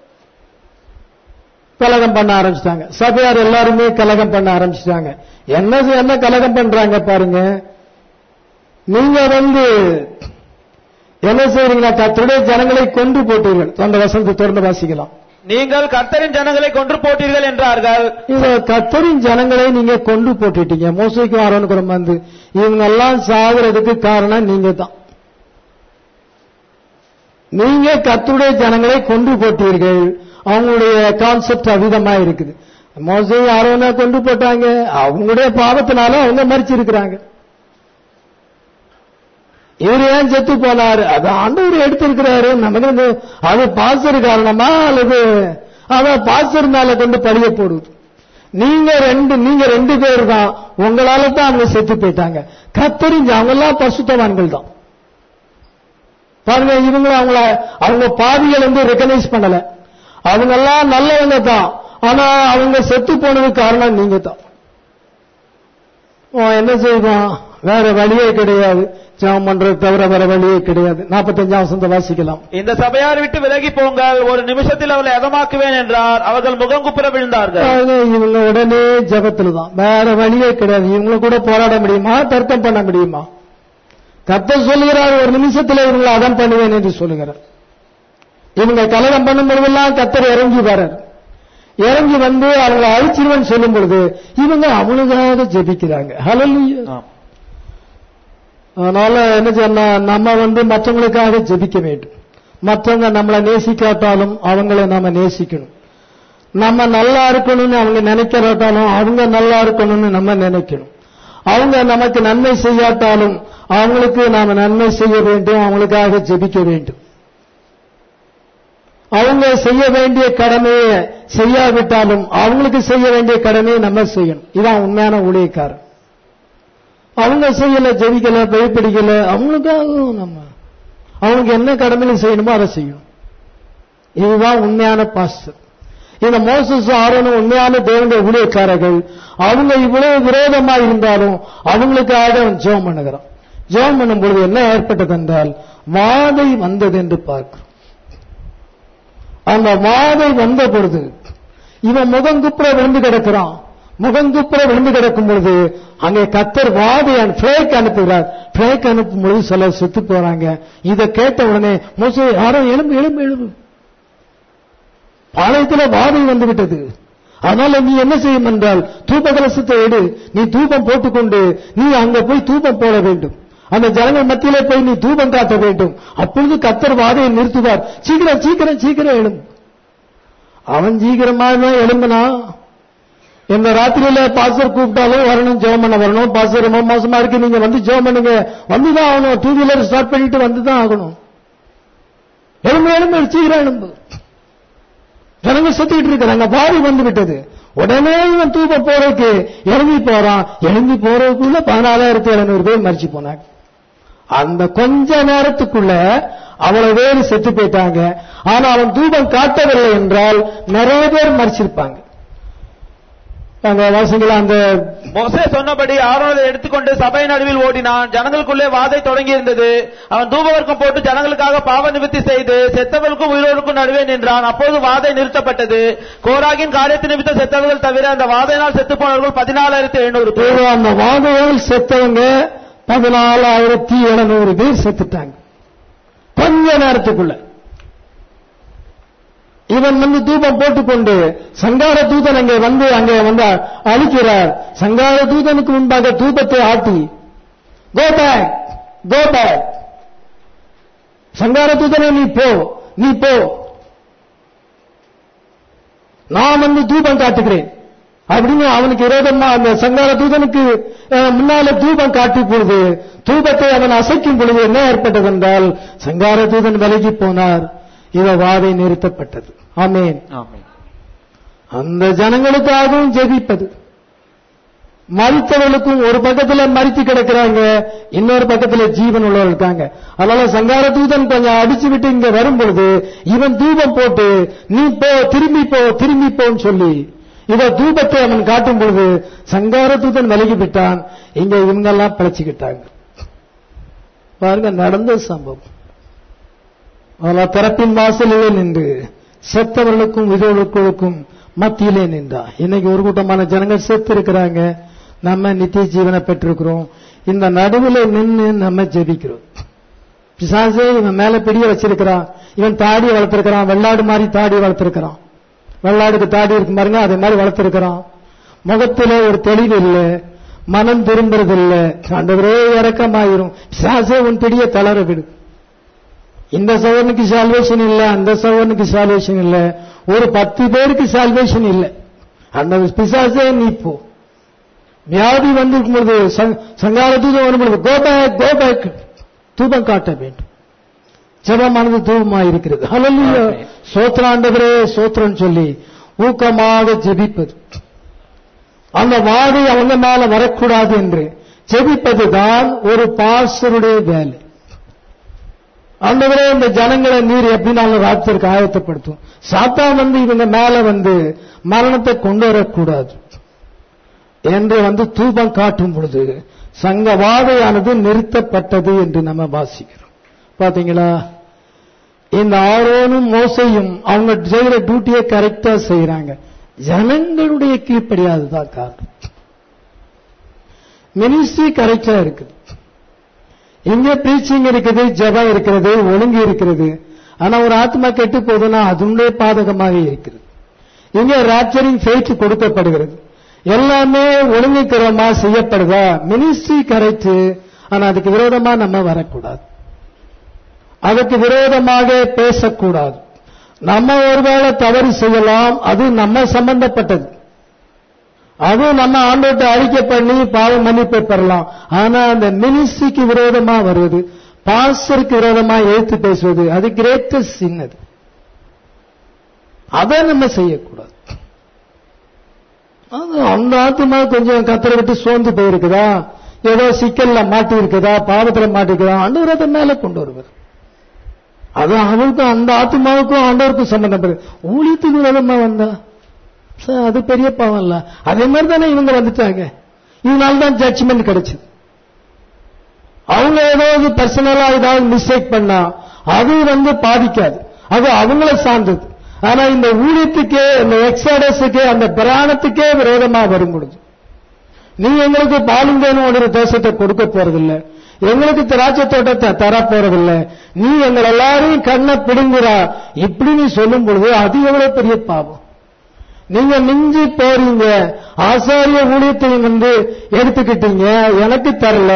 Speaker 1: கலகம் பண்ண ஆரம்பிச்சிட்டாங்க சபையார் எல்லாருமே கலகம் பண்ண ஆரம்பிச்சிட்டாங்க என்ன என்ன கலகம் பண்றாங்க பாருங்க நீங்க வந்து என்ன செய்றீங்கன்னா கர்த்தருடைய ஜனங்களை கொண்டு போட்டீர்கள் அந்த வசனத்தை தொடர்ந்து வாசிக்கலாம்
Speaker 2: நீங்கள் கர்த்தரின் ஜனங்களை கொன்று போட்டீர்கள் என்றார்கள்
Speaker 1: இந்த கத்தரின் ஜனங்களை நீங்க கொண்டு போட்டுட்டீங்க மோசைக்கும் ஆரோனுக்கும் வந்து இவங்க எல்லாம் சாகுறதுக்கு காரணம் நீங்க தான் நீங்க கத்துடைய ஜனங்களை கொண்டு போட்டீர்கள் அவங்களுடைய கான்செப்ட் அவிதமா இருக்குது மோசை ஆரோனை கொண்டு போட்டாங்க அவங்களுடைய பாவத்தினால அவங்க மறிச்சிருக்கிறாங்க இவர் ஏன் செத்து போனாரு அது ஆண்டவர் எடுத்திருக்கிறாரு நமக்கு வந்து அது பாசர் காரணமா அல்லது அத பாசர் மேல கொண்டு பழிய போடுது நீங்க ரெண்டு நீங்க ரெண்டு பேர் தான் உங்களால தான் அவங்க செத்து போயிட்டாங்க கத்தறிஞ்சு அவங்க எல்லாம் பசுத்தவான்கள் தான் பாருங்க இவங்க அவங்கள அவங்க பாவிகள் வந்து ரெக்கனைஸ் பண்ணல அவங்க எல்லாம் நல்லவங்க தான் ஆனா அவங்க செத்து போனதுக்கு காரணம் நீங்க தான் அவன் என்ன செய்வான் வேற வழியே கிடையாது ஜெபம் பண்றது தவிர வேற வழியே கிடையாது நாற்பத்தஞ்சாம் வசந்த வாசிக்கலாம்
Speaker 2: இந்த சபையார் விட்டு விலகி போங்கள் ஒரு நிமிஷத்தில் அவளை எதமாக்குவேன் என்றார் அவர்கள் முகங்குப்புற விழுந்தார்கள்
Speaker 1: அதாவது இவங்க உடனே ஜபத்துல தான் வேற வழியே கிடையாது இவங்களை கூட போராட முடியுமா தர்க்கம் பண்ண முடியுமா கர்த்தர் சொல்லுகிறார் ஒரு நிமிஷத்துல இவங்களை அதம் பண்ணுவேன் என்று சொல்லுகிறார் இவங்க கலகம் பண்ணும் பொழுதெல்லாம் கத்தர் இறங்கி வரார் இறங்கி வந்து அவங்களை அழிச்சிருவன் சொல்லும் பொழுது இவங்க அவனுக்காக ஜெபிக்கிறாங்க ஹalleluya அதனால என்ன சொன்னா நம்ம வந்து மற்றவங்களுக்காக ஜெபிக்க வேண்டும் மற்றவங்க நம்மளை நேசிக்காட்டாலும் அவங்கள நாம நேசிக்கணும் நம்ம நல்லா இருக்கணும்னு அவங்க நினைக்கிறாட்டாலும் அவங்க நல்லா இருக்கணும்னு நம்ம நினைக்கணும் அவங்க நமக்கு நன்மை செய்யாட்டாலும் அவங்களுக்கு நாம நன்மை செய்ய வேண்டும் அவங்களுக்காக ஜெபிக்க வேண்டும் அவங்க செய்ய வேண்டிய கடமையை செய்யாவிட்டாலும் அவங்களுக்கு செய்ய வேண்டிய கடமையை நம்ம செய்யணும் இதான் உண்மையான ஊழியக்காரன் அவங்க செய்யல ஜெபிக்கல பயப்பிடிக்கல அவங்களுக்காகவும் நம்ம அவங்களுக்கு என்ன கடமையில செய்யணுமோ அதை செய்யணும் இதுதான் உண்மையான பாஸ்டர் இந்த மோசஸ் ஆரோனும் உண்மையான தேவனுடைய ஊழியக்காரர்கள் அவங்க இவ்வளவு விரோதமா இருந்தாலும் அவங்களுக்காக அவன் ஜெபம் பண்ணுகிறான் ஜெபம் பண்ணும் பொழுது என்ன ஏற்பட்டது என்றால் வாதை வந்தது என்று பார்க்கிறோம் அந்த வாதை வந்த பொழுது இவன் முகங்குப்புற விழுந்து கிடக்கிறான் முகங்குப்புற விழுந்து கிடக்கும் பொழுது அங்கே கத்தர் வாதை பிளேக் அனுப்புகிறார் பிளேக் அனுப்பும் பொழுது சிலர் செத்து போறாங்க இதை கேட்ட உடனே மோசே யாரோ எலும்பு எலும்பு எலும்பு பாளையத்துல வாதை வந்து விட்டது அதனால நீ என்ன செய்யும் என்றால் தூப கலசத்தை எடு நீ தூபம் போட்டுக்கொண்டு நீ அங்க போய் தூபம் போட வேண்டும் அந்த ஜனங்கள் மத்தியிலே போய் நீ தூபம் காட்ட வேண்டும் அப்பொழுது கத்தர் வாதையை நிறுத்துவார் சீக்கிரம் சீக்கிரம் சீக்கிரம் எழும் அவன் சீக்கிரமா தான் எழும்பினா இந்த ராத்திரியில பாஸ்டர் கூப்பிட்டாலும் வரணும் ஜெபம் பண்ண வரணும் பாஸ்டர் ரொம்ப மோசமா இருக்கு நீங்க வந்து ஜெபம் பண்ணுங்க வந்துதான் ஆகணும் டூ வீலர் ஸ்டார்ட் பண்ணிட்டு வந்துதான் ஆகணும் எலும்பு எலும்பு சீக்கிரம் எலும்பு ஜனங்க செத்துக்கிட்டு இருக்கிறாங்க பாரி வந்து விட்டது உடனே இவன் தூக்கம் போறதுக்கு இறங்கி போறான் இறங்கி போறதுக்குள்ள பதினாலாயிரத்தி எழுநூறு பேர் மறிச்சு போனாங்க அந்த கொஞ்ச நேரத்துக்குள்ள அவ்வளவு பேர் செத்து போயிட்டாங்க ஆனா அவன் தூபம் காட்டவில்லை என்றால் நிறைய பேர் மறிச்சிருப்பாங்க அந்த வாசிங்களா அந்த
Speaker 2: மோசே சொன்னபடி ஆரோனை எடுத்துக்கொண்டு சபை நடுவில் ஓடினான் ஜனங்களுக்குள்ளே வாதை தொடங்கி இருந்தது அவன் தூபவர்க்கம் போட்டு ஜனங்களுக்காக பாவ நிவர்த்தி செய்து செத்தவர்களுக்கும் உயிரோருக்கும் நடுவே நின்றான் அப்போது வாதை நிறுத்தப்பட்டது கோராகின் காரியத்தை நிமித்தம் செத்தவர்கள் தவிர அந்த வாதையினால் செத்து போனவர்கள் பதினாலாயிரத்தி எழுநூறு பேர்
Speaker 1: ஒரு அந்த வாதையால் செத்தவங்க பதினாலாயிரத்தி எழுநூறு பேர் செத்துட்டாங்க கொஞ்ச நேரத்துக்குள்ள இவன் வந்து தூபம் போட்டுக்கொண்டு சங்கார தூதன் அங்கே வந்து அங்கே வந்து அழிக்கிறார் சங்கார தூதனுக்கு முன்பாக தூபத்தை ஆட்டி கோ பேக் கோ பேக் சங்கார தூதனே நீ போ நீ போ நான் வந்து தூபம் காட்டுகிறேன் அப்படின்னு அவனுக்கு விரோதமா அந்த சங்கார தூதனுக்கு அஹ், முன்னால தூபம் காட்டி பொழுது தூபத்தை அவன் அசைக்கும் பொழுது என்ன ஏற்பட்டது என்றால் சங்கார தூதன் விலகி போனார் இவ வாதை நிறுத்தப்பட்டது ஆமேன்
Speaker 3: ஆமென்
Speaker 1: அந்த ஜனங்களுக்காகவும் ஜெபிப்பது மறித்தவர்களுக்கும் ஒரு பக்கத்துல மறித்து கிடக்குறாங்க இன்னொரு பக்கத்துல ஜீவன் உள்ளவர் இருக்காங்க அதனால சங்கார தூதன் கொஞ்சம் அடிச்சு விட்டு இங்க வரும்பொழுது இவன் தூபம் போட்டு நீ போ திரும்பி போ திரும்பி போன்னு சொல்லி இவ தூபத்தை அவன் காட்டும் பொழுது சங்கார தூதன் விலகி விட்டான் இங்க இவங்க எல்லாம் பிழைச்சுக்கிட்டாங்க பாருங்க நடந்த சம்பவம் ஆனால் திறப்பின் வாசலிலே நின்று செத்தவர்களுக்கும் விதவர்களுக்கும் மத்தியிலே நின்றா இன்னைக்கு ஒரு கூட்டமான ஜனங்கள் செத்து இருக்கிறாங்க நம்ம நித்திய ஜீவனை பெற்றிருக்கிறோம் இந்த நடுவில் நின்று நம்ம ஜெபிக்கிறோம் பிசாசே இவன் மேல பிடிய வச்சிருக்கிறான் இவன் தாடி வளர்த்திருக்கிறான் வெள்ளாடு மாதிரி தாடி வளர்த்திருக்கிறான் வெள்ளாடுக்கு தாடி இருக்கு பாருங்க அதே மாதிரி வளர்த்திருக்கிறான் முகத்திலே ஒரு தெளிவு இல்லை மனம் திரும்புறது இல்லை ஆண்டவரே இறக்கமாயிரும் பிசாசே உன் பிடிய தளர விடு இந்த சவரனுக்கு சால்வேஷன் இல்ல அந்த சவரனுக்கு சால்வேஷன் இல்ல ஒரு பத்து பேருக்கு சால்வேஷன் இல்ல அந்த பிசாசே நீ போ வியாதி வந்திருக்கும் பொழுது சங்- சங்கார தூதம் வரும்பொழுது கோ பேக் கோ பேக் தூபம் காட்ட வேண்டும் ஜெபமானது தூபமா இருக்கிறது ஹalleluya
Speaker 3: ஆமென்.
Speaker 1: சோத்ராண்டவரே சோத்ரன் சொல்லி ஊக்கமாக ஜெபிப்பது அந்த வாதை அவங்க மேல வரக்கூடாது என்று ஜெபிப்பதுதான் ஒரு பாஸ்டருடைய வேலை ஆண்டவரே இந்த ஜனங்களை நீர் எப்படினாலும் ராத்திற்கு ஆயத்தப்படுத்தும் சாத்தான் வந்து இவங்க மேல வந்து மரணத்தை கொண்டு வரக்கூடாது என்று வந்து தூபம் காட்டும் பொழுது சங்க வாதையானது நிறுத்தப்பட்டது என்று நம்ம வாசிக்கிறோம் பாத்தீங்களா இந்த ஆரோனும் மோசையும் அவங்க செய்கிற டியூட்டியை கரெக்டா செய்யறாங்க ஜனங்களுடைய கீழ்ப்படியாதுதான் காரணம் மினிஸ்ட்ரி கரெக்டா இருக்குது இங்க பிரீச்சிங் இருக்குது ஜெபம் இருக்கிறது ஒழுங்கு இருக்கிறது ஆனா ஒரு ஆத்மா கெட்டு போகுதுன்னா அதனுடைய பாதகமாக இருக்கிறது இங்க ராப்சரிங் ஃபெய்த் கொடுக்கப்படுகிறது எல்லாமே ஒழுங்குக்கிறமா செய்யப்படுதா மினிஸ்ட்ரி கரெக்ட் ஆனா அதுக்கு விரோதமா நம்ம வரக்கூடாது அதுக்கு விரோதமாக பேசக்கூடாது நம்ம ஒருவேளை தவறு செய்யலாம் அது நம்ம சம்பந்தப்பட்டது அது நம்ம ஆண்டோட்ட அறிக்கை பண்ணி பாவ மன்னிப்பை பெறலாம் ஆனா அந்த மினிஸ்ட்ரிக்கு விரோதமா வருவது பாஸ்டருக்கு விரோதமா எழுத்து பேசுவது அது கிரேட்டஸ்ட் சின் அது அதை நம்ம செய்யக்கூடாது அது அந்த ஆத்மா கொஞ்சம் கத்தரை விட்டு சோர்ந்து போயிருக்குதா ஏதோ சிக்கல்ல மாட்டி இருக்குதா பாவத்துல மாட்டிருக்குதா ஆண்டவர் அதை மேல கொண்டு வருவார் அது அவருக்கும் அந்த ஆத்மாவுக்கும் ஆண்டவருக்கும் சம்பந்தம் ஊழியத்துக்கு விரோதமா வந்தா சரி, அது பெரிய பாவம் இல்ல அதே மாதிரி தானே இவங்க வந்துட்டாங்க இதனால தான் ஜட்ஜ்மெண்ட் கிடைச்சது அவங்க ஏதாவது பர்சனலா ஏதாவது மிஸ்டேக் பண்ணா அது வந்து பாதிக்காது அது அவங்கள சார்ந்தது ஆனா இந்த ஊழியத்துக்கே இந்த எக்ஸாடஸுக்கே அந்த பிராணத்துக்கே விரோதமா வரும் பொழுது நீ எங்களுக்கு பாலுங்கன்னு ஒரு தேசத்தை கொடுக்க போறதில்லை எங்களுக்கு திராட்சை தோட்டத்தை தர போறதில்லை நீ எங்கள் எல்லாரையும் கண்ணை பிடுங்குறா இப்படி நீ சொல்லும் பொழுது அது எவ்வளவு பெரிய பாவம் நீங்க மிஞ்சி போறீங்க ஆசாரிய ஊழியத்தையும் வந்து எடுத்துக்கிட்டீங்க எனக்கு தரல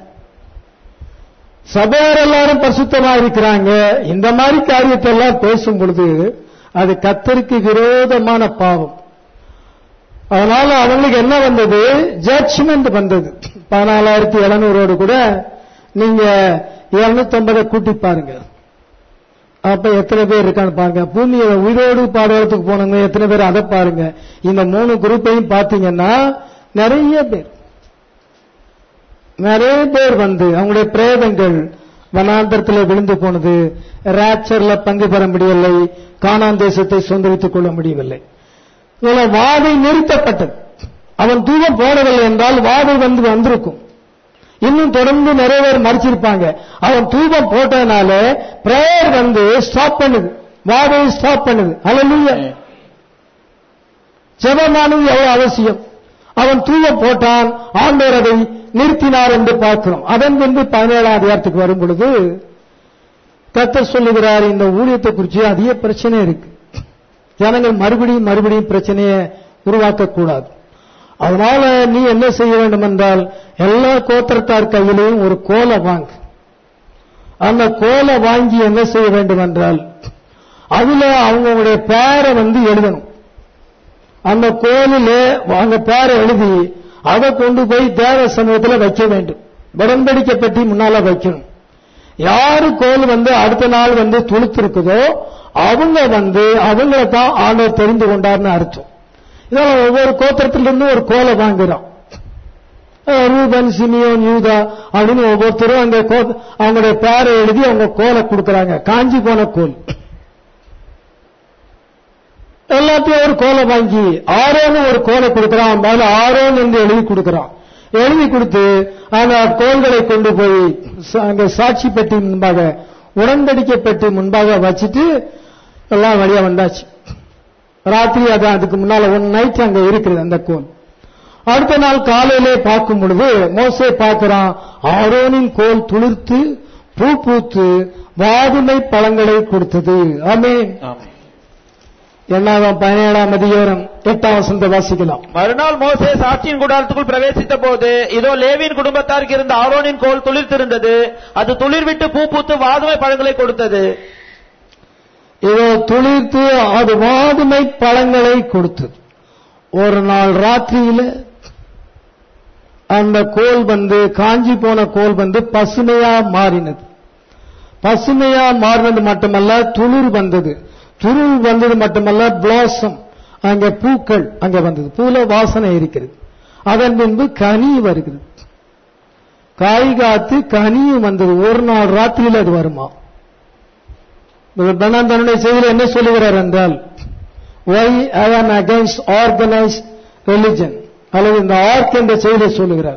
Speaker 1: சபையார் எல்லாரும் பரிசுத்தமா இருக்கிறாங்க இந்த மாதிரி காரியத்தை எல்லாம் பேசும் பொழுது அது கத்தருக்கு விரோதமான பாவம் அதனால அவங்களுக்கு என்ன வந்தது ஜட்ஜ்மெண்ட் வந்தது பதினாலாயிரத்தி எழுநூறோடு கூட நீங்க இருநூத்தி கூட்டி பாருங்க அப்ப எத்தனை பேர் இருக்கான்னு பாருங்க பூமியை உயிரோடு பாடுறதுக்கு போனவங்க எத்தனை பேர் அதை பாருங்க இந்த மூணு குரூப்பையும் பாத்தீங்கன்னா நிறைய பேர் நிறைய பேர் வந்து அவங்களுடைய பிரேதங்கள் வனாந்தரத்தில் விழுந்து போனது ராப்சர்ல பங்கு பெற முடியவில்லை கானான் தேசத்தை சுதந்திரித்துக் கொள்ள முடியவில்லை இதுல வாதை நிறுத்தப்பட்டது அவன் தூரம் போனவில்லை என்றால் வாதை வந்து வந்திருக்கும் இன்னும் தொடர்ந்து நிறைய பேர் மறிச்சிருப்பாங்க அவன் தூபம் போட்டதுனால பிரேயர் வந்து ஸ்டாப் பண்ணுது வாதையை ஸ்டாப் பண்ணுது அல்ல ஜெபமானது எவ்வளவு அவசியம் அவன் தூவ போட்டான் ஆண்டவர் அதை நிறுத்தினார் என்று பார்க்கிறோம் அதன் பின்பு பதினேழாம் அதிகாரத்துக்கு வரும் பொழுது கத்தர் சொல்லுகிறார் இந்த ஊழியத்தை குறித்து அதிக பிரச்சனை இருக்கு ஜனங்கள் மறுபடியும் மறுபடியும் பிரச்சனையை உருவாக்க கூடாது அதனால நீ என்ன செய்ய வேண்டும் என்றால் எல்லா கோத்திரத்தார் கையிலையும் ஒரு கோலை வாங்கு அந்த கோலை வாங்கி என்ன செய்ய வேண்டும் என்றால் அதுல அவங்களுடைய பேரை வந்து எழுதணும் அந்த கோலில் அவங்க பேரை எழுதி அதை கொண்டு போய் தேவ சமூகத்தில் வைக்க வேண்டும் உடன்படிக்கை பெட்டி முன்னால வைக்கணும் யாரு கோல் வந்து அடுத்த நாள் வந்து துளுத்திருக்குதோ அவங்க வந்து அவங்கள தான் ஆண்டவர் தெரிந்து கொண்டார்னு அர்த்தம் இதெல்லாம் ஒவ்வொரு கோத்திரத்திலிருந்து ஒரு கோலை வாங்குறான் அஹ் ரூபன் சிமியோன் யூதா அப்படின்னு ஒவ்வொருத்தரும் அந்த கோ- அவங்களுடைய பேரை எழுதி அவங்க கோலை கொடுக்கறாங்க காஞ்சி போன கோல் எல்லாத்தையும் ஒரு கோலை வாங்கி ஆரோன்னு ஒரு கோலை கொடுக்கறான் மேல ஆரோன் என்று எழுதி கொடுக்கறான் எழுதி கொடுத்து அந்த கோல்களை கொண்டு போய் ச- அங்க சாட்சி பெட்டி முன்பாக உடன்படிக்கை பெட்டி முன்பாக வச்சுட்டு எல்லாம் வழியா வந்தாச்சு ராத்திரி அதான் அதுக்கு முன்னால ஒன் நைட் அங்க இருக்குது அந்த கோல் அடுத்த நாள் காலையிலே பார்க்கும் பொழுது மோசே பார்க்கிறான் ஆரோனின் கோல் துளிர்த்து பூ பூத்து வாதுமை பழங்களை கொடுத்தது ஆமென்
Speaker 2: ஆமென்.
Speaker 1: எண்ணாவது பதினேழாம் அதிகாரம் எட்டாம் வசந்த வாசிக்கலாம்
Speaker 2: மறுநாள் மோசே சாட்சியின் கூடாரத்துக்குள் பிரவேசித்த போது இதோ லேவியின் குடும்பத்தாருக்கு இருந்த ஆரோனின் கோல் துளிர்த்திருந்தது அது துளிர்விட்டு பூ பூத்து வாதுமை பழங்களை கொடுத்தது
Speaker 1: இதோ துளிர்த்து அது வாதுமை பழங்களை கொடுத்தது ஒரு நாள் ராத்திரியில அந்த கோல் வந்து காஞ்சி போன கோல் வந்து பசுமையா மாறினது பசுமையா மாறினது மட்டுமல்ல துளிர் வந்தது துளிர் வந்தது மட்டுமல்ல பிளாசம் அங்க பூக்கள் அங்க வந்தது பூல வாசனை இருக்கிறது அதன் பின்பு கனி வருகிறது காய் காத்து கனியும் வந்தது ஒரு நாள் ராத்திரியில் அது வருமா பெண்ணான் தன்னுடைய செய்தியில் என்ன சொல்லுகிறார் என்றால் ஒய் ஐ ஆம் அகைன்ஸ்ட் ஆர்கனைஸ்ட் ரிலிஜன் அல்லது இந்த ஆர்க் என்ற செய்தியை சொல்லுகிறார்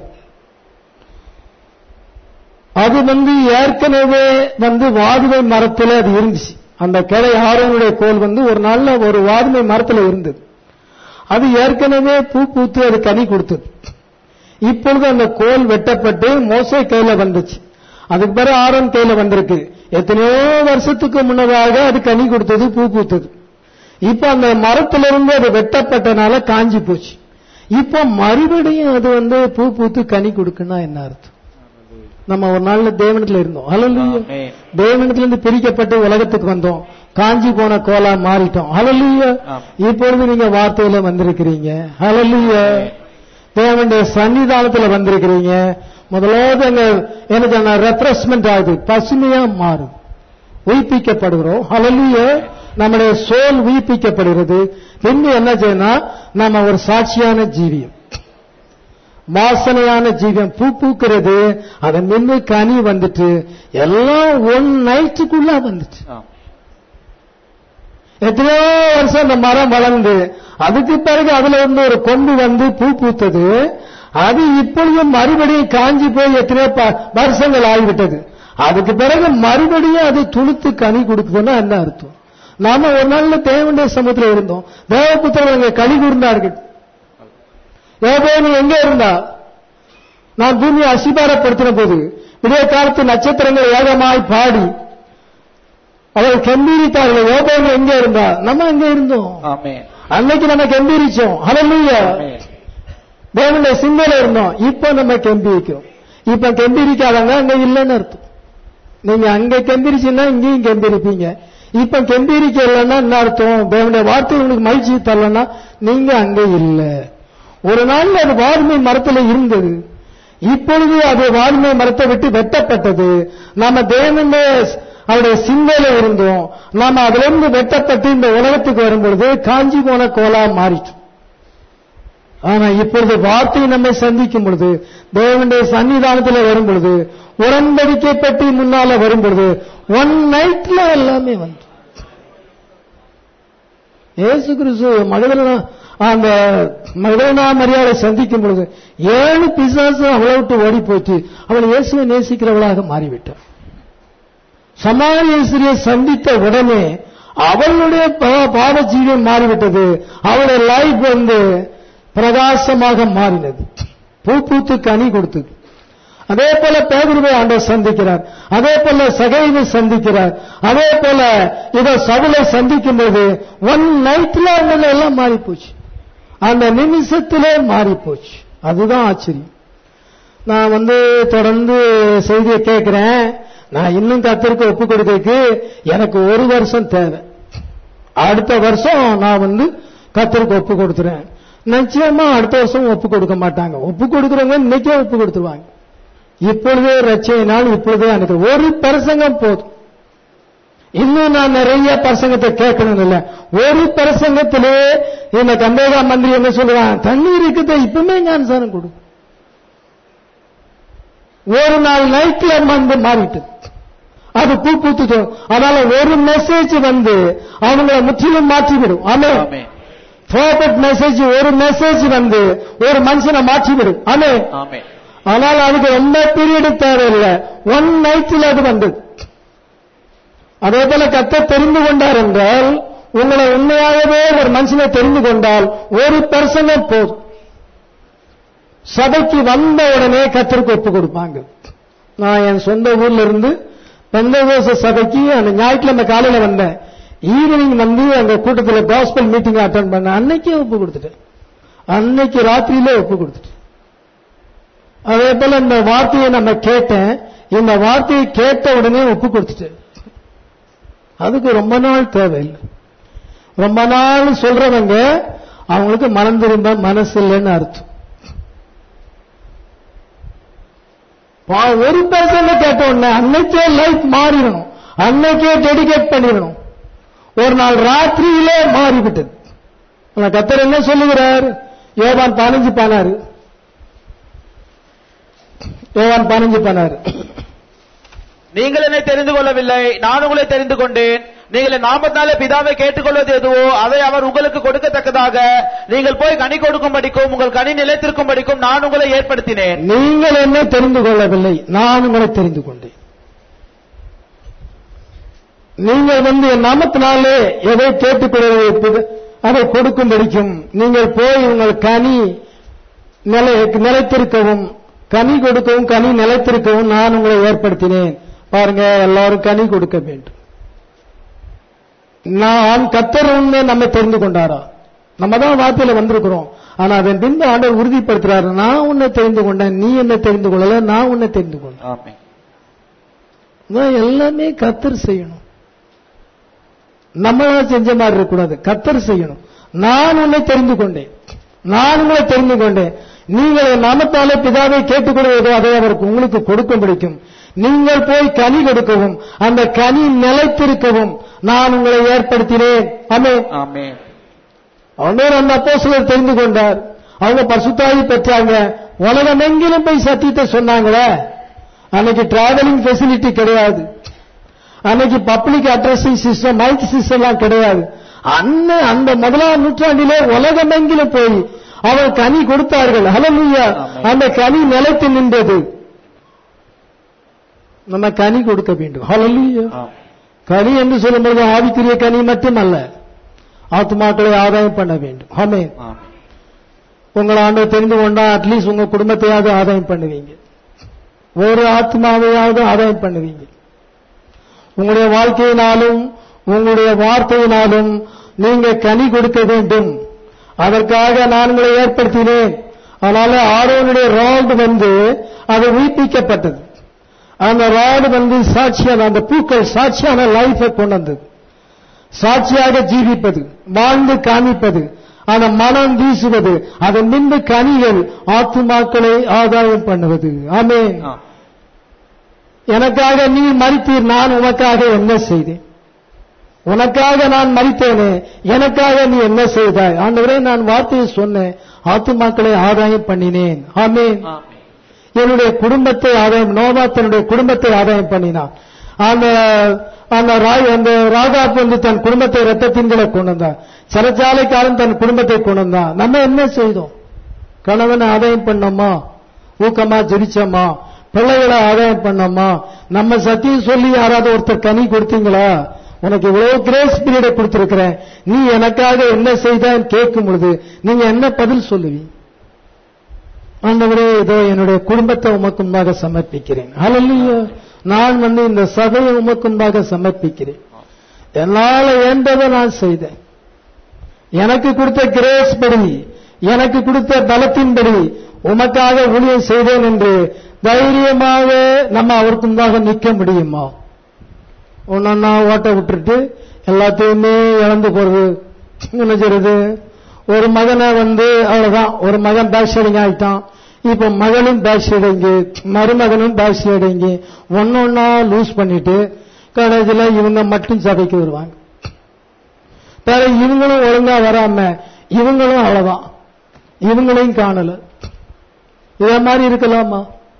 Speaker 1: அது வந்து ஏற்கனவே வந்து வாதுமை மரத்தில் அது இருந்துச்சு அந்த கிளை ஆரோனுடைய கோல் வந்து ஒரு நாள்ல ஒரு வாதுமை மரத்தில் இருந்தது அது ஏற்கனவே பூ பூத்து அது கனி கொடுத்தது இப்பொழுது அந்த கோல் வெட்டப்பட்டு மோசே கையில வந்துச்சு அதுக்கு பிறகு ஆரோன் கையில வந்திருக்கு எத்தனையோ வருஷத்துக்கு முன்னதாக அது கனி கொடுத்தது பூ பூத்தது இப்ப அந்த மரத்திலிருந்து அது வெட்டப்பட்டனால காஞ்சி போச்சு இப்ப மறுபடியும் அது வந்து பூ பூத்து கனி கொடுக்குன்னா என்ன அர்த்தம் நம்ம ஒரு நாள்ல தேவனத்துல இருந்தோம் ஹalleluya
Speaker 2: ஆமென்.
Speaker 1: தேவனிடத்துல இருந்து பிரிக்கப்பட்டு உலகத்துக்கு வந்தோம் காஞ்சி போன கோலா மாறிட்டோம் ஹalleluya
Speaker 2: ஆம்.
Speaker 1: இப்பொழுது நீங்க வார்த்தையில வந்திருக்கிறீங்க ஹalleluya தேவனுடைய சன்னிதானத்துல வந்திருக்கிறீங்க முதலாவது அங்க எனக்கு ரெஃப்ரெஷ்மெண்ட் ஆகுது பசுமையா மாறும் உயிர்ப்பிக்கப்படுகிறோம் ஹalleluya நம்முடைய சோல் உயிர்ப்பிக்கப்படுகிறது பின்பு என்ன செய்யணும் நம்ம ஒரு சாட்சியான ஜீவியம் வாசனையான ஜீவியம் பூ பூக்கிறது அதன் மின்னு கனி வந்துட்டு எல்லாம் ஒன் நைட்டுக்குள்ள வந்துச்சு
Speaker 2: ஆம்.
Speaker 1: எத்தனையோ வருஷம் அந்த மரம் வளர்ந்து அதுக்கு பிறகு அதுல இருந்து ஒரு கொம்பு வந்து பூ பூத்தது அது இப்பொழுதும் மறுபடியும் காஞ்சி போய் எத்தனையோ ப- வருஷங்கள் ஆகிவிட்டது அதுக்கு பிறகு மறுபடியும் அது துளுத்து கனி கொடுக்குதுன்னா என்ன அர்த்தம் நாம ஒரு நாள்ல தேவனுடைய சமூகத்தில் இருந்தோம் தேவபுத்திரர் அங்கே களி கூர்ந்தார்கள் ஏதோ எங்க இருந்தா நான் பூமியை அசிபாரப்படுத்தின போது விடிய காலத்து நட்சத்திரங்கள் ஏகமாய் பாடி அவர்கள் கம்பீரித்தார்கள் யோபோன் எங்க இருந்தா நம்ம எங்க இருந்தோம்
Speaker 2: ஆமென்.
Speaker 1: அன்னைக்கு நம்ம கம்பீரிச்சோம் ஹalleluya
Speaker 2: ஆமென்.
Speaker 1: தேவனுடைய சிந்தையில இருந்தோம் இப்ப நம்ம கம்பீரிக்கிறோம் இப்ப கம்பீரிக்காதவங்க அங்க இல்லைன்னு அர்த்தம் நீங்க அங்க கம்பீரிச்சுன்னா இங்கேயும் கம்பீரிப்பீங்க இப்ப கம்பீரிக்க இல்லைன்னா என்ன அர்த்தம் தேவனுடைய வார்த்தை உங்களுக்கு மகிழ்ச்சி தரலன்னா நீங்க அங்க இல்ல ஒரு நாள்ல அது வாதுமை மரத்துல இருந்தது இப்பொழுது அது வாதுமை மரத்தை விட்டு வெட்டப்பட்டது நாம தேவனுடைய அவருடைய சிந்தையில இருந்தோம் நாம அதுல இருந்து வெட்டப்பட்டு இந்த உலகத்துக்கு வரும்பொழுது காஞ்சி போன கோலா மாறிட்டு ஆனா இப்பொழுது வார்த்தை நம்மை சந்திக்கும் பொழுது தேவனுடைய சன்னிதானத்தில் வரும் பொழுது உடன்படிக்கை பற்றி முன்னால வரும் பொழுது ஒன் நைட்ல எல்லாமே வந்து இயேசு கிறிஸ்து மகதலனா அந்த மகதலனா மரியாதை சந்திக்கும் பொழுது ஏழு பிசாசு அவளை விட்டு ஓடி போச்சு அவள் இயேசுவை நேசிக்கிறவளாக மாறிவிட்டார் சமாரிய ஸ்திரியை சந்தித்த உடனே அவளுடைய பா- பாவ ஜீவியம் மாறிவிட்டது அவளுடைய லைஃப் வந்து பிரகாசமாக மாறினது பூ பூத்து கனி கொடுத்தது அதே போல பேதுருவை ஆண்டவர் சந்திக்கிறார் அதே போல சகைவை சந்திக்கிறார் அதே போல இதை சவுளை சந்திக்கும் போது ஒன் நைட்ல அவங்க எல்லாம் மாறி போச்சு அந்த நிமிஷத்திலே மாறி போச்சு அதுதான் ஆச்சரியம் நான் வந்து தொடர்ந்து செய்தியை கேட்கிறேன் நான் இன்னும் கத்தருக்கு ஒப்பு கொடுக்கறதுக்கு எனக்கு ஒரு வருஷம் தேவை அடுத்த வருஷம் நான் வந்து கத்தருக்கு ஒப்பு கொடுத்துறேன் நிச்சயமா அடுத்த வருஷம் ஒப்பு கொடுக்க மாட்டாங்க ஒப்பு கொடுக்கறவங்க இன்னைக்கே ஒப்பு கொடுத்துருவாங்க இப்பொழுதே ரச்சையினால் இப்பொழுதே எனக்கு ஒரு பிரசங்கம் போதும் இன்னும் நான் நிறைய பிரசங்கத்தை கேட்கணும் இல்ல ஒரு பிரசங்கத்திலே இந்த கம்பேகா மந்திரி என்ன சொல்லுவான் தண்ணீர் இருக்குது இப்பவுமே ஞானசாரம் கொடு ஒரு நாள் நைட்ல வந்து மாறிட்டு அது பூ பூத்துட்டு அதனால ஒரு மெசேஜ் வந்து அவங்கள முற்றிலும் மாற்றிவிடும் ஆமே
Speaker 3: ஆமென்
Speaker 1: ப்ராபர்ட் மெசேஜ் ஒரு மெசேஜ் வந்து ஒரு மனுஷனை மாற்றிவிடும் ஆமே
Speaker 3: ஆமென்
Speaker 1: ஆனால் அதுக்கு ரொம்ப பீரியடு தேவையில்லை ஒன் நைட்டில் அது வந்தது அதே போல கத்த தெரிந்து கொண்டார் என்றால் உங்களை உண்மையாகவே ஒரு மனுஷனை தெரிந்து கொண்டால் ஒரு பர்சனும் போதும் சபைக்கு வந்த உடனே கத்தருக்கு ஒப்பு கொடுப்பாங்க நான் என் சொந்த ஊர்ல இருந்து பெந்தகோச சபைக்கு அந்த ஞாயிற்றுக்கிழமை காலையில வந்தேன் ஈவினிங் வந்து அந்த கூட்டத்தில் காஸ்பல் மீட்டிங் அட்டன் பண்ண அன்னைக்கே ஒப்பு கொடுத்துட்டேன் அன்னைக்கு ராத்திரியிலே ஒப்பு கொடுத்துட்டேன் அதே போல இந்த வார்த்தையை நம்ம கேட்டேன் இந்த வார்த்தையை கேட்ட உடனே ஒப்பு கொடுத்துட்டேன் அதுக்கு ரொம்ப நாள் தேவையில்லை ரொம்ப நாள் சொல்றவங்க அவங்களுக்கு மனம் திரும்ப மனசு இல்லைன்னு அர்த்தம் பா- ஒரு பர்சன்ட் கேட்ட உடனே அன்னைக்கே லைஃப் மாறிடணும் அன்னைக்கே டெடிகேட் பண்ணிடணும் ஒரு நாள் ராத்திரியிலே மாறிவிட்டது ஆனா கத்தர் என்ன சொல்லுகிறார் யோவான் பதினஞ்சு பானாரு யோவான் பதினஞ்சு பானாரு
Speaker 3: நீங்கள் என்னை தெரிந்து கொள்ளவில்லை நான் உங்களை தெரிந்து கொண்டேன் நீங்கள் என் நாமத்தாலே பிதாவை கேட்டுக்கொள்வது எதுவோ அதை அவர் உங்களுக்கு கொடுக்கத்தக்கதாக நீங்கள் போய் கனி கொடுக்கும்படிக்கும் உங்கள் கனி நிலைத்திருக்கும்படிக்கும் நான் உங்களை ஏற்படுத்தினேன்
Speaker 1: நீங்கள் என்ன தெரிந்து கொள்ளவில்லை நான் உங்களை தெரிந்து கொண்டேன் நீங்கள் வந்து என் நாமத்தினாலே எதை கேட்டுக்கொள்வது அதை கொடுக்கும்படிக்கும் நீங்கள் போய் உங்கள் கனி நிலை நிலைத்திருக்கவும் கனி கொடுக்கவும் கனி நிலைத்திருக்கவும் நான் உங்களை ஏற்படுத்தினேன் பாருங்க எல்லாரும் கனி கொடுக்க வேண்டும் நான் கத்தர் உண்மை நம்ம தெரிந்து கொண்டாரா நம்ம தான் வார்த்தையில வந்திருக்கிறோம் ஆனா அதன் பின்பு ஆண்டவர் உறுதிப்படுத்துறாரு நான் உன்னை தெரிந்து கொண்டேன் நீ என்ன தெரிந்து கொள்ளல நான் உன்னை தெரிந்து கொண்டேன்
Speaker 3: ஆமென்
Speaker 1: அதான் எல்லாமே கத்தர் செய்யணும் நம்ம செஞ்ச மாதிரி இருக்கக்கூடாது கத்தர் செய்யணும் நான் உன்னை தெரிந்து கொண்டேன் நான் உங்களை தெரிந்து கொண்டேன் நீங்கள் என் நாமத்தாலே பிதாவை கேட்டுக்கொள்வதோ அதை அவருக்கு உங்களுக்கு கொடுக்க பிடிக்கும் நீங்கள் போய் கனி கொடுக்கவும் அந்த கனி நிலைத்திருக்கவும் நான் உங்களை ஏற்படுத்தினேன் ஆமென்
Speaker 3: ஆமென்
Speaker 1: அவர் அந்த அப்போஸ்தலர் தெரிந்து கொண்டார் அவங்க பசுத்தாயி பெற்றாங்க உலகமெங்கிலும் போய் சத்தியத்தை சொன்னாங்களே அன்னைக்கு டிராவலிங் ஃபெசிலிட்டி கிடையாது அன்னைக்கு public addressing system mic system எல்லாம் கிடையாது அன்ன அந்த முதலாம் நூற்றாண்டிலே உலகமெங்கிலும் போய் அவர் கனி கொடுத்தார்கள் ஹalleluya
Speaker 3: ஆமென்.
Speaker 1: அந்த கனி நிலைத்து நின்றது நம்ம கனி கொடுக்க வேண்டும் ஹalleluya
Speaker 3: ஆமென்.
Speaker 1: கனி என்று சொல்லும்போது ஆவிக்குரிய கனி மட்டுமல்ல ஆத்மாக்களை ஆதாயம் பண்ண வேண்டும் ஆமென்
Speaker 3: ஆமென்.
Speaker 1: உங்களை ஆண்டவர் தெரிந்து கொண்டா அட்லீஸ்ட் உங்க குடும்பத்தையாவது ஆதாயம் பண்ணுவீங்க ஒரு ஆத்மாவையாவது ஆதாயம் பண்ணுவீங்க உங்களுடைய வாழ்க்கையினாலும் உங்களுடைய வார்த்தையினாலும் நீங்க கனி கொடுக்க வேண்டும் அதற்காக நான் உங்களை ஏற்படுத்தினேன் அதனால ஆரோனுடைய ராடு வந்து அது உயிர்ப்பிக்கப்பட்டது அந்த ராடு வந்து சாட்சியான அந்த பூக்கள் சாட்சியான லைஃபை கொண்டு வந்தது சாட்சியாக ஜீவிப்பது வாழ்ந்து காமிப்பது அந்த மனம் வீசுவது அதன் பின்பு கனிகள் ஆத்துமாக்களை ஆதாயம் பண்ணுவது ஆமென்
Speaker 3: ஆமென்.
Speaker 1: எனக்காக நீ மறித்தீர் நான் உனக்காக என்ன செய்தேன் உனக்காக நான் மறித்தேனே எனக்காக நீ என்ன செய்தாய் ஆண்டவரே நான் வார்த்தையை சொன்னேன் ஆத்துமாக்களை ஆதாயம் பண்ணினேன் ஆமென்
Speaker 3: ஆமென்.
Speaker 1: என்னுடைய குடும்பத்தை ஆதாயம் நோவா தன்னுடைய குடும்பத்தை ஆதாயம் பண்ணினான் அந்த அந்த ராய் அந்த ராகாப் வந்து தன் குடும்பத்தை ரத்தத்தின்களை கொண்டு வந்தான் சிறைச்சாலைக்காரன் தன் குடும்பத்தை கொண்டு வந்தான் நம்ம என்ன செய்தோம் கணவனை ஆதாயம் பண்ணோமா ஊக்கமா ஜெரிச்சோமா பிள்ளைகளை ஆதாயம் பண்ணோமா நம்ம சத்தியம் சொல்லி யாராவது ஒருத்தர் கனி கொடுத்தீங்களா உனக்கு இவ்வளவு கிரேஸ் பீரியடை கொடுத்திருக்கிறேன் நீ எனக்காக என்ன செய்தான்னு கேட்கும் பொழுது நீங்க என்ன பதில் சொல்லுவீங்க ஆண்டவரே இதோ என்னுடைய குடும்பத்தை உமக்கு முன்பாக சமர்ப்பிக்கிறேன் ஹalleluya நான் வந்து இந்த சபையை உமக்கு முன்பாக சமர்ப்பிக்கிறேன் என்னால வேண்டதை நான் செய்தேன் எனக்கு கொடுத்த கிரேஸ் படி எனக்கு கொடுத்த பலத்தின்படி உமக்காக ஊழியம் செய்தேன் என்று தைரியமாக நம்ம அவருக்கு முன்பாக நிற்க முடியுமா ஒன்னொன்னா ஓட்ட விட்டுட்டு எல்லாத்தையுமே இழந்து போறது என்ன செய்யறது ஒரு மகனை வந்து அவ்வளவுதான் ஒரு மகன் பேக்ஷீடிங் ஆயிட்டான் இப்ப மகளும் பேக்ஷீடிங்கு மருமகனும் பேக்ஷீடிங்கு ஒன்னொன்னா லூஸ் பண்ணிட்டு கடைசியில இவங்க மட்டும் சபைக்கு வருவாங்க வேற இவங்களும் ஒழுங்கா வராம இவங்களும் அவ்வளவுதான் இவங்களையும் காணல இதே மாதிரி இருக்கலாமா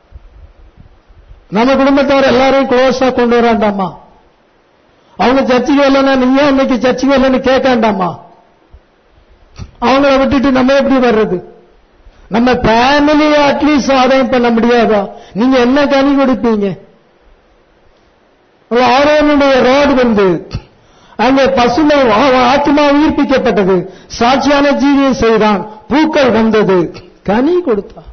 Speaker 1: நம்ம குடும்பத்தார் எல்லாரையும் க்ளோஸா கொண்டு வராண்டாமா அவங்க சர்ச்சுக்கு வரலன்னா நீங்க ஏன் இன்னைக்கு சர்ச்சுக்கு வரலன்னு கேட்காண்டாமா அவங்கள விட்டுட்டு நம்ம எப்படி வர்றது நம்ம ஃபேமிலியை அட்லீஸ்ட் ஆதாயம் பண்ண முடியாதா நீங்க என்ன கனி கொடுப்பீங்க ஆரோனுடைய ரோடு வந்து அங்கே பசுமை ஆ- ஆத்மா உயிர்ப்பிக்கப்பட்டது சாட்சியான ஜீவியை செய்தான் பூக்கள் வந்தது கனி கொடுத்தான்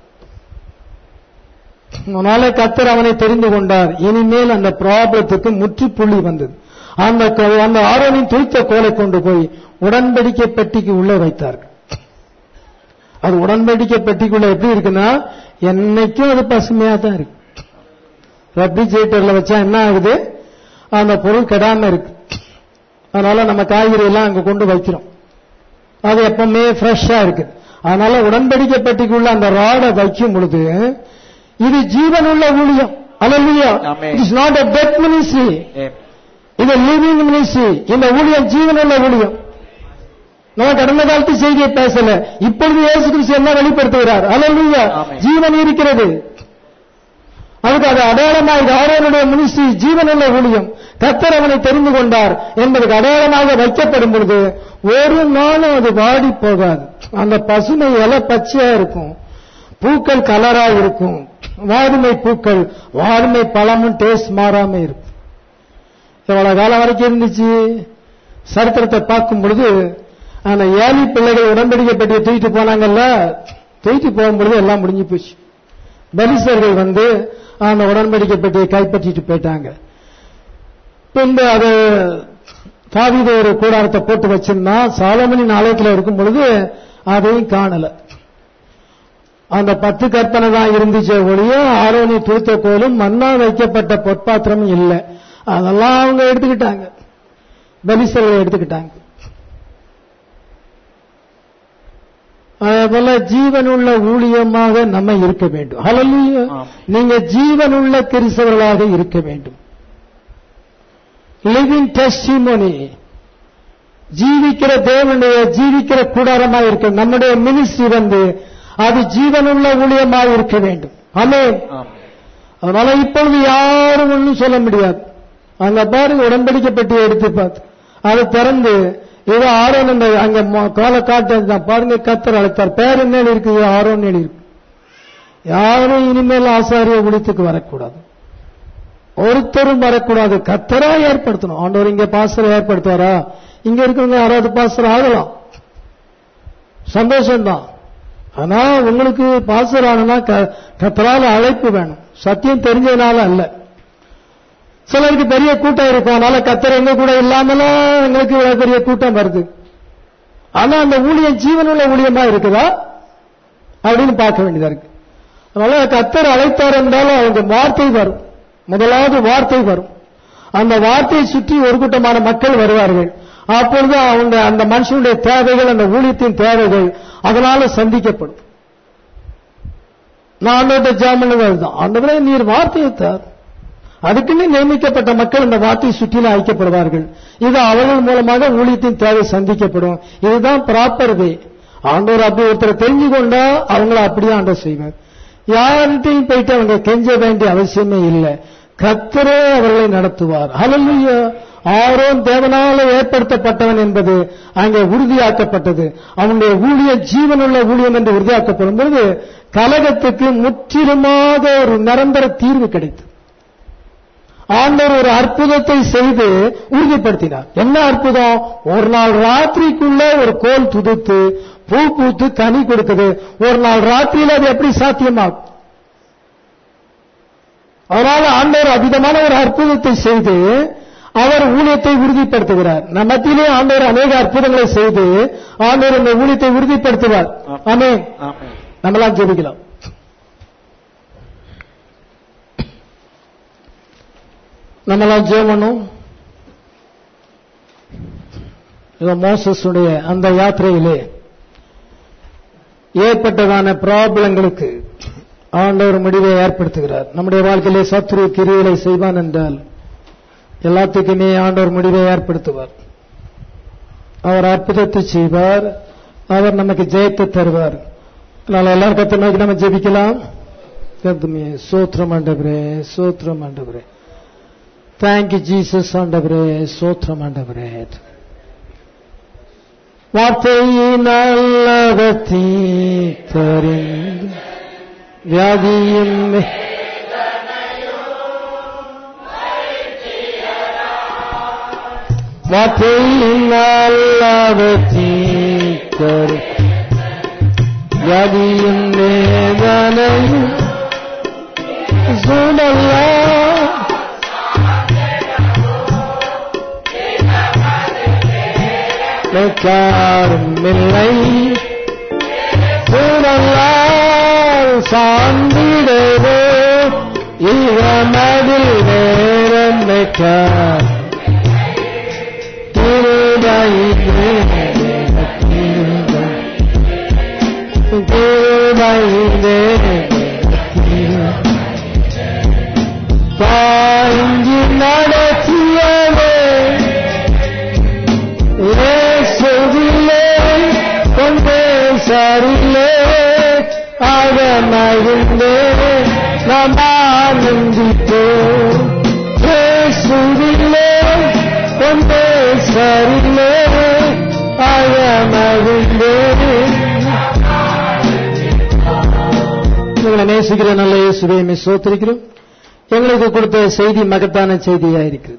Speaker 1: அதனால கத்தர் அவனை தெரிந்து கொண்டார் இனிமேல் அந்த ப்ராப்ளத்துக்கு முற்றுப்புள்ளி வந்தது அந்த கோ- அந்த ஆரோனின் துய்த்த கோலை கொண்டு போய் உடன்படிக்கை பெட்டிக்கு உள்ளே வைத்தார்கள் அது உடன்படிக்கை பெட்டிக்குள்ள எப்படி இருக்குன்னா என்னைக்கும் அது பசுமையா தான் இருக்கு ரெப்ரிஜிரேட்டர்ல வச்சா என்ன ஆகுது அந்த பொருள் கெடாம இருக்கு அதனால நம்ம காய்கறி எல்லாம் அங்க கொண்டு வைக்கிறோம் அது எப்பவுமே ஃப்ரெஷ்ஷா இருக்கு அதனால உடன்படிக்கை பெட்டிக்குள்ள அந்த ராடை வைக்கும் பொழுது இது ஜீவனுள்ள ஊழியம் அல்லையா
Speaker 3: Amen.
Speaker 1: It is not a death ministry
Speaker 3: Amen.
Speaker 1: இது லிவிங் மினிஸ்ட்ரி இந்த ஊழியம் ஜீவனுள்ள ஊழியம் நம்ம கடந்த காலத்து செய்தியை பேசல இப்பொழுது இயேசு கிறிஸ்து என்ன வெளிப்படுத்துகிறார் அல்லேலூயா
Speaker 3: ஆமென்.
Speaker 1: ஜீவன் இருக்கிறது அதுக்கு அது அடையாளமாக ஆரோனுடைய மினிஸ்ட்ரி ஜீவனுள்ள ஊழியம் கத்தர் அவனை தெரிந்து கொண்டார் என்பதற்கு அடையாளமாக வைக்கப்படும் பொழுது ஒரு நாளும் அது வாடி போகாது அந்த பசுமை இலை பச்சையா இருக்கும் பூக்கள் கலரா இருக்கும் வாதுமை பூக்கள் வாதுமை பழமும் டேஸ்ட் மாறாம இருக்கும் எவ்வளவு காலம் வரைக்கும் இருந்துச்சு சரித்திரத்தை பார்க்கும் பொழுது அந்த ஏழை பிள்ளைகள் உடன்படிக்கை பெட்டியை தூக்கிட்டு போனாங்கல்ல தூக்கிட்டு போகும்பொழுது எல்லாம் முடிஞ்சு போச்சு பலிசர்கள் வந்து அந்த உடன்படிக்கை பெட்டியை கைப்பற்றிட்டு போயிட்டாங்க பின்பு அது தாவீது ஒரு கூடாரத்தை போட்டு வச்சிருந்தான் சாலமனின் ஆலயத்தில் இருக்கும் பொழுது அதையும் காணல அந்த பத்து கற்பனை தான் இருந்துச்சே ஒழிய ஆரோனி தூத்த கோலும் மண்ணா வைக்கப்பட்ட பொற்பாத்திரமும் இல்லை அதெல்லாம் அவங்க எடுத்துக்கிட்டாங்க பலிசர்கள் எடுத்துக்கிட்டாங்க அதேபோல ஜீவனுள்ள ஊழியமாக நம்ம இருக்க வேண்டும் ஹalleluya
Speaker 3: ஆம்.
Speaker 1: நீங்க ஜீவனுள்ள கிறிஸ்தவர்களாக இருக்க வேண்டும் லிவிங் டெஸ்டிமோனி ஜீவிக்கிற தேவனுடைய ஜீவிக்கிற கூடாரமா இருக்க நம்முடைய மினிஸ்ட்ரி வந்து அது ஜீவனுள்ள ஊழியமாக இருக்க வேண்டும் ஆமென்
Speaker 3: ஆமென்.
Speaker 1: அதனால இப்பொழுது யாரும் ஒன்றும் சொல்ல முடியாது அங்க பாருங்க உடன்படிக்கை பெட்டியை எடுத்து பார்த்து அதை திறந்து ஏதோ ஆரோன் அந்த அங்க மொ- கோலை காட்டு பாருங்க கத்தர் அழைத்தார் பேர் என்ன இருக்கு ஆரோன் எழுதி இருக்கு யாரும் இனிமேல் ஆசாரிய ஊழியத்துக்கு வரக்கூடாது ஒருத்தரும் வரக்கூடாது கத்தரா ஏற்படுத்தணும் ஆண்டவர் இங்க பாசரை ஏற்படுத்துவாரா இங்க இருக்கிறவங்க யாராவது பாசர் ஆகலாம் சந்தோஷம்தான் ஆனா உங்களுக்கு பாசர் ஆனா கத்தரால அழைப்பு வேணும் சத்தியம் தெரிஞ்சதுனால அல்ல சிலருக்கு பெரிய கூட்டம் இருக்கும் அதனால கத்தர் எங்க கூட இல்லாமலாம் எங்களுக்கு இவ்வளவு பெரிய கூட்டம் வருது ஆனா அந்த ஊழியம் ஜீவனுள்ள ஊழியமா இருக்குதா அப்படின்னு பார்க்க வேண்டியதா இருக்கு அதனால கத்தர் அழைத்தார் என்றாலும் அவங்க வார்த்தை வரும் முதலாவது வார்த்தை வரும் அந்த வார்த்தையை சுற்றி ஒரு கூட்டமான மக்கள் வருவார்கள் அப்பொழுது அவங்க அந்த மனுஷனுடைய தேவைகள் அந்த ஊழியத்தின் தேவைகள் அதனால சந்திக்கப்படும் நான் ஆண்டோட்ட ஜாமன் தான் ஆண்டவரே நீர் வார்த்தையை தார் அதுக்குன்னு நியமிக்கப்பட்ட மக்கள் இந்த வார்த்தையை சுற்றில ஐக்கியப்படுவார்கள் இது அவர்கள் மூலமாக ஊழியத்தின் தேவை சந்திக்கப்படும் இதுதான் ப்ராப்பர் வே ஆண்டவர் அப்படி ஒருத்தரை தெரிஞ்சு கொண்டா அவங்கள அப்படியே ஆண்டவர் செய்வார் யார்கிட்டையும் போயிட்டு அவங்க கெஞ்ச வேண்டிய அவசியமே இல்லை கத்தரே அவர்களை நடத்துவார் ஹalleluya ஆரோன் தேவனால ஏற்படுத்தப்பட்டவன் என்பது அங்கே உறுதியாக்கப்பட்டது அவனுடைய ஊழியம் ஜீவனுள்ள ஊழியம் என்று உறுதியாக்கப்படும் பொழுது கலகத்துக்கு முற்றிலுமாக ஒரு நிரந்தர தீர்வு கிடைத்தது ஆண்டவர் ஒரு அற்புதத்தை செய்து உறுதிப்படுத்தினார் என்ன அற்புதம் ஒரு நாள் ராத்திரிக்குள்ள ஒரு கோல் துதித்து பூ பூத்து கனி கொடுக்குது ஒரு நாள் ராத்திரியில அது எப்படி சாத்தியமாகும் அதனால ஆண்டவர் அவிதமான ஒரு அற்புதத்தை செய்து அவர் ஊழியத்தை உறுதிப்படுத்துகிறார் நம் மத்தியிலே ஆண்டவர் அநேக அற்புதங்களை செய்து ஆண்டவர் இந்த ஊழியத்தை உறுதிப்படுத்துவார் ஆமென்
Speaker 3: ஆமென்.
Speaker 1: நம்மளாம் ஜெபிக்கலாம் நம்மளாம் ஜெபம் பண்ணும் இதோ மோசஸுடைய அந்த யாத்திரையிலே ஏற்பட்டதான ப்ராப்ளங்களுக்கு ஆண்டவர் முடிவை ஏற்படுத்துகிறார் நம்முடைய வாழ்க்கையிலே சத்ரு கிரிகளை செய்வான் என்றால் எல்லாத்துக்குமே ஆண்டவர் முடிவை ஏற்படுத்துவார் அவர் அற்புதத்தை செய்வார் அவர் நமக்கு ஜெயத்தை தருவார் அதனால எல்லாரும் கத்த நோக்கி நம்ம ஜெபிக்கலாம் கர்த்தமே சோத்திரம் ஆண்டவரே சோத்திரம் ஆண்டவரே தேங்க்யூ ஜீசஸ் ஆண்டவரே சோத்திரம் ஆண்டவரே வார்த்தையினால் அகத்தி தரிந்து வியாதியும் வார்த்தையினால் அகத்தி தரி வியாதியும் வேதனையும் சூழலாம் காரும் இல்லை சூழலால் சார்ந்திடவே இவமதில் வேறென்னைக்கார் தாங்கி நடத்தியவே இயேசுவிலே கொண்டே சரிலே ஆக மகிழ்ந்தே நாம் ஆனந்திப்போம் இயேசுவிலே கொண்டே சரிலே ஆக மகிழ்ந்தே உங்களை நேசிக்கிற நல்ல இயேசுவை சோத்திருக்கிறோம் எங்களுக்கு கொடுத்த செய்தி மகத்தான செய்தியா இருக்குது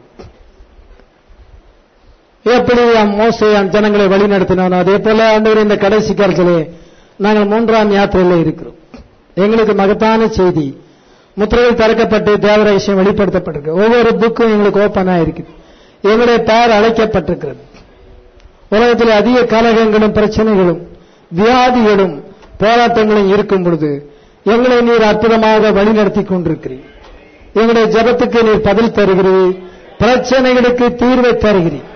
Speaker 1: எப்படி மோசையான் ஜனங்களை வழி நடத்தினானோ அதே போல ஆண்டவர் இந்த கடைசி காலத்திலே நாங்கள் மூன்றாம் யாத்திரையில இருக்கிறோம் எங்களுக்கு மகத்தான செய்தி முத்திரைகள் திறக்கப்பட்டு தேவரகசியம் வெளிப்படுத்தப்பட்டிருக்கு ஒவ்வொரு புக்கும் எங்களுக்கு ஓப்பனா இருக்குது எங்களுடைய பெயர் அழைக்கப்பட்டிருக்கிறது உலகத்தில் அதிக கலகங்களும் பிரச்சனைகளும் வியாதிகளும் போராட்டங்களும் இருக்கும் பொழுது எங்களை நீர் அற்புதமாக வழிநடத்தி கொண்டிருக்கிறீர் எங்களுடைய ஜபத்துக்கு நீர் பதில் தருகிறீர் பிரச்சனைகளுக்கு தீர்வை தருகிறீர்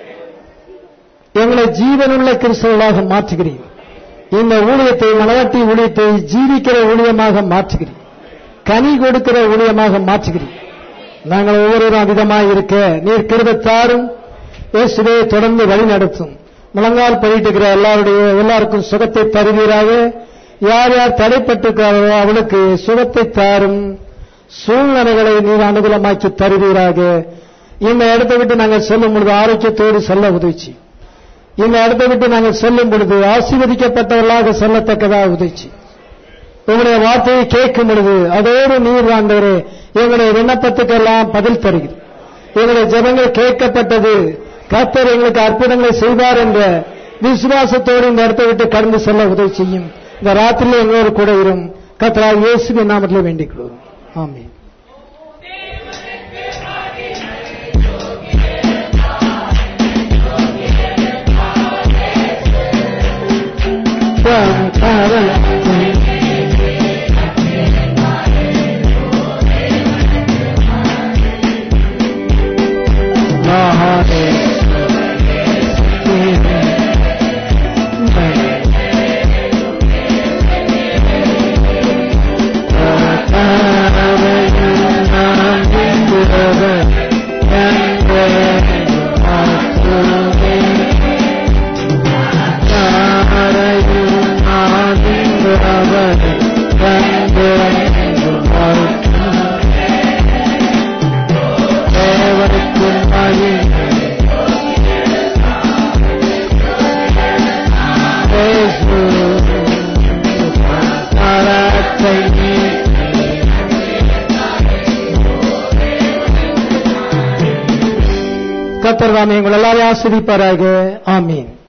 Speaker 1: எங்களை ஜீவனுள்ள கிறிஸ்தவர்களாக மாற்றுகிறீர் இந்த ஊழியத்தை மலவாட்டி ஊழியத்தை ஜீவிக்கிற ஊழியமாக மாற்றுகிறீர் கனி கொடுக்கிற ஊழியமாக மாற்றுகிறீர் நாங்கள் ஒவ்வொருவரும் அதிகமாக இருக்க நீர் கிருபத்தாரும் இயேசுவே தொடர்ந்து வழி நடத்தும் முழங்கால் படிட்டுக்கிற எல்லாருடைய எல்லாருக்கும் சுகத்தை தருவீராக யார் யார் தடைப்பட்டிருக்கிறார்களோ அவளுக்கு சுகத்தை தாரும் சூழ்நிலைகளை நீர் அனுகூலமாக்கி தருவீராக இந்த இடத்தை விட்டு நாங்கள் செல்லும் பொழுது ஆரோக்கியத்தோடு செல்ல உதவிச்சு இந்த இடத்தை விட்டு நாங்கள் செல்லும் பொழுது ஆசீர்வதிக்கப்பட்டவர்களாக செல்லத்தக்கதாக உதவிச்சு உங்களுடைய வார்த்தையை கேட்கும் பொழுது அதோடு நீர் ஆண்டவரே எங்களுடைய விண்ணப்பத்துக்கெல்லாம் பதில் தருகிறது எங்களுடைய ஜெபங்கள் கேட்கப்பட்டது கர்த்தர் எங்களுக்கு அற்புதங்களை செய்வார் என்ற விசுவாசத்தோடு இந்த இடத்தை விட்டு கடந்து செல்ல உதவி செய்யும் இந்த ராத்திரியில் எங்களோடு கூட இரும் கர்த்தரா இயேசுவின் நாமத்தில் வேண்டிக் கொள்வோம் ஆமென் கத்தர் தாமே உங்கள் எல்லாரையும் ஆசிரிப்பாராக ஆமீன்